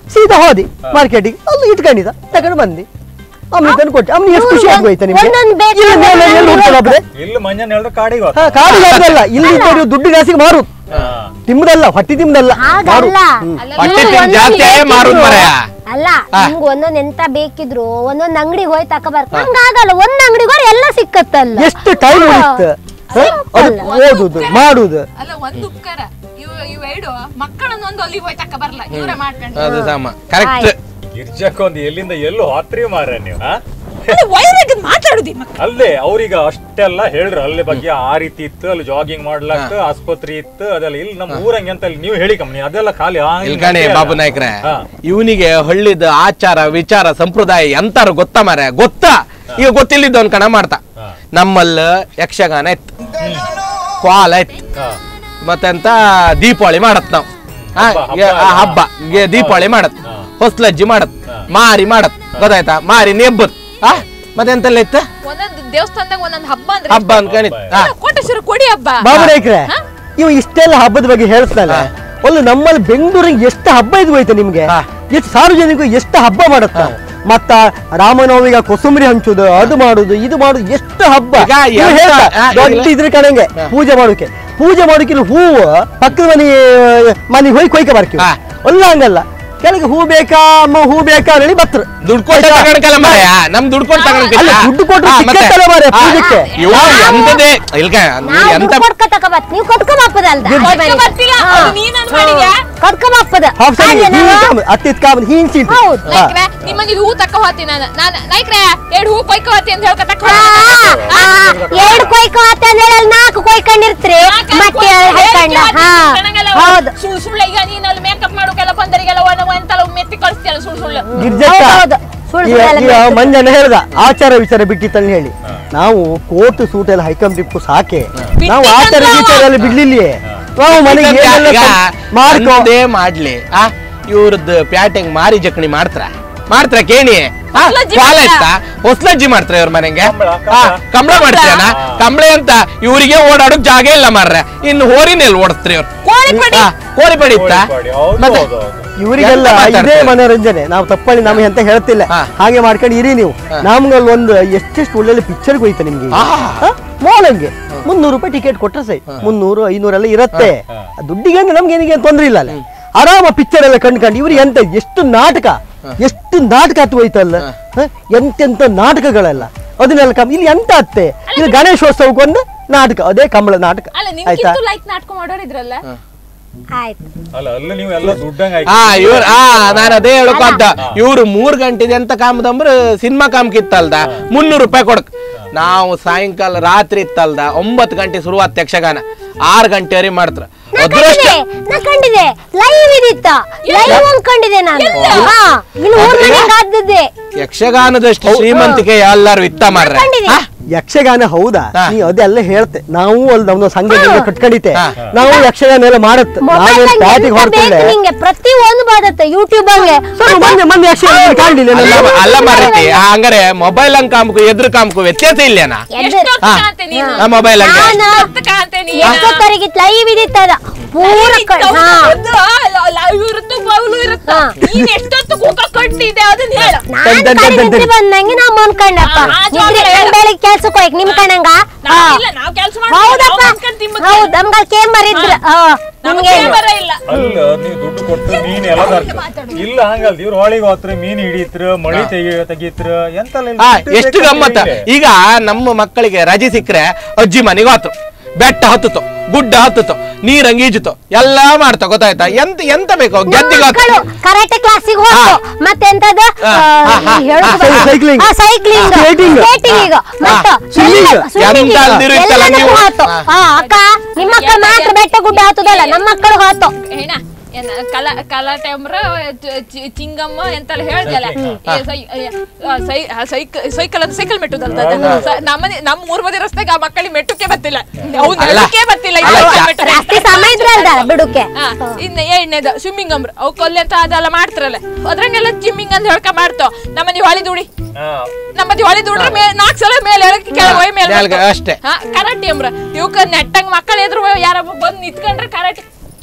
[SPEAKER 2] ಸೀದಾ ಹೋದಿ ಮಾರ್ಕೆಟಿಗೆ ಅಲ್ಲಿ ಇಟ್ಕೊಂಡಿದ್ದ ತಗೊಂಡು ಬಂದಿ ಅಮ್ಮಿ ತಂದು ಕೊಟ್ಟೆ ಅಮ್ಮಿ ಎಷ್ಟು ಖುಷಿ ಆಗೋಯ್ತಾ ನಿಮ್ಗೆ
[SPEAKER 3] ಒಂದೊಂದ್ ಬೇಕು
[SPEAKER 2] ಇಲ್ಲಿ ಮೇಲೆ ಎಲ್ಲಿ ಹುಡ್ಕೊಳ್ಳೋ ಒಬ್ರೆ?
[SPEAKER 1] ಇಲ್ಲಿ ಮಂಜನ್ ಹೇಳಿದ್ರೆ ಕಾಡಿಗೆ
[SPEAKER 2] ಹಾ,
[SPEAKER 1] ಹೋಗ್ತಾರೆ.
[SPEAKER 2] ಕಾಡಿಗೆ ಹೋಗೋದಲ್ಲ ಇಲ್ಲಿ ಇದ್ದವ್ರು ದುಡ್ಡು ಕಾಸಿಗೆ ಮಾರು
[SPEAKER 1] ಹಾ.
[SPEAKER 2] ತಿಮ್ಮದಲ್ಲ ಹೊಟ್ಟಿ ತಿಮ್ಮದಲ್ಲ ಮಾರು
[SPEAKER 3] ಹಾಗಲ್ಲ
[SPEAKER 5] ಹೊಟ್ಟೆ
[SPEAKER 3] ನೀವು
[SPEAKER 5] ತಿಂದ್
[SPEAKER 3] ಒಂದೊಂದ್
[SPEAKER 5] ಜಾಸ್ತಿ
[SPEAKER 3] ಬೇಕಿದ್ರು-
[SPEAKER 5] ಮಾರುದ್ ಮರೆಯ.
[SPEAKER 3] ಅಲ್ಲ
[SPEAKER 5] ಹಾ.
[SPEAKER 3] ನಿಮ್ಗೆ ಒಂದೊಂದ್ ಎಂತ ಬೇಕಿದ್ರು ಒಂದೊಂದ್ ಅಂಗಡಿಗೆ ಹೋಯ್ ತಕಬಾರ್ದು ಹಂಗಾಗಲ್ಲ ಒಂದ್ ಅಂಗಡಿಗೆ ಹೋದ್ರೆ ಎಲ್ಲ ಸಿಕ್ಕತ್ತಲ್ಲ
[SPEAKER 2] ಎಷ್ಟು ಟೈಮ್ ಉಳಿತು ಅದು ಓದುದು ಮಾಡುದು
[SPEAKER 4] ಅಲ್ಲ ಒಂದು ಉಪಕಾರ ಇವ್ ಇವೆರಡು ಮಕ್ಕಳನ್ನ ಒಂದು ಅಲ್ಲಿ ಹೋಯ್ ತಕ್ಕ ಬರಲ್ಲ ಇವರೇ ಮಾಡ್ಕೊಂಡು
[SPEAKER 5] ಅದು ಸಮ ಕರೆಕ್ಟ್
[SPEAKER 1] ಗಿರ್ಜಕ್ಕೊಂದು ಎಲ್ಲಿಂದ ಎಲ್ಲೂ ಹಾತ್ರಿ ಮಾರ ನೀವು ಹಾ?
[SPEAKER 4] ವೈರಾಗ ಮಾತಾಡುದಿ ಮಕ್ಕಳು
[SPEAKER 1] ಅಲ್ಲೇ ಅವ್ರೀಗ ಅಷ್ಟೆಲ್ಲ ಹೇಳ್ರು ಅಲ್ಲಿ ಬಗ್ಗೆ ಆ ರೀತಿ ಇತ್ತು ಅಲ್ಲಿ ಜಾಗಿಂಗ್ ಮಾಡ್ಲಕ್ಕ ಆಸ್ಪತ್ರೆ ಇತ್ತು ಅದೆಲ್ಲ ಇಲ್ಲಿ ನಮ್ಮ ಊರಂಗೆ ಅಂತ ಇಲ್ಲಿ ನೀವು ಹೇಳಿ ಕಮ್ಮಿ ಅದೆಲ್ಲ ಖಾಲಿ ಆ ಹಿಂಗ್
[SPEAKER 5] ಇಲ್ಕಣೆ
[SPEAKER 1] ಅಷ್ಟೇ ಅಲ್ಲ.
[SPEAKER 5] ಬಾಬು ನಾಯ್ಕ್ರೆ
[SPEAKER 1] ಹಾ.
[SPEAKER 5] ಇವನಿಗೆ ಹಳ್ಳಿದ ಆಚಾರ ವಿಚಾರ ಸಂಪ್ರದಾಯ ಎಂತಾರು ಗೊತ್ತಾ ಮಾರ ಗೊತ್ತಾ ಈಗ ಗೊತ್ತಿಲ್ಲಿದ್ದವನ್ ಕಣ ಮಾಡ್ತಾ
[SPEAKER 1] ಹಾ.
[SPEAKER 5] ನಮ್ಮಲ್ಲ ಯಕ್ಷಗಾನ ಇತ್ತು ಕ್ವಾಲ ಇತ್ತು
[SPEAKER 1] ಹಾ.
[SPEAKER 5] ಮತ್ತೆಂತ ದೀಪಾವಳಿ ಮಾಡತ್ ನಾವು ಹಾ,
[SPEAKER 1] ಹಬ್ಬ, ಹಬ್ಬ
[SPEAKER 5] ಗೆ- ಆ
[SPEAKER 1] ಅಲ್ಲ.
[SPEAKER 5] ಹಬ್ಬ ಗೆ- ದೀಪಾವಳಿ ಮಾಡತ್
[SPEAKER 1] ಹಾ.
[SPEAKER 5] ಹೊಸ್ಲಜ್ಜಿ ಮಾಡತ್
[SPEAKER 1] ಹಾ.
[SPEAKER 5] ಮಾರಿ ಮಾಡತ್ ಗೊತ್ತಾಯ್ತಾ ಮಾರಿ ನೆಬ್ಬತ್ ಆ ಮತ್ತೆಂತೆಲ್ಲ ಇತ್ತು
[SPEAKER 4] ಒಂದೊಂದು ದೇವಸ್ಥಾನದಾಗ ಒಂದೊಂದು ಹಬ್ಬ ಅಂದ್ರೆ
[SPEAKER 5] ಹಬ್ಬ ಅನ್ಕೊಂಡಿತ್ ಹಾ
[SPEAKER 4] ಕೋಟೇಶ್ವರ ಕೊಡಿ ಹಬ್ಬ
[SPEAKER 2] ಬಾಬು ನಾಯ್ಕ್ರೆ ಇವು ಇಷ್ಟೆಲ್ಲ ಹಬ್ಬದ ಬಗ್ಗೆ ಹೇಳ್ತಾನೆ ಒಂದು ನಮ್ಮಲ್ಲಿ ಬೆಂಗಳೂರಿಗೆ ಎಷ್ಟು ಹಬ್ಬ ಇದು ಹೋಯ್ತು ನಿಮ್ಗೆ
[SPEAKER 5] ಹಾ.
[SPEAKER 2] ಎಷ್ಟು ಸಾರ್ವಜನಿಕರು ಎಷ್ಟು ಹಬ್ಬ ಮಾಡುತ್ತ ಮತ್ತ ರಾಮನವಮಿಗ ಕೊಸುಂಬರಿ ಹಂಚುದು ಅದು ಮಾಡುದು ಇದು ಮಾಡುದು ಎಷ್ಟು ಹಬ್ಬ
[SPEAKER 5] ಈಗ
[SPEAKER 2] ಇವ್ರು
[SPEAKER 5] ಎಂತ-
[SPEAKER 2] ಹೇಳ್ತಾ,
[SPEAKER 5] ಆ,
[SPEAKER 2] ದೊಡ್ಡ
[SPEAKER 5] ಇಲ್ಲ.
[SPEAKER 2] ಇದ್ರ ಕಣಂಗೆ ಪೂಜೆ ಮಾಡೋಕೆ ಪೂಜೆ ಮಾಡೋಕೆ ಇಲ್ಲಿ ಹೂವು ಪಕ್ಕದ ಮನೆ ಮನೆಗೆ ಹೋಗಿ ಕೊಯ್ಕೆ ಬರ್ತೀವಿ
[SPEAKER 5] ಹಾ.
[SPEAKER 2] ಅಲ್ಲ ಹಂಗಲ್ಲ ಕೆಳಗೆ ಹೂ ಬೇಕಾ ಅಮ್ಮ ಹೂ ಬೇಕಾ ಹೇಳಿ ಬತ್ರ
[SPEAKER 5] ದುಡ್ಡು ಕೊಟ್ಟು ತಗೊಂಡ್ಕಲ್ಲ ಮಾರಾಯ ನಮ್ ದುಡ್ಡು ಕೊಟ್ಟು
[SPEAKER 2] ಅಲ್ಲ, ದುಡ್ಡು ಕೊಟ್ರೆ ಸಿಕ್ಕತ್ತಲ್ಲ ಮಾರ್ರೆ ಪೂಜೆಗೆ.
[SPEAKER 5] ಎಂತದೇ ಇಲ್ಕ
[SPEAKER 3] ನಾವು
[SPEAKER 5] ಎಂತ
[SPEAKER 3] ದುಡ್ಡು ಕೊಡ್ಕ ತಕಬಾರ್ದು ನೀವು ಕೊಟ್ಕೊಂಬಪ್ಪದಲ್ದ
[SPEAKER 4] ಕೊಟ್ಕೊಂಡ್ ಬರ್ತಿಲ್ಲ, ಅದು ನೀನ್ ಅನ್ಕೊಂಡ್ ಮಾಡಿದ್ಯಾ?
[SPEAKER 3] ಕೊಟ್ಕೊಂಬಪ್ಪದ
[SPEAKER 2] ಹಾಫ್ ಅತ್ತಿತ್ ಕಾಮನ್ ಹೀನ್ ಸೀಟ್
[SPEAKER 3] ಹೌದು.
[SPEAKER 4] ನಾಯ್ಕ್ರೆ ನಿಮ್ಮಂಗೆ ಇದು ಹೂ ತಕ್ಕ ಹೋತಿ ನಾನು ನಾನು ನಾಯ್ಕ್ರೆ ಎರಡು ಹೂ ಕೊಯ್ಕೊ ಹೋತಿ ಅಂತ ಹೇಳ್ಕ ತಕ್ಕ
[SPEAKER 3] ಎರಡು ಕೊಯ್ಕೊ ಆತ ಅಂದ್ರೆ ನಾಲ್ಕು ಕೊಯ್ಕೊಂಡಿರ್ತ್ರಿ ಮತ್ತೆ ಹಾಕೊಂಡ ಹಾ ಹೌದು
[SPEAKER 4] ಸುಳ್ಳು ಸುಳ್ಳು ಈಗ ನೀನು ಅಲ್ಲಿ ಮೇಕಪ್ ಮಾಡೋಕೆಲ್ಲ ಬಂದರಿಗೆಲ್ಲ ಒಂದ್ ಎಂತೆಲ್ಲ ಮೆತ್ತಿ ಕಳಿಸ್ತೀಯಲ್ಲ ಸುಳ್ಳು ಸುಳ್ಳು
[SPEAKER 2] ಗಿರ್ಜಕ್ಕ
[SPEAKER 3] ಹೌದು, ಸುಳ್ಳು
[SPEAKER 2] ಈಗ-
[SPEAKER 3] ಸುಳ್ಳೆಲ್ಲ
[SPEAKER 2] ಈಗ
[SPEAKER 3] ಬೇಡ.
[SPEAKER 2] ಮಂಜನ ಹೇಳ್ದ ಆಚಾರ ವಿಚಾರ ಬಿಟ್ಟಿತ್ತಲ್ಲಿ ಹೇಳಿ ನಾವು ಕೋಟ್ ಸೂಟ್ ಎಲ್ಲ ಹೈಕಂಬಿಪ್ಪು ಸಾಕೆ ನಾವು ಆಚಾರ ವಿಚಾರ ಎಲ್ಲ ಬಿಡ್ಲಿಲ್ಲಿಯೇ ನಾವು ಮನೆಗೆ ಏನೆಲ್ಲ
[SPEAKER 5] ಈಗ
[SPEAKER 2] ಮಾಡ್ಕೊ
[SPEAKER 5] ಅಂದೇ ಮಾಡ್ಲಿ ಆ ಇವ್ರದ್ದು ಪ್ಯಾಟಿಂಗ್ ಮಾರಿ ಜಕ್ಣಿ ಮಾಡ್ತಾರ ಮಾಡ್ತಾರ ಕೇಣಿ ಆ,
[SPEAKER 4] ಹೊಸ್ಲಜ್ಜಿ
[SPEAKER 5] ಕ್ವಾಲ
[SPEAKER 4] ಮಾಡ್ತಾರ.
[SPEAKER 5] ಇತ್ತಾ ಹೊಸ್ಲಜ್ಜಿ ಮಾಡ್ತಾರ ಇವ್ರ ಮನೆಗೆ
[SPEAKER 1] ಕಂಬಳ,
[SPEAKER 5] ಆ,
[SPEAKER 1] ಕಂಬಳ.
[SPEAKER 5] ಕಂಬಳ ಮಾಡ್ತೀಯನ
[SPEAKER 1] ಹಾ.
[SPEAKER 5] ಕಂಬಳೆ ಅಂತ ಇವರಿಗೆ ಓಡಾಡಕ್ ಜಾಗ ಇಲ್ಲ ಮಾರ್ರೆ ಇನ್ನು ಹೋರಿನೆಲ್ ಓಡಿಸ್ತ್ರಿ ಇವ್ರು
[SPEAKER 4] ಕೋಳಿ ಪಡಿ
[SPEAKER 5] ಆ, ಕೋಳಿ ಪಡಿ ಇತ್ತಾ
[SPEAKER 1] ಕೋಳಿ ಪಡಿ, ಹೌದು,
[SPEAKER 5] ಮತ್ತೆ
[SPEAKER 1] ಹೌದು, ಹೌದು.
[SPEAKER 2] ಇವರಿಗೆಲ್ಲ
[SPEAKER 5] ಎಂತ
[SPEAKER 2] ಇದೇ
[SPEAKER 5] ಮಾತಾಡ್ತಾರೆ?
[SPEAKER 2] ಮನೋರಂಜನೆ ನಾವು ತಪ್ಪಳಿ ನಮಗೆ ಅಂತ ಹೇಳ್ತಿಲ್ಲ
[SPEAKER 5] ಹಾ.
[SPEAKER 2] ಹಾಗೆ ಮಾಡ್ಕೊಂಡು ಇರಿ ನೀವು ನಮ್ಗಲ್ಲಿ ಒಂದು ಎಷ್ಟೆಷ್ಟು ಒಳ್ಳೊಳ್ಳೆ ಪಿಕ್ಚರ್ ಹೋಯ್ತು ನಿಮ್ಗೆ
[SPEAKER 5] ಆ.
[SPEAKER 2] ಮೋಲಂಗೆ ಮುನ್ನೂರು ರೂಪಾಯಿ ಟಿಕೆಟ್ ಕೊಟ್ರೆ ಸೈ ಮುನ್ನೂರು ಐನೂರೆಲ್ಲ ಇರತ್ತೆ ಆ ದುಡ್ಡಿಗೆ ಅಂದ್ರೆ ನಮ್ಗೆ ಏನಿಗೆ ತೊಂದ್ರೆ ಇಲ್ಲ ಅಲ್ಲ ಆರಾಮ ಪಿಕ್ಚರ್ ಎಲ್ಲ ಕಂಡ್ಕೊಂಡು ಇವ್ರಿಗೆ ಎಂತ ಎಷ್ಟು ನಾಟಕ ಎಷ್ಟು ನಾಟಕ ಹತ್ತು ಹೋಯ್ತಲ್ಲ ಹ? ಎಂತೆಂತ ನಾಟಕಗಳೆಲ್ಲ ಅದನ್ನೆಲ್ಲ ಕಮ್ ಇಲ್ಲಿ ಎಂತ ಅತ್ತೆ ಇಲ್ಲಿ ಗಣೇಶೋತ್ಸವಕ್ಕೊಂದು ನಾಟಕ ಅದೇ ಕಂಬಳ ನಾಟಕ
[SPEAKER 4] ಅಲ್ಲ
[SPEAKER 2] ಆಯ್ತಾ
[SPEAKER 4] ನಿಮ್ಗಿಂತೂ ಲೈಕ್ ನಾಟಕ ಮಾಡೋರು ಇದ್ರಲ್ಲ
[SPEAKER 3] ಆಯ್ತು
[SPEAKER 1] ಅಲ್ಲ ಅಲ್ಲಿ ನೀವು ಎಲ್ಲ ದುಡ್ಡಂಗ
[SPEAKER 5] ಆ ಇವ್ರ ಆ ನಾನು ಅದೇ ಹೇಳಕ್ ಇವ್ರು ಮೂರ್ ಗಂಟೆದೆ ಅಂತ ಕಾಮದಂಬ್ರ ಸಿನಿಮಾ ಕಾಮ್ಕಿತ್ತಲ್ದ ಮುನ್ನೂರು ರೂಪಾಯಿ ಕೊಡಕ್ ನಾವು ಸಾಯಂಕಾಲ ರಾತ್ರಿ ಇತ್ತಲ್ದ ಒಂಬತ್ತು ಗಂಟೆ ಶುರುವಾತ್ ಯಕ್ಷಗಾನ ಆರು ಗಂಟೆವರೆಗೆ ಮಾಡ್ತಾರ
[SPEAKER 3] ನಾ
[SPEAKER 5] ಅದೃಷ್ಟ
[SPEAKER 3] ಕಂಡಿದೆ ನಾ ಕಂಡಿದೆ ಲೈವ್ ಇದಿತ್ತ ಲೈವ್ ಅನ್ಕೊಂಡಿದೆ ನಾನು ಹಾ ಇನ್ನು ಊರ್ ಮನೆಗೆ ಆದದ್ದೇ
[SPEAKER 5] ಯಕ್ಷಗಾನದಷ್ಟು ಶ್ರೀಮಂತಿಕೆ ಎಲ್ಲಾರು ಇತ್ತ ಮಾರ್ರೆ
[SPEAKER 3] ಕಂಡಿದೆ.
[SPEAKER 5] ಆ?
[SPEAKER 2] ಯಕ್ಷಗಾನ ಹೌದಾ
[SPEAKER 5] ಹಾ.
[SPEAKER 2] ನೀ ಅದೆಲ್ಲ ಹೇಳ್ತೆ ನಾವು ಅಲ್ಲಿ ನಮ್ದು ಸಂಘ ಕಟ್ಕೊಂಡಿತೆ
[SPEAKER 5] ಹಾ.
[SPEAKER 2] ನಾವು ಯಕ್ಷಗಾನ ಎಲ್ಲ ಮಾಡತ್ತೆ
[SPEAKER 3] ಮೊಬೈಲ್
[SPEAKER 2] ನಾವೇನ್ ಪ್ಯಾಟಿಗೆ ಹೊರತಿಲ್ಲ
[SPEAKER 3] ನಿಂಗೆ ಪ್ರತಿ ಒಂದು ಬರುತ್ತೆ ಯೂಟ್ಯೂಬ್ ಹಂಗೆ
[SPEAKER 2] ಮೊನ್ನೆ ಮೊನ್ನೆ ಯಕ್ಷಗಾನ ಕಾಣಲಿಲ್ಲ
[SPEAKER 5] ಅಲ್ಲ
[SPEAKER 2] ನಾನು.
[SPEAKER 5] ಅಲ್ಲ ಮಾರೈತಿ ಹಂಗಾರೆ ಮೊಬೈಲ್ ಹಂಗ್ ಕಾಮ್ಕು ಎದ್ರ ಕಾಮ್ಕು ವ್ಯತ್ಯಾಸ ಇಲ್ಲೇನಾ
[SPEAKER 3] ಎದ್ದರು.
[SPEAKER 5] ಹಾ.
[SPEAKER 4] ಕಾಂತೆ ನೀನು
[SPEAKER 5] ಆ ಮೊಬೈಲ್ ಹಂಗೆ
[SPEAKER 3] ನಾನು
[SPEAKER 4] ಎಷ್ಟೊತ್ತು ಕಾಂತೆ ನೀನು?
[SPEAKER 3] ಎಷ್ಟೊತ್ತವರೆಗೆ ಲೈವ್ ಇದಿತ್ತದ ಪೂರ ಕ-
[SPEAKER 4] ಹೌದು,
[SPEAKER 3] ಹಾ
[SPEAKER 4] ಹೌದು, ಲ- ಲವ್ ಇರುತ್ತೆ ಬೌಲು ಇರುತ್ತೆ
[SPEAKER 3] ಹಾ.
[SPEAKER 4] ನೀನ್ ಎಷ್ಟೊತ್ತು ಕೂಕ ಕಟ್ಟಿದೆ ಅದನ್ನ ಹೇಳು
[SPEAKER 3] ನಾನ್
[SPEAKER 2] ತನ್- ತನ್-
[SPEAKER 3] ಖಾಲಿ
[SPEAKER 2] ತನ್-
[SPEAKER 3] ನಿದ್ರೆ ಬಂದಂಗೆ ನಾ ಮನ್ಕೊಂಡಪ್ಪ
[SPEAKER 4] ಹಾ, ಆ
[SPEAKER 3] ನಿದ್ರೆ
[SPEAKER 4] ಜೋಳ
[SPEAKER 3] ನಾನ್ ಬೆಳಿಗ್ಗೆ ಕೆಲ್ಸಕ್ಕೆ ಹೋಯ್ಕ್ ನಿಮ್ ಕಣಂಗ
[SPEAKER 4] ನಾವ್ ಇಲ್ಲ, ನಾವ್ ಕೆಲ್ಸ ಮಾಡ್ತೀವಿ,
[SPEAKER 3] ಹೌದಪ್ಪ
[SPEAKER 4] ನಾವ್ ಅನ್ಕೊಂಡ್ ತಿಂಬುತ್ತೆ.
[SPEAKER 3] ಹೌದ್ ನಮ್ಗ ಕೇಂಬರ್ ಇದ್ರ
[SPEAKER 4] ನಮ್ಗೆ
[SPEAKER 3] ನಿಮ್ಗೆ
[SPEAKER 4] ಬರ ಇಲ್ಲ
[SPEAKER 1] ಅಲ್ಲ ನೀವು ದುಡ್ಡು ಕೊಟ್ಟು ಮೀನ್ ಎಲ್ಲ ತರ್ತೀರ. ಇಲ್ಲ ಹಂಗಲ್ಲ ಇವ್ರು ಹೊಳಿಗೆ ಹೋತ್ರ ಮೀನ್ ಹಿಡಿತ್ರ ಮಳಿ ತೆಗಿ ತೆಗಿತ್ರ ಎಂತೆಲ್ಲ ಇಲ್ಲಿ
[SPEAKER 5] ಆ
[SPEAKER 1] ದುಡ್ಡು
[SPEAKER 5] ಎಷ್ಟು
[SPEAKER 1] ಬೇಕಾದ್ರೆ
[SPEAKER 5] ಗಮ್ಮತ್ತ
[SPEAKER 1] ಇದೆ.
[SPEAKER 5] ಈಗ ನಮ್ಮ ಮಕ್ಕಳಿಗೆ ರಜೆ ಸಿಕ್ಕರೆ ಅಜ್ಜಿ ಮನೆಗೆ ಹೋತು ಬೆಟ್ಟ ಹತ್ತುತ್ತು ಗುಡ್ಡ ಹತ್ತುತ್ತು ನೀರಂಗ್ ಈಜುತ್ತು ಎಲ್ಲಾ ಮಾಡ್ತಾ ಗೊತ್ತಾಯ್ತಾ ಎಂತ ಎಂತ ಬೇಕು ಗೆದ್ದಿಗೆ
[SPEAKER 3] ಮಕ್ಕಳು ಕರಾಟೆ ಕ್ಲಾಸಿಗೆ ಹೋಗ್ತು
[SPEAKER 5] ಹಾ.
[SPEAKER 3] ಮತ್ತೆಂತದ
[SPEAKER 5] ಹಾ, ಹಾ, ಹಾ,
[SPEAKER 2] ಹಾ, cycling.
[SPEAKER 3] Cycling
[SPEAKER 2] Skating.
[SPEAKER 3] ಸ್ಕೇಟಿಂಗ್ ಮತ್ತೆ
[SPEAKER 2] Swimming.
[SPEAKER 3] swimming.
[SPEAKER 5] ಎಂತ ಅಲ್ದಿರು ಇತ್ತಲ್ಲ
[SPEAKER 3] ಎಲ್ಲದಕ್ಕೂ
[SPEAKER 5] ನೀವು?
[SPEAKER 3] ಹೋತು.
[SPEAKER 5] ಹಾ.
[SPEAKER 3] ಹಾ, ಅಕ್ಕ ನಿಮ್ಮ ಮಕ್ಕಳು ಮಾತ್ರ ಬೆಟ್ಟ ಗುಡ್ಡ ಹತ್ತದಲ್ಲ ನಮ್ಮ ಮಕ್ಕಳು ಹೋತು
[SPEAKER 4] ಏನ ಏನ ಕಲ ಕಲಾಟೆ ಅಂಬ್ರ ಚ- ಚಿ- ಚಿಂಗಮ್ಮ ಎಂತೆಲ್ಲ ಹೇಳ್ದಲ್ಲ ಸೈಕಲ್ ಅಂತ ಸೈಕಲ್ ಮೆಟ್ಟುದಂತ ನಮ್ಮನೆ ನಮ್ಮ ಮೂರ್ ಬದಿ ರಸ್ತೆಗೆ ಆ ಮಕ್ಕಳಿಗೆ ಮೆಟ್ಟುಕೆ ಬತ್ತಿಲ್ಲ ಅವ್ನು
[SPEAKER 5] ಅಲ್ಲ.
[SPEAKER 4] ನಡಕ್ಕೆ ಬತ್ತಿಲ್ಲ
[SPEAKER 5] ಅಲ್ಲ,
[SPEAKER 4] ಇನ್ನು
[SPEAKER 5] ಚಾ-
[SPEAKER 4] ಮೆಟ್ಟುಕೆ.
[SPEAKER 3] ಜಾಸ್ತಿ ಸಮಯ ಇದ್ರಲ್ದ ಬಿಡುಕ್ಕೆ
[SPEAKER 4] ಹಾ, ಇನ್ನ ಏಳನೇದು ಸ್ವಿಮ್ಮಿಂಗ್ ಅಂಬ್ರ ಅವ್ ಕೊಲ್ಲೆ ಅಂತ ಅದೆಲ್ಲ ಮಾಡ್ತಾರಲ್ಲ ಅದ್ರಂಗೆಲ್ಲ ಜಿಮ್ಮಿಂಗ್ ಅಂತ ಹೇಳ್ಕ ಮಾಡ್ತಾವ ನಮ್ಮದಿ ಹೊಳಿ ದುಡಿ
[SPEAKER 1] ಹಾ.
[SPEAKER 4] ನಮ್ಮದಿ ಹೊಳಿ ದುಡ್ರೆ ಮೇ ನಾಲ್ಕು ಸಲ ಮೇಲೆ ಹೇಳಕ್ಕೆ ಕೆಳಗೆ ಹೋಯ್ ಮೇಲೆ
[SPEAKER 5] ಕೆಳಗೆ
[SPEAKER 4] ಬರ್ತಾವ್.
[SPEAKER 5] ಅಷ್ಟೇ.
[SPEAKER 4] ಹಾ ಕರಾಟಿ ಅಂಬ್ರ ಇವಕ್ಕ ನೆಟ್ಟಂಗ್ ಮಕ್ಕಳ ಎದುರು ಯಾರ ಬಂದ್ ನಿಂತ್ಕೊಂಡ್ರೆ ಕರಾಟಿ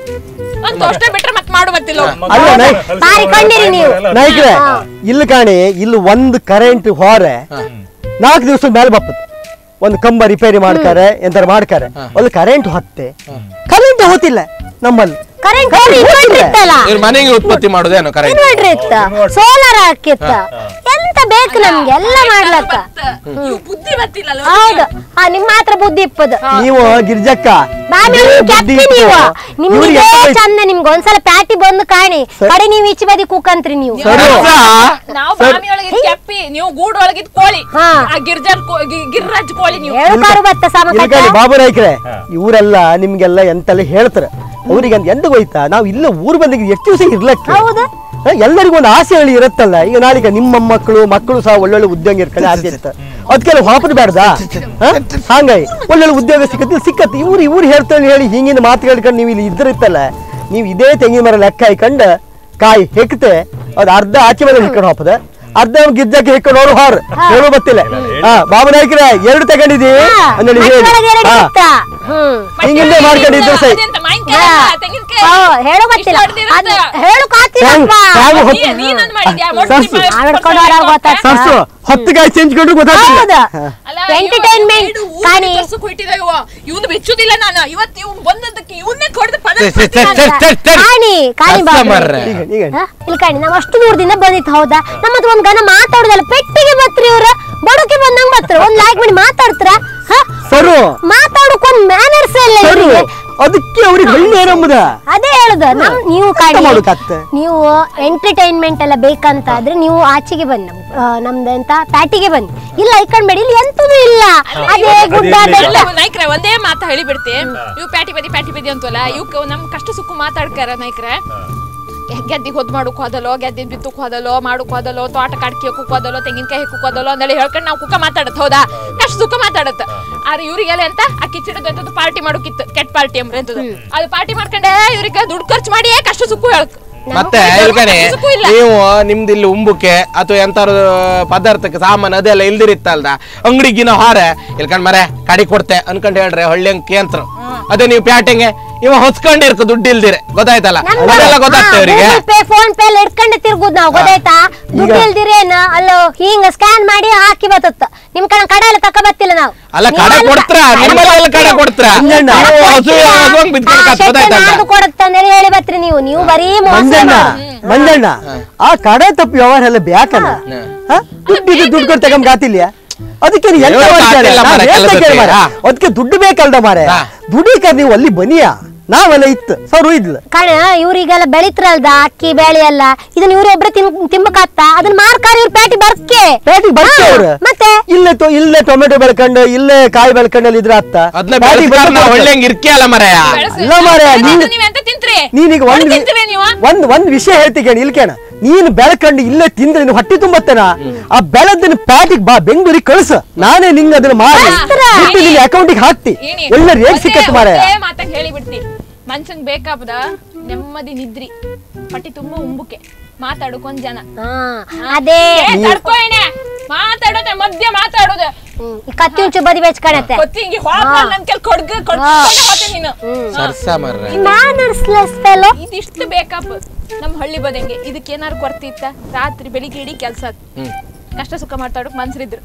[SPEAKER 4] ಅಂತ ಅಷ್ಟೇ ಬಿಟ್ರೆ ಮತ್ತೆ ಮಾಡು ಮತ್ತಿಲ್ಲ
[SPEAKER 2] ಅಲ್ಲ ನೈ
[SPEAKER 3] ಮಾರಿಕೊಂಡಿರಿ ನೀವು
[SPEAKER 2] ನಾಯ್ಕ್ರೆ ಇಲ್ಲಿ ಕಾಣಿ ಇಲ್ಲಿ ಒಂದು ಕರೆಂಟ್ ಹೊರೆ ನಾಲ್ಕು ದಿವಸ ಮೇಲೆ ಬಪ್ಪತ್ ಒಂದು ಕಂಬ ರಿಪೇರಿ ಮಾಡ್ತಾರೆ ಎಂತಾರು ಮಾಡ್ತಾರೆ ಒಂದು ಕರೆಂಟ್ ಹೊತ್ತೆ ಕರೆಂಟ್ ಹೋತಿಲ್ಲ ನಮ್ಮಲ್ಲಿ
[SPEAKER 3] ಕರೆಂಟ್
[SPEAKER 2] ಕರೆಂಟ್
[SPEAKER 3] ಇನ್ವರ್ಟರ್
[SPEAKER 2] ಹೋತಿಲ್ಲ.
[SPEAKER 3] ಇತ್ತಲ್ಲ
[SPEAKER 5] ಇವ್ರ ಮನೆಗೆ ಉತ್ಪತ್ತಿ ಮಾಡುದೇನು ಕರೆಂಟ್
[SPEAKER 3] ಇನ್ವರ್ಟರ್ ಇತ್ತ ಸೋಲಾರ್ ಹಾಕಿತ್ತ ಎಂತ ಬೇಕು ನಮ್ಗೆ ಎಲ್ಲ ಮಾಡ್ಲಕ್ಕ
[SPEAKER 4] ಇವ್ ಬುದ್ಧಿ ಗೊತ್ತಿಲ್ಲ
[SPEAKER 3] ಹೌದು ಹಾ ನಿಮ್ ಮಾತ್ರ ಬುದ್ಧಿ ಇಪ್ಪದು
[SPEAKER 2] ನೀವು ಗಿರ್ಜಕ್ಕ
[SPEAKER 3] ಬಾಮಿ
[SPEAKER 2] ಇದೇ
[SPEAKER 3] ಕೆತ್ತಿ
[SPEAKER 2] ಬುದ್ಧಿ
[SPEAKER 3] ನೀವು
[SPEAKER 2] ಇತ್ತು.
[SPEAKER 3] ನಿಮ್ಗೆ
[SPEAKER 2] ಇವ್ರಿಗೆ
[SPEAKER 3] ಇದೇ
[SPEAKER 2] ಎಂತ ಬೇಕು?
[SPEAKER 3] ಚಂದ ನಿಮ್ಗೆ ಒಂದ್ಸಲ ಪ್ಯಾಟಿ ಬಂದು ಕಾಣಿ
[SPEAKER 2] ಸರ್.
[SPEAKER 3] ಕಡೆ ನೀವು ಈಚೆ ಬದಿ ಕೂಕಂತ್ರಿ ನೀವು
[SPEAKER 2] ಸರಿ.
[SPEAKER 4] ನಾವು ಬಾಮಿ ಒಳಗಿದ್ ಕೆಪ್ಪಿ ನೀವು ಗೂಡು ಒಳಗಿದ್ ಕೋಳಿ
[SPEAKER 3] ಹಾ.
[SPEAKER 4] ಆ ಗಿರ್ಜರ್ ಕೋ- ಗಿ- ಗಿರ್ರಾಜ್ ಕೋಳಿ ನೀವು
[SPEAKER 3] ಹೇಳ್ಕಾರು ಬತ್ತ
[SPEAKER 2] ಇಲ್ಲಿ
[SPEAKER 3] ಸಮಕಟ್ಟ
[SPEAKER 2] ಕಾಣಿ ಬಾಬು ನಾಯ್ಕ್ರೆ ಇವರೆಲ್ಲ ನಿಮ್ಗೆಲ್ಲ ಎಂತೆಲ್ಲ ಹೇಳ್ತಾರೆ ಅವ್ರಿಗೆ ಅಂತ ಎಂತ ಹೋಯ್ತಾ ನಾವು ಇಲ್ಲ ಊರ್ ಬಂದಿಗೆ ಎಷ್ಟು ದಿವಸ ಇರ್ಲಕ್ಕೆ
[SPEAKER 3] ಹೌದು.
[SPEAKER 2] ಹ, ಎಲ್ಲರಿಗೂ ಒಂದು ಆಸೆ ಹೇಳಿ ಇರುತ್ತಲ್ಲ ಈಗ ನಾಳೆಗೆ ನಿಮ್ಮ ಮಕ್ಕಳು ಮಕ್ಕಳು ಸಹ ಒಳ್ಳೊಳ್ಳೆ ಉದ್ಯೋಗ ಇರ್ಕೊಳ್ಳಿ ಆಸೆ ಇರುತ್ತೆ ಅದಕ್ಕೆಲ್ಲ ಹಾಪದ್ ಬೇಡ್ದಾ ಹ? ಹಂಗಾಗಿ ಒಳ್ಳೊಳ್ಳೆ ಉದ್ಯೋಗ ಸಿಕ್ಕತ್ತೆ ಸಿಕ್ಕತ್ತೆ ಇವ್ರು ಇವ್ರು ಹೇಳ್ತಾಳೆ ಹೇಳಿ ಹಿಂಗಿನ ಮಾತು ಹೇಳ್ಕೊಂಡು ನೀವು ಇಲ್ಲಿ ಇದ್ರಿತ್ತಲ್ಲ ನೀವು ಇದೇ ತೆಂಗಿನ ಮರ ಲೆಕ್ಕ ಹಾಕೊಂಡು ಕಾಯಿ ಹೆಕ್ತೆ ಅದು ಅರ್ಧ ಆಚೆ ಮೇಲೆ ಹಿಡ್ಕೊಂಡು ಹೋಗ್ತದ ಅರ್ಧ ಗಿಜ್ಜಕ್ಕೆ ಹಿಡ್ಕೊಂಡು ನೋಡು ಹಾರ್ ಹೇಳು ಗೊತ್ತಿಲ್ಲ ಹಾ ಬಾಬು ನಾಯ್ಕರೇ ಎರಡು ತಗೊಂಡಿದ್ದೀವಿ ಅಂದೇಳಿ ಹೇಳಿ ಹಾ
[SPEAKER 3] ಹ್ಮ್
[SPEAKER 2] ಹಿಂಗಿಂದೆ ಮಾಡ್ಕೊಂಡಿದ್ರು ಸೈ
[SPEAKER 4] ಅದೆಂತ ಮಾವಿನ್ಕಾಯಿ
[SPEAKER 3] ಹಾ.
[SPEAKER 4] ಅಲ್ಲ, ತೆಂಗಿನ್ಕಾಯಿ.
[SPEAKER 3] ಹಾ, ಹೇಳು ಗೊತ್ತಿಲ್ಲ
[SPEAKER 4] ಇಷ್ಟು ದೊಡ್ಡದಿರುತ್ತೆ.
[SPEAKER 3] ಅದ್ ಹೇಳು ಕಾತಿರಪ್ಪ
[SPEAKER 2] ಹ್ಯಾಂಗ್
[SPEAKER 4] ನೀ-
[SPEAKER 2] ಹೊತ್ತು-
[SPEAKER 4] ನೀನೊಂದ್ ಮಾಡಿದ್ಯಾ?
[SPEAKER 2] ಸರ್ಸು.
[SPEAKER 4] ಮೊಟ್ಟಿ ಮಾಡಿ
[SPEAKER 3] ಆಡ್ಕೊಂಡು ಹೊರಗ್ ಗೊತ್ತಾಗ್ತದೆ.
[SPEAKER 2] ಸರ್ಸು ಹತ್ತು ಗಾಯಿ ಚೆಂಚ್ಕೊಂಡು ಗೊತ್ತಾಗ್ತಿಲ್ಲ
[SPEAKER 3] ಹೌದು
[SPEAKER 4] ಅಲ್ಲ,
[SPEAKER 3] ಎಂಟರ್ಟೈನ್ಮೆಂಟ್
[SPEAKER 4] ಇವ್ನು ಊರಿಗೆ
[SPEAKER 3] ಕಾಣಿ
[SPEAKER 4] ತರ್ಸಕ್ ಹೊಯ್ಟಿದ್ದ ಇವ. ಇವ್ನು ಬೆಚ್ಚುದಿಲ್ಲ ನಾನು ಇವತ್ತು ಇವ್ನು ಬಂದದ್ದಕ್ಕೆ ಇವನ್ನೇ ಕೊಡ್ದು ಪದ
[SPEAKER 5] ಛೆ, ಛೆ, ಛೆ, ಛೆ, ಛೆ, ಛೆ.
[SPEAKER 3] ಕಾಣಿ ಕಾಣಿ ಬಾಬು
[SPEAKER 5] ಕಸ್ಟಮರ್ರೆ.
[SPEAKER 2] ಈಗ ಈಗ
[SPEAKER 3] ಹ? ಇಲ್ಲಿ ಕಾಣಿ ನಾವ್ ಅಷ್ಟು ದೂರದಿಂದ ಬಂದಿತ್ತು ಹೌದಾ ನಮ್ಮ ಹತ್ರ ಒಂದ್ ಗನ ಮಾತಾಡುದಲ್ಲ ಪೆಟ್ಟಿಗೆ ಬತ್ರಿ ಇವ್ರ ಬಡಕೆ ಬಂದಂಗ್ ಬತ್ರ ಒಂದ್ ಲೈಕ್ ಮಾಡಿ ಮಾತಾಡ್ತಾರ ಹ?
[SPEAKER 2] ಸರು
[SPEAKER 3] ಮಾತಾಡಕ್ ಒಂದ್ ಮ್ಯಾನರ್ಸ್ ಇಲ್ಲ
[SPEAKER 2] ಸರು
[SPEAKER 3] ಇವ್ರಿಗೆ.
[SPEAKER 2] ಅದಕ್ಕೆ ಅವ್ರಿಗೆ ಹಳ್ಳಿ ಏನಂಬುದ
[SPEAKER 3] ಅದೇ ಹೇಳುದು ನಮ್ ನೀವು ಕಾಣಿ
[SPEAKER 2] ಮಾಡೋಕತ್ತೆ?
[SPEAKER 3] ನೀವು ಎಂಟರ್ಟೈನ್ಮೆಂಟ್ ಎಲ್ಲ ಬೇಕಂತ ಆದ್ರೆ ನೀವು ಆಚೆಗೆ ಬನ್ನಿ ನಮ್ ಆ, ನಮ್ದು ಎಂತ ಪ್ಯಾಟಿಗೆ ಬನ್ನಿ ಇಲ್ಲ ಇಕ್ಕಂಡ್ಬೇಡಿ ಇಲ್ಲಿ ಎಂತದೂ ಇಲ್ಲ ಅದೇ ಗುಡ್ಡ
[SPEAKER 1] ಅದೇ
[SPEAKER 3] ಬೆಟ್ಟ
[SPEAKER 4] ಇಲ್ಲ, ನಾಯ್ಕ್ರೆ ಒಂದೇ ಮಾತು ಹೇಳಿಬಿಡ್ತಿ ಇವ್ ಪ್ಯಾಟಿ ಬದಿ ಪ್ಯಾಟಿ ಬದಿ ಅಂತಲ್ಲ ಇವ್ ನಮ್ ಕಷ್ಟ ಸುಖ ಮಾತಾಡ್ಕಾರ ನಾಯ್ಕ್ರೆ ಗೆದ್ದಿಗೆ ಹೊದ್ ಮಾಡಕ್ ಹೋದಲೋ ಗೆದ್ದಿದ್ ಬಿತ್ತಕ್ ಹೋದಲೋ ಮಾಡಕ್ ಹೋದಲೋ ತೋಟ ಕಾಡ್ಕಿ ಹಾಕಕ್ ಹೋದಲೋ ತೆಂಗಿನಕಾಯಿ ಹಾಕಕ್ ಹೋದಲೋ ಅಂದೇಳಿ ಹೇಳ್ಕೊಂಡು ನಾವು ಕುಕ್ಕ ಮಾತಾಡತ್ ಹೌದಾ ಕಷ್ಟ ಸುಖ ಮಾತಾಡತ್ತ ಆದ್ರೆ ಇವ್ರಿಗೆಲ್ಲ ಎಂತ ಆ ಕಿಚಡದ ಎಂತದ್ದು ಪಾರ್ಟಿ ಮಾಡೋಕಿತ್ತು ಕೆಟ್ಟ ಪಾರ್ಟಿ ಅಂಬ್ರೆ ಎಂತದ್ದು ಅದು ಪಾರ್ಟಿ ಮಾಡ್ಕೊಂಡೆ ಇವ್ರಿಗೆ ದುಡ್ಡು ಖರ್ಚು ಮಾಡಿ ಕಷ್ಟ ಸುಖ ಹೇಳ್ಕ
[SPEAKER 5] ಮತ್ತೆ ಇಲ್ಕಣೆ
[SPEAKER 4] ಸುಖ ಇಲ್ಲ.
[SPEAKER 5] ನೀವು ನಿಮ್ದು ಇಲ್ಲಿ ಉಂಬುಕ್ಕೆ ಅಥವಾ ಎಂತಾರು ಪದಾರ್ಥಕ್ಕೆ ಸಾಮಾನು ಅದೆಲ್ಲ ಇಲ್ದಿರಿತ್ತಲ್ದ ಅಂಗಡಿಗಿನ ಹಾರ ಇಲ್ಕಂಡ್ ಮರೆ ಕಡಿ ಕೊಡ್ತೆ ಅನ್ಕೊಂಡ್ ಹೇಳ್ರಿ ಹಳ್ಳಿಯಂಗ್ ಕೇಂದ್ರ ಅದೇ ನೀವು ಪ್ಯಾಟಿಂಗೆ ಇವ ಹೊಸ್ಕೊಂಡಿರ್ಕ ದುಡ್ಡು ಇಲ್ದಿರೆ ಗೊತ್ತಾಯ್ತಲ್ಲ ಅದೆಲ್ಲ ಗೊತ್ತಾಗ್ತದೆ ಇವರಿಗೆ
[SPEAKER 3] ಪೇ ಫೋನ್ ಪೇ ಎಲ್ಲ ಇಟ್ಕೊಂಡೆ ತಿರ್ಗುದ್ ನಾವು ಗೊತ್ತಾಯ್ತಾ ದುಡ್ಡು ಇಲ್ದಿರೇನ ಅಲ್ಲೋ ಹಿಂಗ ಸ್ಕ್ಯಾನ್ ಮಾಡಿ ಹಾಕಿ ಬತ್ತತ್ತ ನಿಮ್ ಕಡೆ ಕಡೆ ಎಲ್ಲ ತಕ ಬತ್ತಿಲ್ಲ ನಾವು
[SPEAKER 5] ಅಲ್ಲ ಕಡೆ ಕೊಡ್ತ್ರ ನಿಮ್ಮಲ್ಲೆಲ್ಲ ಕಡೆ ಕೊಡ್ತ್ರ
[SPEAKER 2] ಮಂಜಣ್ಣ.
[SPEAKER 5] ನೀವು ಹಸು ಹಸುವಂಗ್ ಬಿದ್ಕೊಂಡು ಕತ್ ಗೊತ್ತಾಯ್ತಲ್ಲ
[SPEAKER 3] ಕೊಡತ್ತಂದೇಳಿ ಹೇಳಿ ಬತ್ರಿ ನೀವು ನೀವು ಬರೀ ಮೋಸ
[SPEAKER 2] ಮಂಜಣ್ಣ
[SPEAKER 3] ಮಾಡೋದು.
[SPEAKER 2] ಮಂಜಣ್ಣ ಆ ಕಡೆ ತಪ್ಪು ವ್ಯವಹಾರ ಎಲ್ಲ ಬ್ಯಾಕಲ್ಲ ಹ? ದುಡ್ಡು ಇದು ದುಡ್ಡು ಕೊಟ್ಟು ತಗೊಂಡ್ ಗಾತಿಲ್ಯ ಅದಕ್ಕೆ ನೀವ್ ಎಂತ
[SPEAKER 5] ಇವ್ರು
[SPEAKER 2] ಮಾಡ್ತಾರೆ?
[SPEAKER 5] ಮಾತಿಲ್ಲ
[SPEAKER 2] ನಾವ್
[SPEAKER 5] ಮಾರ್ರೆ,
[SPEAKER 2] ಹೇಳ್ತಾ
[SPEAKER 5] ಕೆಲಸಕ್ಕೆ.
[SPEAKER 2] ಕೇಳಿ ಮಾರ್ರೆ.
[SPEAKER 5] ಹಾ.
[SPEAKER 2] ಅದಕ್ಕೆ ದುಡ್ಡು ಬೇಕಲ್ದ ಮಾರೆ
[SPEAKER 5] ಹಾ.
[SPEAKER 2] ದುಡಿಕ ನೀವು ಅಲ್ಲಿ ಬನಿಯಾ ನಾವೆಲ್ಲ ಇತ್ತು ಸರು ಇದ್ಲ
[SPEAKER 3] ಕಣ ಇವ್ರಿಗೆಲ್ಲ ಬೆಳಿತ್ರಲ್ದ ಅಕ್ಕಿ ಬೇಳೆ ಎಲ್ಲ ಇದನ್ನ ಇವ್ರೊಬ್ರೆ ತಿನ್ ತಿಂಬಕಾತ್ತ ಅದನ್ನ ಮಾರ್ಕಾರ ಇವ್ರ ಪ್ಯಾಟಿ ಬರ್ಕೆ
[SPEAKER 2] ಪ್ಯಾಟಿಗೆ ಬರ್ತಾರೆ ಅವ್ರು.
[SPEAKER 3] ಮತ್ತೆ
[SPEAKER 2] ಇಲ್ಲೇ ತೊ ಇಲ್ಲೇ ಟೊಮೆಟೊ ಬೆಳ್ಕೊಂಡು ಇಲ್ಲೇ ಕಾಯಿ ಬೆಳ್ಕೊಂಡಲ್ಲಿ ಇದ್ರ ಅತ್ತ
[SPEAKER 5] ಅದನ್ನ
[SPEAKER 2] ಪ್ಯಾಟಿಗೆ
[SPEAKER 5] ಬೆಳೆಸ್ಕೊಂಡು
[SPEAKER 2] ಬಂದು
[SPEAKER 5] ನಾವು
[SPEAKER 2] ಕೊಡ್ತಾರೆ.
[SPEAKER 5] ಹಳ್ಳಿಯಂಗ್ ಇರ್ಕೆ ಅಲ್ಲ ಮರೆಯ
[SPEAKER 2] ಅಲ್ಲ ಮಾರ್ರೆ, ನೀನು-
[SPEAKER 4] ನೀವ್ ಎಂತ ತಿಂತ್ರಿ
[SPEAKER 2] ನೀನೀಗ ಒಂದ್
[SPEAKER 4] ಹೊಡ್ ತಿಂತೀರಿ ನೀವು
[SPEAKER 2] ಒಂದ್ ಒಂದ್ ವಿಷಯ ಹೇಳ್ತೀನಿ ಇಲ್ಕೇಣ ನೀನು ಬೆಳ್ಕೊಂಡು ಇಲ್ಲೇ ತಿಂದ್ರೆ ನೀನು ಹೊಟ್ಟೆ ತುಂಬತ್ತೇನ ಆ ಬೆಳದನ್ನ ಪ್ಯಾಟಿಗೆ ಬಾ ಬೆಂಗಳೂರಿಗೆ ಕಳ್ಸು ನಾನೇ ನಿಂಗೆ ಅದನ್ನ ಮಾಡಿ
[SPEAKER 3] ಕಳ್ಸ್ತ್ರ.
[SPEAKER 2] ದುಡ್ಡು ನಿನ್ನ ಅಕೌಂಟಿಗೆ ಹಾಕ್ತಿ
[SPEAKER 4] ಏನಿ?
[SPEAKER 2] ಒಳ್ಳೆ ರೇಟ್
[SPEAKER 4] ಒಂದೇ-
[SPEAKER 2] ಸಿಕ್ಕತ್ತೆ ಮಾರ
[SPEAKER 4] ಒಂದೇ ಮಾತಾಗ ಹೇಳಿಬಿಡ್ತಿ ಮನ್ಸಂಗ್ ಬೇಕಾಪದ ನೆಮ್ಮದಿ ನಿದ್ರಿ ಹೊಟ್ಟೆ ತುಂಬಾ ಉಂಬುಕೆ ಮಾತಾಡಕ್ ಜನ
[SPEAKER 3] ಹಾ ಅದೇ
[SPEAKER 4] ಏ, ತಡ್ಕೊ ಎಣ್ಣೆ. ಮಾತಾಡೋದೆ ಮಧ್ಯ ಮಾತಾಡೋದೆ
[SPEAKER 3] ಹ್ಮ್, ಈ ಕತ್ತಿ ಉಂಚು ಬದಿ ಬೆಚ್ಕಣತ್ತೆ
[SPEAKER 4] ಗೊತ್ತಿಂಗಿ ಹೋಗ್ ನನ್ ಕೆಲ್ ಕೊಡ್ಗ ಕೊಡ್ಕೊಂಡೆ ಹೋತೆ ನೀನು
[SPEAKER 5] ಸರ್ಸ ಮರ್ರೆ
[SPEAKER 3] ಮ್ಯಾನರ್ಸ್ಲೆಸ್ ಫೆಲೋ
[SPEAKER 4] ಇದಿಷ್ಟು ಬೇಕಪ್ಪ ನಮ್ ಹಳ್ಳಿ ಬದಂಗೆ ಇದಕ್ಕೆ ಏನಾರು ಕೊರತೆ ಇತ್ತ ರಾತ್ರಿ ಬೆಳಿಗ್ಗೆ ಇಡೀ ಕೆಲ್ಸ ಕಷ್ಟ ಸುಖ ಮಾತಾಡೋಕ್ ಮನ್ಸರಿದ್ರು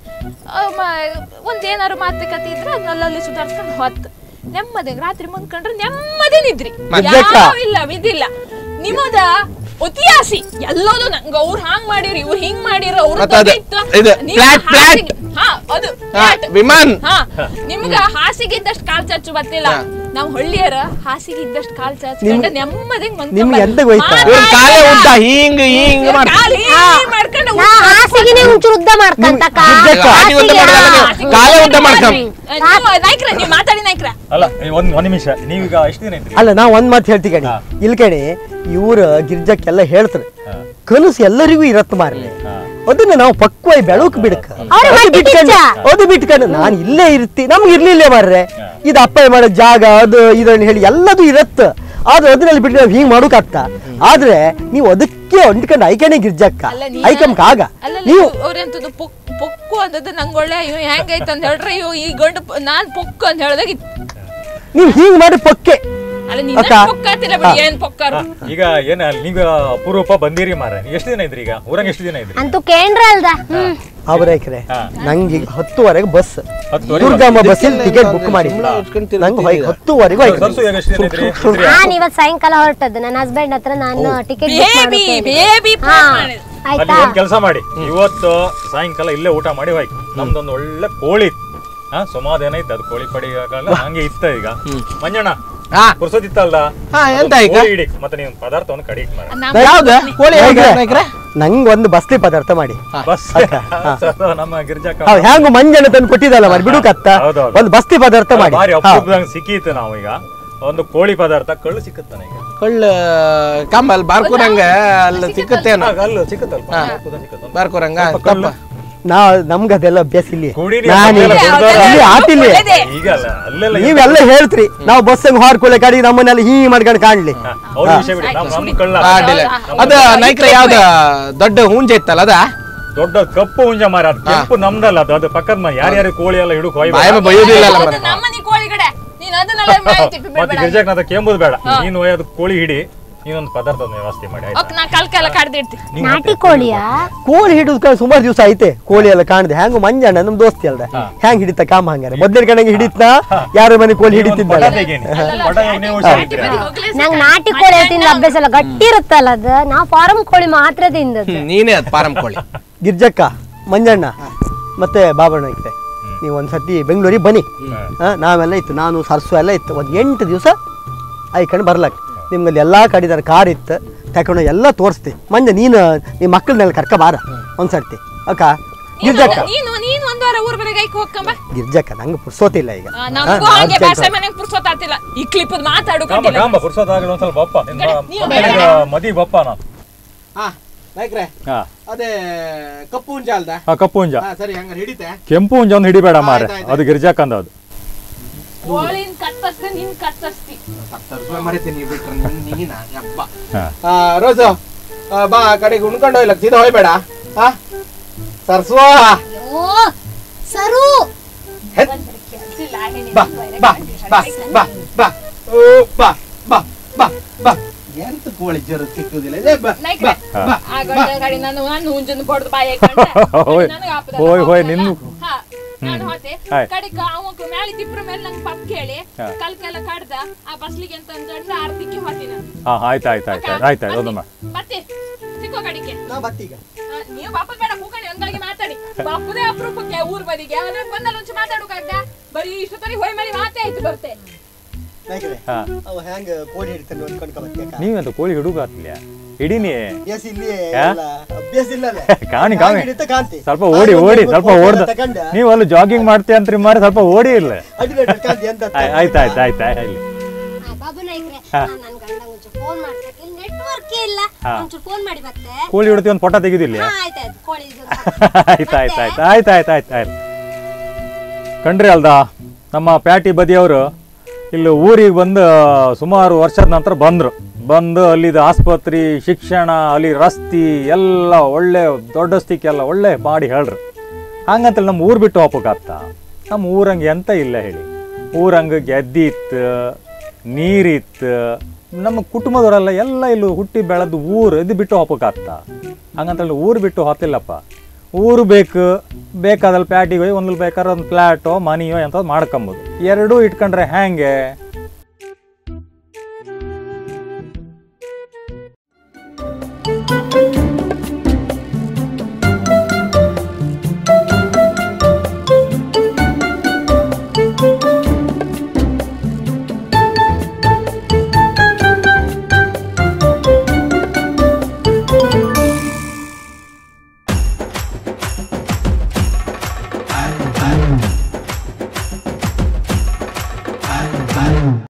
[SPEAKER 4] ಒಂದ್ ಏನಾರು ಮಾತುಕತೆ ಇದ್ರೆ ಅದನ್ನಲ್ಲಿ ಸುಧಾರಿಸ್ಕೊಂಡು ಹೊತ್ತು ನೆಮ್ಮದಿ ರಾತ್ರಿ ಮನ್ಕೊಂಡ್ರೆ ನೆಮ್ಮದಿ ನಿದ್ರಿ
[SPEAKER 2] ನಿಜಕ್ಕ?
[SPEAKER 4] ಇಲ್ಲ ವಿಧಿಲ್ಲ ನಿಮ್ಮದ ಅತಿ ಆಸಿ ಎಲ್ಲೋದು ನಂಗ ಅವ್ರು ಹಾಂಗ್ ಮಾಡಿರಿ ಇವ್ರು ಹಿಂಗ್ ಮಾಡಿರ ಅವ್ರು
[SPEAKER 5] ಮತ್ತೆ ಅದು-
[SPEAKER 4] ದೊಡ್ಡ ಇತ್ತು.
[SPEAKER 5] ಇದು
[SPEAKER 4] ನೀವು
[SPEAKER 5] flat, flat.
[SPEAKER 4] ಹಾಸಿಗೆ- ಹಾ ಅದು
[SPEAKER 5] ಹಾ,
[SPEAKER 4] flat.
[SPEAKER 5] ವಿಮಾನ್
[SPEAKER 4] ಹಾ ನಿಮ್ಗ ಹಾಸಿಗೆ ಇದ್ದಷ್ಟು ಕಾಲ್ ಚಾಚು ಬರ್ತಿಲ್ಲ
[SPEAKER 5] ಹಾ.
[SPEAKER 4] ನಾವ್ ಹಳ್ಳಿಯರ ಹಾಸಿಗೆ ಇದ್ದಷ್ಟು ಕಾಲ್ ಚಾಚ್ಕೊಂಡು ನೆಮ್ಮದಿ
[SPEAKER 2] ನಿಮ್ಗೆ ಎಂತ ಗೊತ್ತಾ?
[SPEAKER 5] ಇವ್ರ ಕಾಲೇ ಉದ್ದ ಹಿಂಗ್ ಹಿಂಗ್ ಮಾಡ್
[SPEAKER 4] ಮಾಡ್ಕೊಂಡು
[SPEAKER 3] ನಾ ಹಾಸಿಗೆನೆ ಉಂಚು ಉದ್ದ ಮಾಡ್ಕಂತಕ್ಕ
[SPEAKER 2] ನಿಜಕ್ಕ?
[SPEAKER 5] ಹಾಸಿಗೆ ಉದ್ದ ಮಾಡಲ್ಲ ನೀವು. ಕಾಲೇ ಉದ್ದ ಮಾಡ್ಕೊಂಡ್
[SPEAKER 4] ನಾಯ್ಕ್ರ ನೀವು ಮಾತಾಡಿ ನಾಯ್ಕ್ರ
[SPEAKER 1] ಅಲ್ಲ ಈ ಒಂದ್ ಒಂದ್ ನಿಮಿಷ ನೀವೀಗ ಎಷ್ಟು ದಿನ ಇದ್ರಿ
[SPEAKER 2] ಅಲ್ಲ ನಾ ಒಂದ್ ಮಾತು ಹೇಳ್ತಿ ಕಣಿ
[SPEAKER 1] ಹಾ.
[SPEAKER 2] ಇಲ್ಲಿ ಕಣಿ ಇವ್ರ ಗಿರ್ಜಕ್ಕೆಲ್ಲ ಹೇಳ್ತಾರೆ
[SPEAKER 1] ಹಾ.
[SPEAKER 2] ಕನಸು ಎಲ್ಲರಿಗೂ ಇರತ್ತ ಮಾರ್ಲಿ
[SPEAKER 1] ಹಾ.
[SPEAKER 2] ಅದನ್ನ ನಾವು ಪಕ್ವಾಗಿ ಬೆಳಕು ಬಿಡಕ
[SPEAKER 3] ಅವ್ರ
[SPEAKER 2] ಅದು
[SPEAKER 3] ಮಟ್ಟಿ
[SPEAKER 2] ಬಿಟ್ಕೊಂಡು
[SPEAKER 3] ಕಿಚ್ಚ.
[SPEAKER 2] ಅದು ಬಿಟ್ಕೊಂಡು ನಾನು ಇಲ್ಲೇ ಇರ್ತಿ ನಮ್ಗೆ ಇರ್ಲಿಲ್ಲ ಮಾರ್ರೆ
[SPEAKER 1] ಹಾ.
[SPEAKER 2] ಇದು ಅಪ್ಪ ಮಾಡೋ ಜಾಗ ಅದು ಇದನ್ನ ಹೇಳಿ ಎಲ್ಲದೂ ಇರತ್ತ ಆದ್ರೆ ಅದನ್ನಲ್ಲಿ ಬಿಟ್ಟು ನಾವು ಹಿಂಗ್ ಮಾಡೋಕಾಗ್ತ ಆದ್ರೆ ನೀವು ಅದಕ್ಕೆ ಹೊಂದ್ಕೊಂಡು ಐಕಣೆ ಗಿರ್ಜಕ್ಕ
[SPEAKER 4] ಅಲ್ಲ ನೀ
[SPEAKER 2] ಐಕಂಕ ಆಗ
[SPEAKER 4] ಅಲ್ಲ
[SPEAKER 2] ನೀವು
[SPEAKER 4] ಅವ್ರೆಂತದ್ದು ಪೊಕ್ಕು ಅಂದದ್ದು ನಂಗೆ ಒಳ್ಳೆ ಇವ್ ಹೆಂಗೈತೆ ಅಂತ ಹೇಳ್ರಿ ಇವ್ ಈ ಗಂಡು ಪ- ನಾನ್ ಪೊಕ್ಕು ಅಂತ ಹೇಳ್ದಾಗ ಇದ್-
[SPEAKER 2] ನೀವು ಹಿಂಗ್ ಮಾಡಿ ಪಕ್ಕೆ
[SPEAKER 4] ಅಲ್ಲ ನಿನ್ನ
[SPEAKER 2] ಅಕ್ಕ.
[SPEAKER 4] ಪೊಕ್ಕಾತಿಲ್ಲ ಬಿಡಿ ಏನ್ ಪೊಕ್ಕಾರು
[SPEAKER 1] ಈಗ ಏನ ನೀಗ ಅಪರೂಪ ಬಂದಿರಿ ಮಾರ ಎಷ್ಟು ದಿನ ಇದ್ರಿ ಈಗ ಊರಂಗ ಎಷ್ಟು ದಿನ ಇದ್ರಿ
[SPEAKER 3] ಅಂತೂ ಕೇಂದ್ರ ಅಲ್ದ ಹ್ಮ್
[SPEAKER 2] ಅವರೇಕ್ರೆ
[SPEAKER 1] ಹಾ.
[SPEAKER 2] ನಂಗೆ ಈಗ ಹತ್ತುವರೆಗೆ ಬಸ್
[SPEAKER 1] ಹತ್ತುವರೆಗೆ
[SPEAKER 2] ದುರ್ಗಮ್ಮ ಬಸ್ಸಲ್ಲಿ ಟಿಕೆಟ್ ಬುಕ್ ಮಾಡಿ
[SPEAKER 5] ಸಂಬಳ ಉಳ್ಸ್ಕೊಂಡ್
[SPEAKER 2] ನಂಗೆ ಹೋಗಿ
[SPEAKER 5] ತಿರ್ಗ್ತಿದ್ದೀರಾ?
[SPEAKER 2] ಹತ್ತುವರೆಗೂ ಆಯ್ತು
[SPEAKER 1] ಸರ್ಸು ಈಗ ಎಷ್ಟು ದಿನ ಇದ್ರಿ ಇದ್ರಿ?
[SPEAKER 3] ನಾನ್ ಇವತ್ ಸಾಯಂಕಾಲ ಹೊರಟದ್ದು ನನ್ನ ಹಸ್ಬೆಂಡ್ ಹತ್ರ ನಾನು ಟಿಕೆಟ್
[SPEAKER 4] ಬೇಬಿ ಬೇಬಿ
[SPEAKER 3] ಹಾ
[SPEAKER 4] ಮಾಡಿದ್ರು
[SPEAKER 1] ಅಲ್ಲಿ
[SPEAKER 3] ಆಯ್ತಾ
[SPEAKER 1] ಒಂದ್ ಕೆಲಸ ಮಾಡಿ ಇವತ್ತು ಸಾಯಂಕಾಲ ಇಲ್ಲೇ ಊಟ ಮಾಡಿ ಹೋಯ್ತು ನಮ್ದೊಂದು ಒಳ್ಳೆ ಕೋಳಿ ಇತ್ತು ಹಾ ಸುಮಾರು ಏನೈತೆ ಅದು ಕೋಳಿ ಪಡಿ ಆಗಲ್ಲ ಹಂಗೆ ಇತ್ತ ಈಗ ಮಂಜಣ್ಣ
[SPEAKER 5] ಹಾ
[SPEAKER 1] ಪುರ್ಸೋದಿತ್ತಲ್ದ
[SPEAKER 5] ಹಾ ಎಂತ ಈಗ
[SPEAKER 1] ಕೋಳಿ ಇಡಿ ಮತ್ತೆ ನೀವು ಪದಾರ್ಥವನ್ನು ಕಡಿಕ್ ಮಾಡಿ
[SPEAKER 4] ನಮ್ಮ
[SPEAKER 5] ಯಾವ್ದು ಕೋಳಿ ಹೇಗೆ
[SPEAKER 2] ಹೇಗೆ?
[SPEAKER 5] ನಾಯ್ಕ್ರೆ?
[SPEAKER 2] ನಂಗೆ ಒಂದು ಬಸ್ಲಿ ಪದಾರ್ಥ ಮಾಡಿ
[SPEAKER 1] ಬಸ್ ನಮ್ಮ ಗಿರ್ಜಾಕ
[SPEAKER 2] ಹೌದು ಹ್ಯಾಂಗು ಮಂಜಣ್ಣ ತಂದು ಕೊಟ್ಟಿದ್ದಲ್ಲ ಮಾಡಿ ಬಿಡು ಕತ್ತ
[SPEAKER 1] ಹೌದೌದು.
[SPEAKER 2] ಒಂದು ಬಸ್ತಿ ಪದಾರ್ಥ ಮಾಡಿ
[SPEAKER 1] ಭಾರಿ
[SPEAKER 2] ಹಾ.
[SPEAKER 1] ಅಪರೂಪದಂಗ್ ಸಿಕ್ಕೀತು ನಾವು ಈಗ ಒಂದು ಕೋಳಿ ಪದಾರ್ಥ ಕಳ್ಳು ಸಿಕ್ಕತ್ತಾನ ಈಗ
[SPEAKER 5] ಕಳ್ಳ ಕಂಬಲ್ ಬಾರ್ಕೂರಂಗ ಅಲ್ಲಿ ಸಿಕ್ಕತ್ತೇನೋ
[SPEAKER 1] ಆಗ ಅಲ್ಲೂ ಸಿಕ್ಕತ್ತಲ್ಪ ಅಪರೂಪದಂಗ್ ಸಿಕ್ಕತ್ತು.
[SPEAKER 5] ಬಾರ್ಕೂರಂಗ
[SPEAKER 1] ಸ್ವಲ್ಪ ಕಳ್ಳು.
[SPEAKER 5] ತಪ್ಪ
[SPEAKER 2] ನಾ ನಮ್ಗೆ ಅದೆಲ್ಲ ಅಭ್ಯಾಸ ಇಲ್ಲಿ
[SPEAKER 1] ಕುಡೀರಿ,
[SPEAKER 2] ನಾನು
[SPEAKER 1] ಅದೆಲ್ಲ
[SPEAKER 2] ಇಲ್ಲಿ-
[SPEAKER 1] ಬರ್ದಾರ.
[SPEAKER 2] ಇಲ್ಲಿ ಆತಿಲ್ಲ
[SPEAKER 4] ಒಳ್ಳೇದೇ.
[SPEAKER 1] ಈಗ ಅಲ್ಲ ಅಲ್ಲೆಲ್ಲ
[SPEAKER 2] ನೀವೆಲ್ಲ ಹೇಳ್ತ್ರಿ ನಾವು ಬಸ್ ಹಾರ್ಕೊಳ್ಳೆ ಕಡಿ ನಮ್ಮನ್ನೆಲ್ಲ ಹೀ ಮಾಡ್ಕೊಂಡು ಕಾಣ್ಲಿ
[SPEAKER 1] ಹಾ, ಅವ್ರ ವಿಷಯ ಬಿಡಿ ನಮ್ಮ ನಮ್ಮ ಕಳ್ಳ
[SPEAKER 5] ಆ, ಅಡ್ಡಿಲ್ಲ. ಅದ ನಾಯ್ಕ್ರೆ ಯಾವ್ದ ದೊಡ್ಡ ಹುಂಜ ಇತ್ತಲ್ಲ ಅದ
[SPEAKER 1] ದೊಡ್ಡ ಕಪ್ಪು ಹುಂಜ ಮಾರ ಅದು ಕೆಂಪು ನಮ್ದಲ್ಲ ಅದು ಅದು ಪಕ್ಕದ ಮನೆ ಯಾರ್ಯಾರು ಕೋಳಿ ಎಲ್ಲ ಹಿಡುಕ್ ಹೋಯ್
[SPEAKER 5] ಬಾಯಮ್ಮ ಬೈಯೋದಿಲ್ಲ
[SPEAKER 4] ಅದು
[SPEAKER 5] ಮನೆ
[SPEAKER 4] ನಮ್ಮನೆ ಕೋಳಿಗಡೆ ನೀನ್ ಅದನ್ನೆಲ್ಲ ಮಾಡಿ ತಿಪ್ಪಿ
[SPEAKER 1] ಮತ್ತೆ
[SPEAKER 4] ಬಿಡ್ಬೇಡ
[SPEAKER 1] ಗಿರ್ಜಾಕ್ ಕೆಂಬುದು ಬೇಡ ನೀನು ಒಯ್ಯೋದು ಕೋಳಿ ಹಿಡಿ ನೀನೊಂದು ಪದಾರ್ಥ ವ್ಯವಸ್ಥೆ ಮಾಡಿ ಆಯ್ತಾ
[SPEAKER 4] ಓಕೆ ನಾ ಕಲ್ಕೆಲ್ಲ ಕಡ್ದಿಡ್ತಿ
[SPEAKER 1] ನೀನ್
[SPEAKER 3] ನಾಟಿ ಕೋಳಿಯಾ
[SPEAKER 2] ಕೋಳಿ ಹಿಡಿದು ಸುಮಾರು ದಿವಸ ಐತೆ ಕೋಳಿ ಎಲ್ಲ ಕಾಣದೆ ಹ್ಯಾಂಗು ಮಂಜಣ್ಣ ನಮ್ ದೋಸ್ತಿ ಅಲ್ದ ಹ್ಯಾಂಗ್ ಹಿಡಿತ ಕಾಮ ಹಂಗಾರೆ ಮೊದ್ಲಿನ ಕಣಂಗೆ ಹಿಡಿತ್ನಾ ಯಾರ ಮನೆ ಕೋಳಿ
[SPEAKER 1] ನೀನೊಂದು ಪಟ
[SPEAKER 2] ಹಿಡಿತಿದ್ದಲ್ಲ
[SPEAKER 1] ತೆಗೀನಿ. ಪಟ ಹೇಗೆ ನೀವು ಹುಷಾರಿದ್ದೀರಾ?
[SPEAKER 3] ನಂಗ್ ನಾಟಿ ಕೋಳಿ ತಿಂದ ಅಭ್ಯಾಸ ಎಲ್ಲ ಗಟ್ಟಿ ಇರುತ್ತಲ್ಲ ಅದು ನಾ ಫಾರಂ ಕೋಳಿ ಮಾತ್ರ ತಿಂದದ್ದು
[SPEAKER 5] ನೀನೇ ಅದ್ ಪಾರಂ ಕೋಳಿ
[SPEAKER 2] ಗಿರ್ಜಕ್ಕ ಮಂಜಣ್ಣ ಮತ್ತೆ ಬಾಬಣ್ಣ ಐತೆ ನೀವು ಒಂದ್ಸತಿ ಬೆಂಗಳೂರಿಗೆ ಬನ್ನಿ ಹಾ, ನಾವೆಲ್ಲ ಇತ್ತು ನಾನು ಸರ್ಸು ಎಲ್ಲ ಇತ್ತು ಒಂದು ಎಂಟು ದಿವಸ ಆಯ್ಕೊಂಡು ಬರ್ಲಕ್ ನಿಮ್ಗಲ್ಲಿ ಎಲ್ಲ ಕಡಿದಾರ ಕಾರ್ ಇತ್ತು ತಕೊಂಡು ಎಲ್ಲ ತೋರಿಸ್ತಿ ಮಂಜ ನೀನು ನಿಮ್ಮ ಮಕ್ಕಳನ್ನೆಲ್ಲ ಕರ್ಕ ಬಾರ ಒಂದ್ಸರ್ತಿ ಅಕ್ಕ ಗಿರ್ಜಕ್ಕ
[SPEAKER 4] ನೀನು ನೀನು ಒಂದ್ ವಾರ ಊರ್ ಬರೆಗೆ ಐಕ್ ಹೋಗ್ಕಂಬ
[SPEAKER 2] ಗಿರ್ಜಕ್ಕ ನಂಗೆ ಪುರ್ಸೋತಿಲ್ಲ ಈಗ
[SPEAKER 4] ಆ, ನಮಗೂ
[SPEAKER 2] ಹಾ,
[SPEAKER 4] ಹಾಗೆ
[SPEAKER 2] ಅದ್ಕೆ
[SPEAKER 4] ಭಾಷೆ ಮನೆಗೆ ಪುರ್ಸೋತಾತಿಲ್ಲ ಈ ಕ್ಲಿಪ್ ಮಾತಾಡು
[SPEAKER 1] ಕಾಂಬ
[SPEAKER 4] ಕಂಟಿಲ್ಲ
[SPEAKER 1] ಕಾಂಬ ಪುರ್ಸೋದಾಗಲ್ಲ ಒಂದ್ ಸ್ವಲ್ಪ ಬಪ್ಪ ನಿನ್ನ
[SPEAKER 4] ನೀವು
[SPEAKER 1] ಮಕ್ಕಳಿಗೆ ಮದಿ ಬಪ್ಪ ನಾನು
[SPEAKER 5] ಹಾ ನಾಯ್ಕ್ರೆ
[SPEAKER 1] ಹಾ
[SPEAKER 5] ಅದೇ ಕಪ್ಪು ಹುಂಜ ಅಲ್ದ
[SPEAKER 1] ಆ, ಕಪ್ಪು ಹುಂಜ
[SPEAKER 5] ಹಾ ಸರಿ ಹಂಗಾರೆ ಹಿಡಿತೆ
[SPEAKER 1] ಕೆಂಪು ಹುಂಜ ಒಂದು ಹಿಡಿಬೇಡ ಮಾರೆ
[SPEAKER 5] ಆಯ್ತ್ ಆಯ್ತ್
[SPEAKER 1] ಅದು ಗಿರ್ಜಾಕ್ ಅಂದ ಅದು
[SPEAKER 4] ಕೋಳಿನ್ ಕತ್ತಸ್ತ ನಿನ್ ಕತ್ತಸ್ತಿ
[SPEAKER 5] ಮರಿತೀನಿ ಬಿಟ್ರೆ ನೀನ್- ನೀನ ಯಪ್ಪ
[SPEAKER 1] ಹಾ
[SPEAKER 5] ಆ, ರೋಸು ಆ, ಬಾ ಆ ಕಡೆಗೆ ಉಣ್ಕೊಂಡು ಹೋಗ್ಲಕ್ ಸೀದಾ ಹೋಯ್ಬೇಡ ಹಾ ಸರ್ಸ್ವಾ
[SPEAKER 3] ಓ ಸರು
[SPEAKER 5] ಬಾ ಬಾ ಬಾ ಬಾ ಬಾ ಓ ಬಾ ಬಾ ಬಾ ಬಾ ಎಂತ ಕೋಳಿ ಜ್ವರ ಸಿಕ್ಕುದಿಲ್ಲ ಏ, ಬಾ,
[SPEAKER 4] ನಾಯ್ಕ್ರೆ,
[SPEAKER 5] ಬಾ, ಬಾ,
[SPEAKER 4] ಆ
[SPEAKER 5] ಬಾ.
[SPEAKER 4] ಗಂಡ ಗಾಡಿ ನಾನು ನಾನು ಹುಂಜನ್ ಬಡ್ದು ಬಾಯಿ ಹಾಕೊಂಡೆ.
[SPEAKER 1] ಹೋಯ್.
[SPEAKER 4] ನನಗೆ ಆಪದಲ್ಲ,
[SPEAKER 1] ಹೋಯ್, ಹೋಯ್,
[SPEAKER 4] ಹೋಗಲ್ಲ.
[SPEAKER 1] ನಿನ್ನು-
[SPEAKER 4] ಹಾ, ನಾನು ಹೋತೆ
[SPEAKER 1] ಆಯ್ತ್.
[SPEAKER 4] ಕಡೆಕ ಅವಕ್ ಮ್ಯಾಲೆ ತಿಪ್ರ ಮೇಲೆ ನಂಗೆ ಪಪ್ ಕೇಳಿ
[SPEAKER 1] ಹಾ.
[SPEAKER 4] ಕಲ್ಕೆಲ್ಲ ಕಡ್ದ ಆ ಬಸ್ಲಿಗೆ ಅಂತ ಅಂದ್ ಅರ್ಧಕ್ಕೆ ಹೋತಿ ನಾನು
[SPEAKER 1] ಹಾ ಆಯ್ತು ಆಯ್ತು ಆಯ್ತು ಆಯ್ತು ಆಯ್ತು ಆಯ್ತು ಅದಮ್ಮ
[SPEAKER 4] ಮತ್ತೆ ಸಿಕ್ಕೋ ಕಡಿಕೆ
[SPEAKER 2] ನಾ ಬತ್ತೀಗ
[SPEAKER 4] ಆ, ನೀವು ಬಾಪದ್ ಬೇಡ ಕೂಕಣಿ ಒಂದೊಳಗೆ ಮಾತಾಡಿ ಬಾಪುದೇ ಅಪರೂಪಕ್ಕೆ ಊರ್ ಬದಿಗೆ ಅದ್ರ ಬಂದಲ್ಲಿ ಒಂಚು ಮಾತಾಡೋಕಾಗ್ದ ಬರೀ ಇಷ್ಟೊತ್ತರಿ ಹೋಯ್ ಮೇಲೆ ಮಾತೇ ಆಯ್ತು ಬರ್ತೆ
[SPEAKER 1] ಹಾ
[SPEAKER 2] ಅವ ಹ್ಯಾಂಗ ಕೋಳಿ ಹಿಡಿತಾನೆ ಅಂದ್ಕೊಂಡು ಬರ್ತೀಯ
[SPEAKER 1] ನೀವೆಂತ ಕೋಳಿ ಹಿಡುಗ ಆತ್ಲಿಯ ಹಿಡೀನಿ
[SPEAKER 2] ಅಭ್ಯಾಸ ಇಲ್ಲಿ
[SPEAKER 1] ಯಾ?
[SPEAKER 2] ಎಲ್ಲ ಅಭ್ಯಾಸ ಇಲ್ಲಲ್ಲ
[SPEAKER 1] ಕಾಣಿ
[SPEAKER 2] ಹ್ಯಾಂಗ್
[SPEAKER 1] ಕಾಣಿ
[SPEAKER 2] ಹಿಡಿತ ಕಾಣ್ತಿ
[SPEAKER 1] ಸ್ವಲ್ಪ ಓಡಿ
[SPEAKER 2] ನಾನು
[SPEAKER 1] ಓಡಿ
[SPEAKER 2] ಒಂದು
[SPEAKER 1] ಸ್ವಲ್ಪ
[SPEAKER 2] ಫೋಟೋ
[SPEAKER 1] ಓಡ್ದ
[SPEAKER 2] ತಗೊಂಡ,
[SPEAKER 1] ನೀವು ಅಲ್ಲಿ ಜಾಗಿಂಗ್ ಮಾಡ್ತೀಯ ಅಂತ್ರಿ ಮಾರಿ ಸ್ವಲ್ಪ ಓಡಿ ಇಲ್ಲ
[SPEAKER 2] ಅಡ್ಡಿಲ್ಲ ಕಾಂತಿ ಅಂತ
[SPEAKER 1] ಆಯ್- ಆಯ್ತು ಆಯ್ತು ಆಯ್ತು ಆಯ್ತು ಇಲ್ಲಿ
[SPEAKER 3] ಬಾಬು ನಾಯ್ಕ್ರೆ
[SPEAKER 1] ಹಾ.
[SPEAKER 3] ನಾನ್ ನನ್ ಗಂಡ ಒಂಚೂರು ಫೋನ್ ಮಾಡ್ತೀನಿ ಇಲ್ಲಿ ನೆಟ್ವರ್ಕ್ ಇಲ್ಲ
[SPEAKER 1] ಹಾ.
[SPEAKER 3] ಒಂಚೂರು ಫೋನ್ ಮಾಡಿ ಮತ್ತೆ
[SPEAKER 1] ಕೋಳಿ ಹಿಡ್ತಿ ಒಂದು ಪಟ ತೆಗಿದಿಲ್ಲ
[SPEAKER 3] ಹಾ ಆಯ್ತಾಯ್ತು ಕೋಳಿ ಇದು
[SPEAKER 1] ಆಯ್ತು ಆಯ್ತು ಆಯ್ತು ಆಯ್ತು ಆಯ್ತು ಆಯ್ತು ಆಯ್ತು ಕಂಡ್ರಿ ಅಲ್ದ ನಮ್ಮ ಪ್ಯಾಟಿ ಬದಿಯವರು ಇಲ್ಲಿ ಊರಿಗೆ ಬಂದು ಸುಮಾರು ವರ್ಷದ ನಂತರ ಬಂದರು ಬಂದು ಅಲ್ಲಿದು ಆಸ್ಪತ್ರೆ ಶಿಕ್ಷಣ ಅಲ್ಲಿ ರಸ್ತಿ ಎಲ್ಲ ಒಳ್ಳೆ ದೊಡ್ಡಸ್ತಿಕ್ಕೆಲ್ಲ ಒಳ್ಳೆ ಮಾಡಿ ಹೇಳ್ರು ಹಂಗಂತೇಳಿ ನಮ್ಮ ಊರು ಬಿಟ್ಟು ಹೋಗ್ಬೇಕಾಗ್ತ ನಮ್ಮ ಊರಂಗೆ ಎಂತ ಇಲ್ಲ ಹೇಳಿ ಊರಂಗೆ ಗೆದ್ದಿ ಇತ್ತು ನೀರಿತ್ತು ನಮ್ಮ ಕುಟುಂಬದವರೆಲ್ಲ ಎಲ್ಲ ಇಲ್ಲಿ ಹುಟ್ಟಿ ಬೆಳೆದು ಊರು ಇದು ಬಿಟ್ಟು ಹೋಗ್ಬೇಕಾಗ್ತ ಹಂಗಂತೇಳಿ ಊರು ಬಿಟ್ಟು ಹೋತಿಲ್ಲಪ್ಪ ಊರು ಬೇಕು ಬೇಕಾದಲ್ಲಿ ಪ್ಯಾಟಿಗೆ ಹೋಗಿ ಒಂದು ಬೇಕಾದ್ರೆ ಒಂದು ಫ್ಲ್ಯಾಟೋ ಮನಿಯೋ ಎಂಥದ್ದು ಮಾಡ್ಕೊಂಬೋದು ಎರಡೂ ಇಟ್ಕೊಂಡ್ರೆ ಹೆಂಗೆ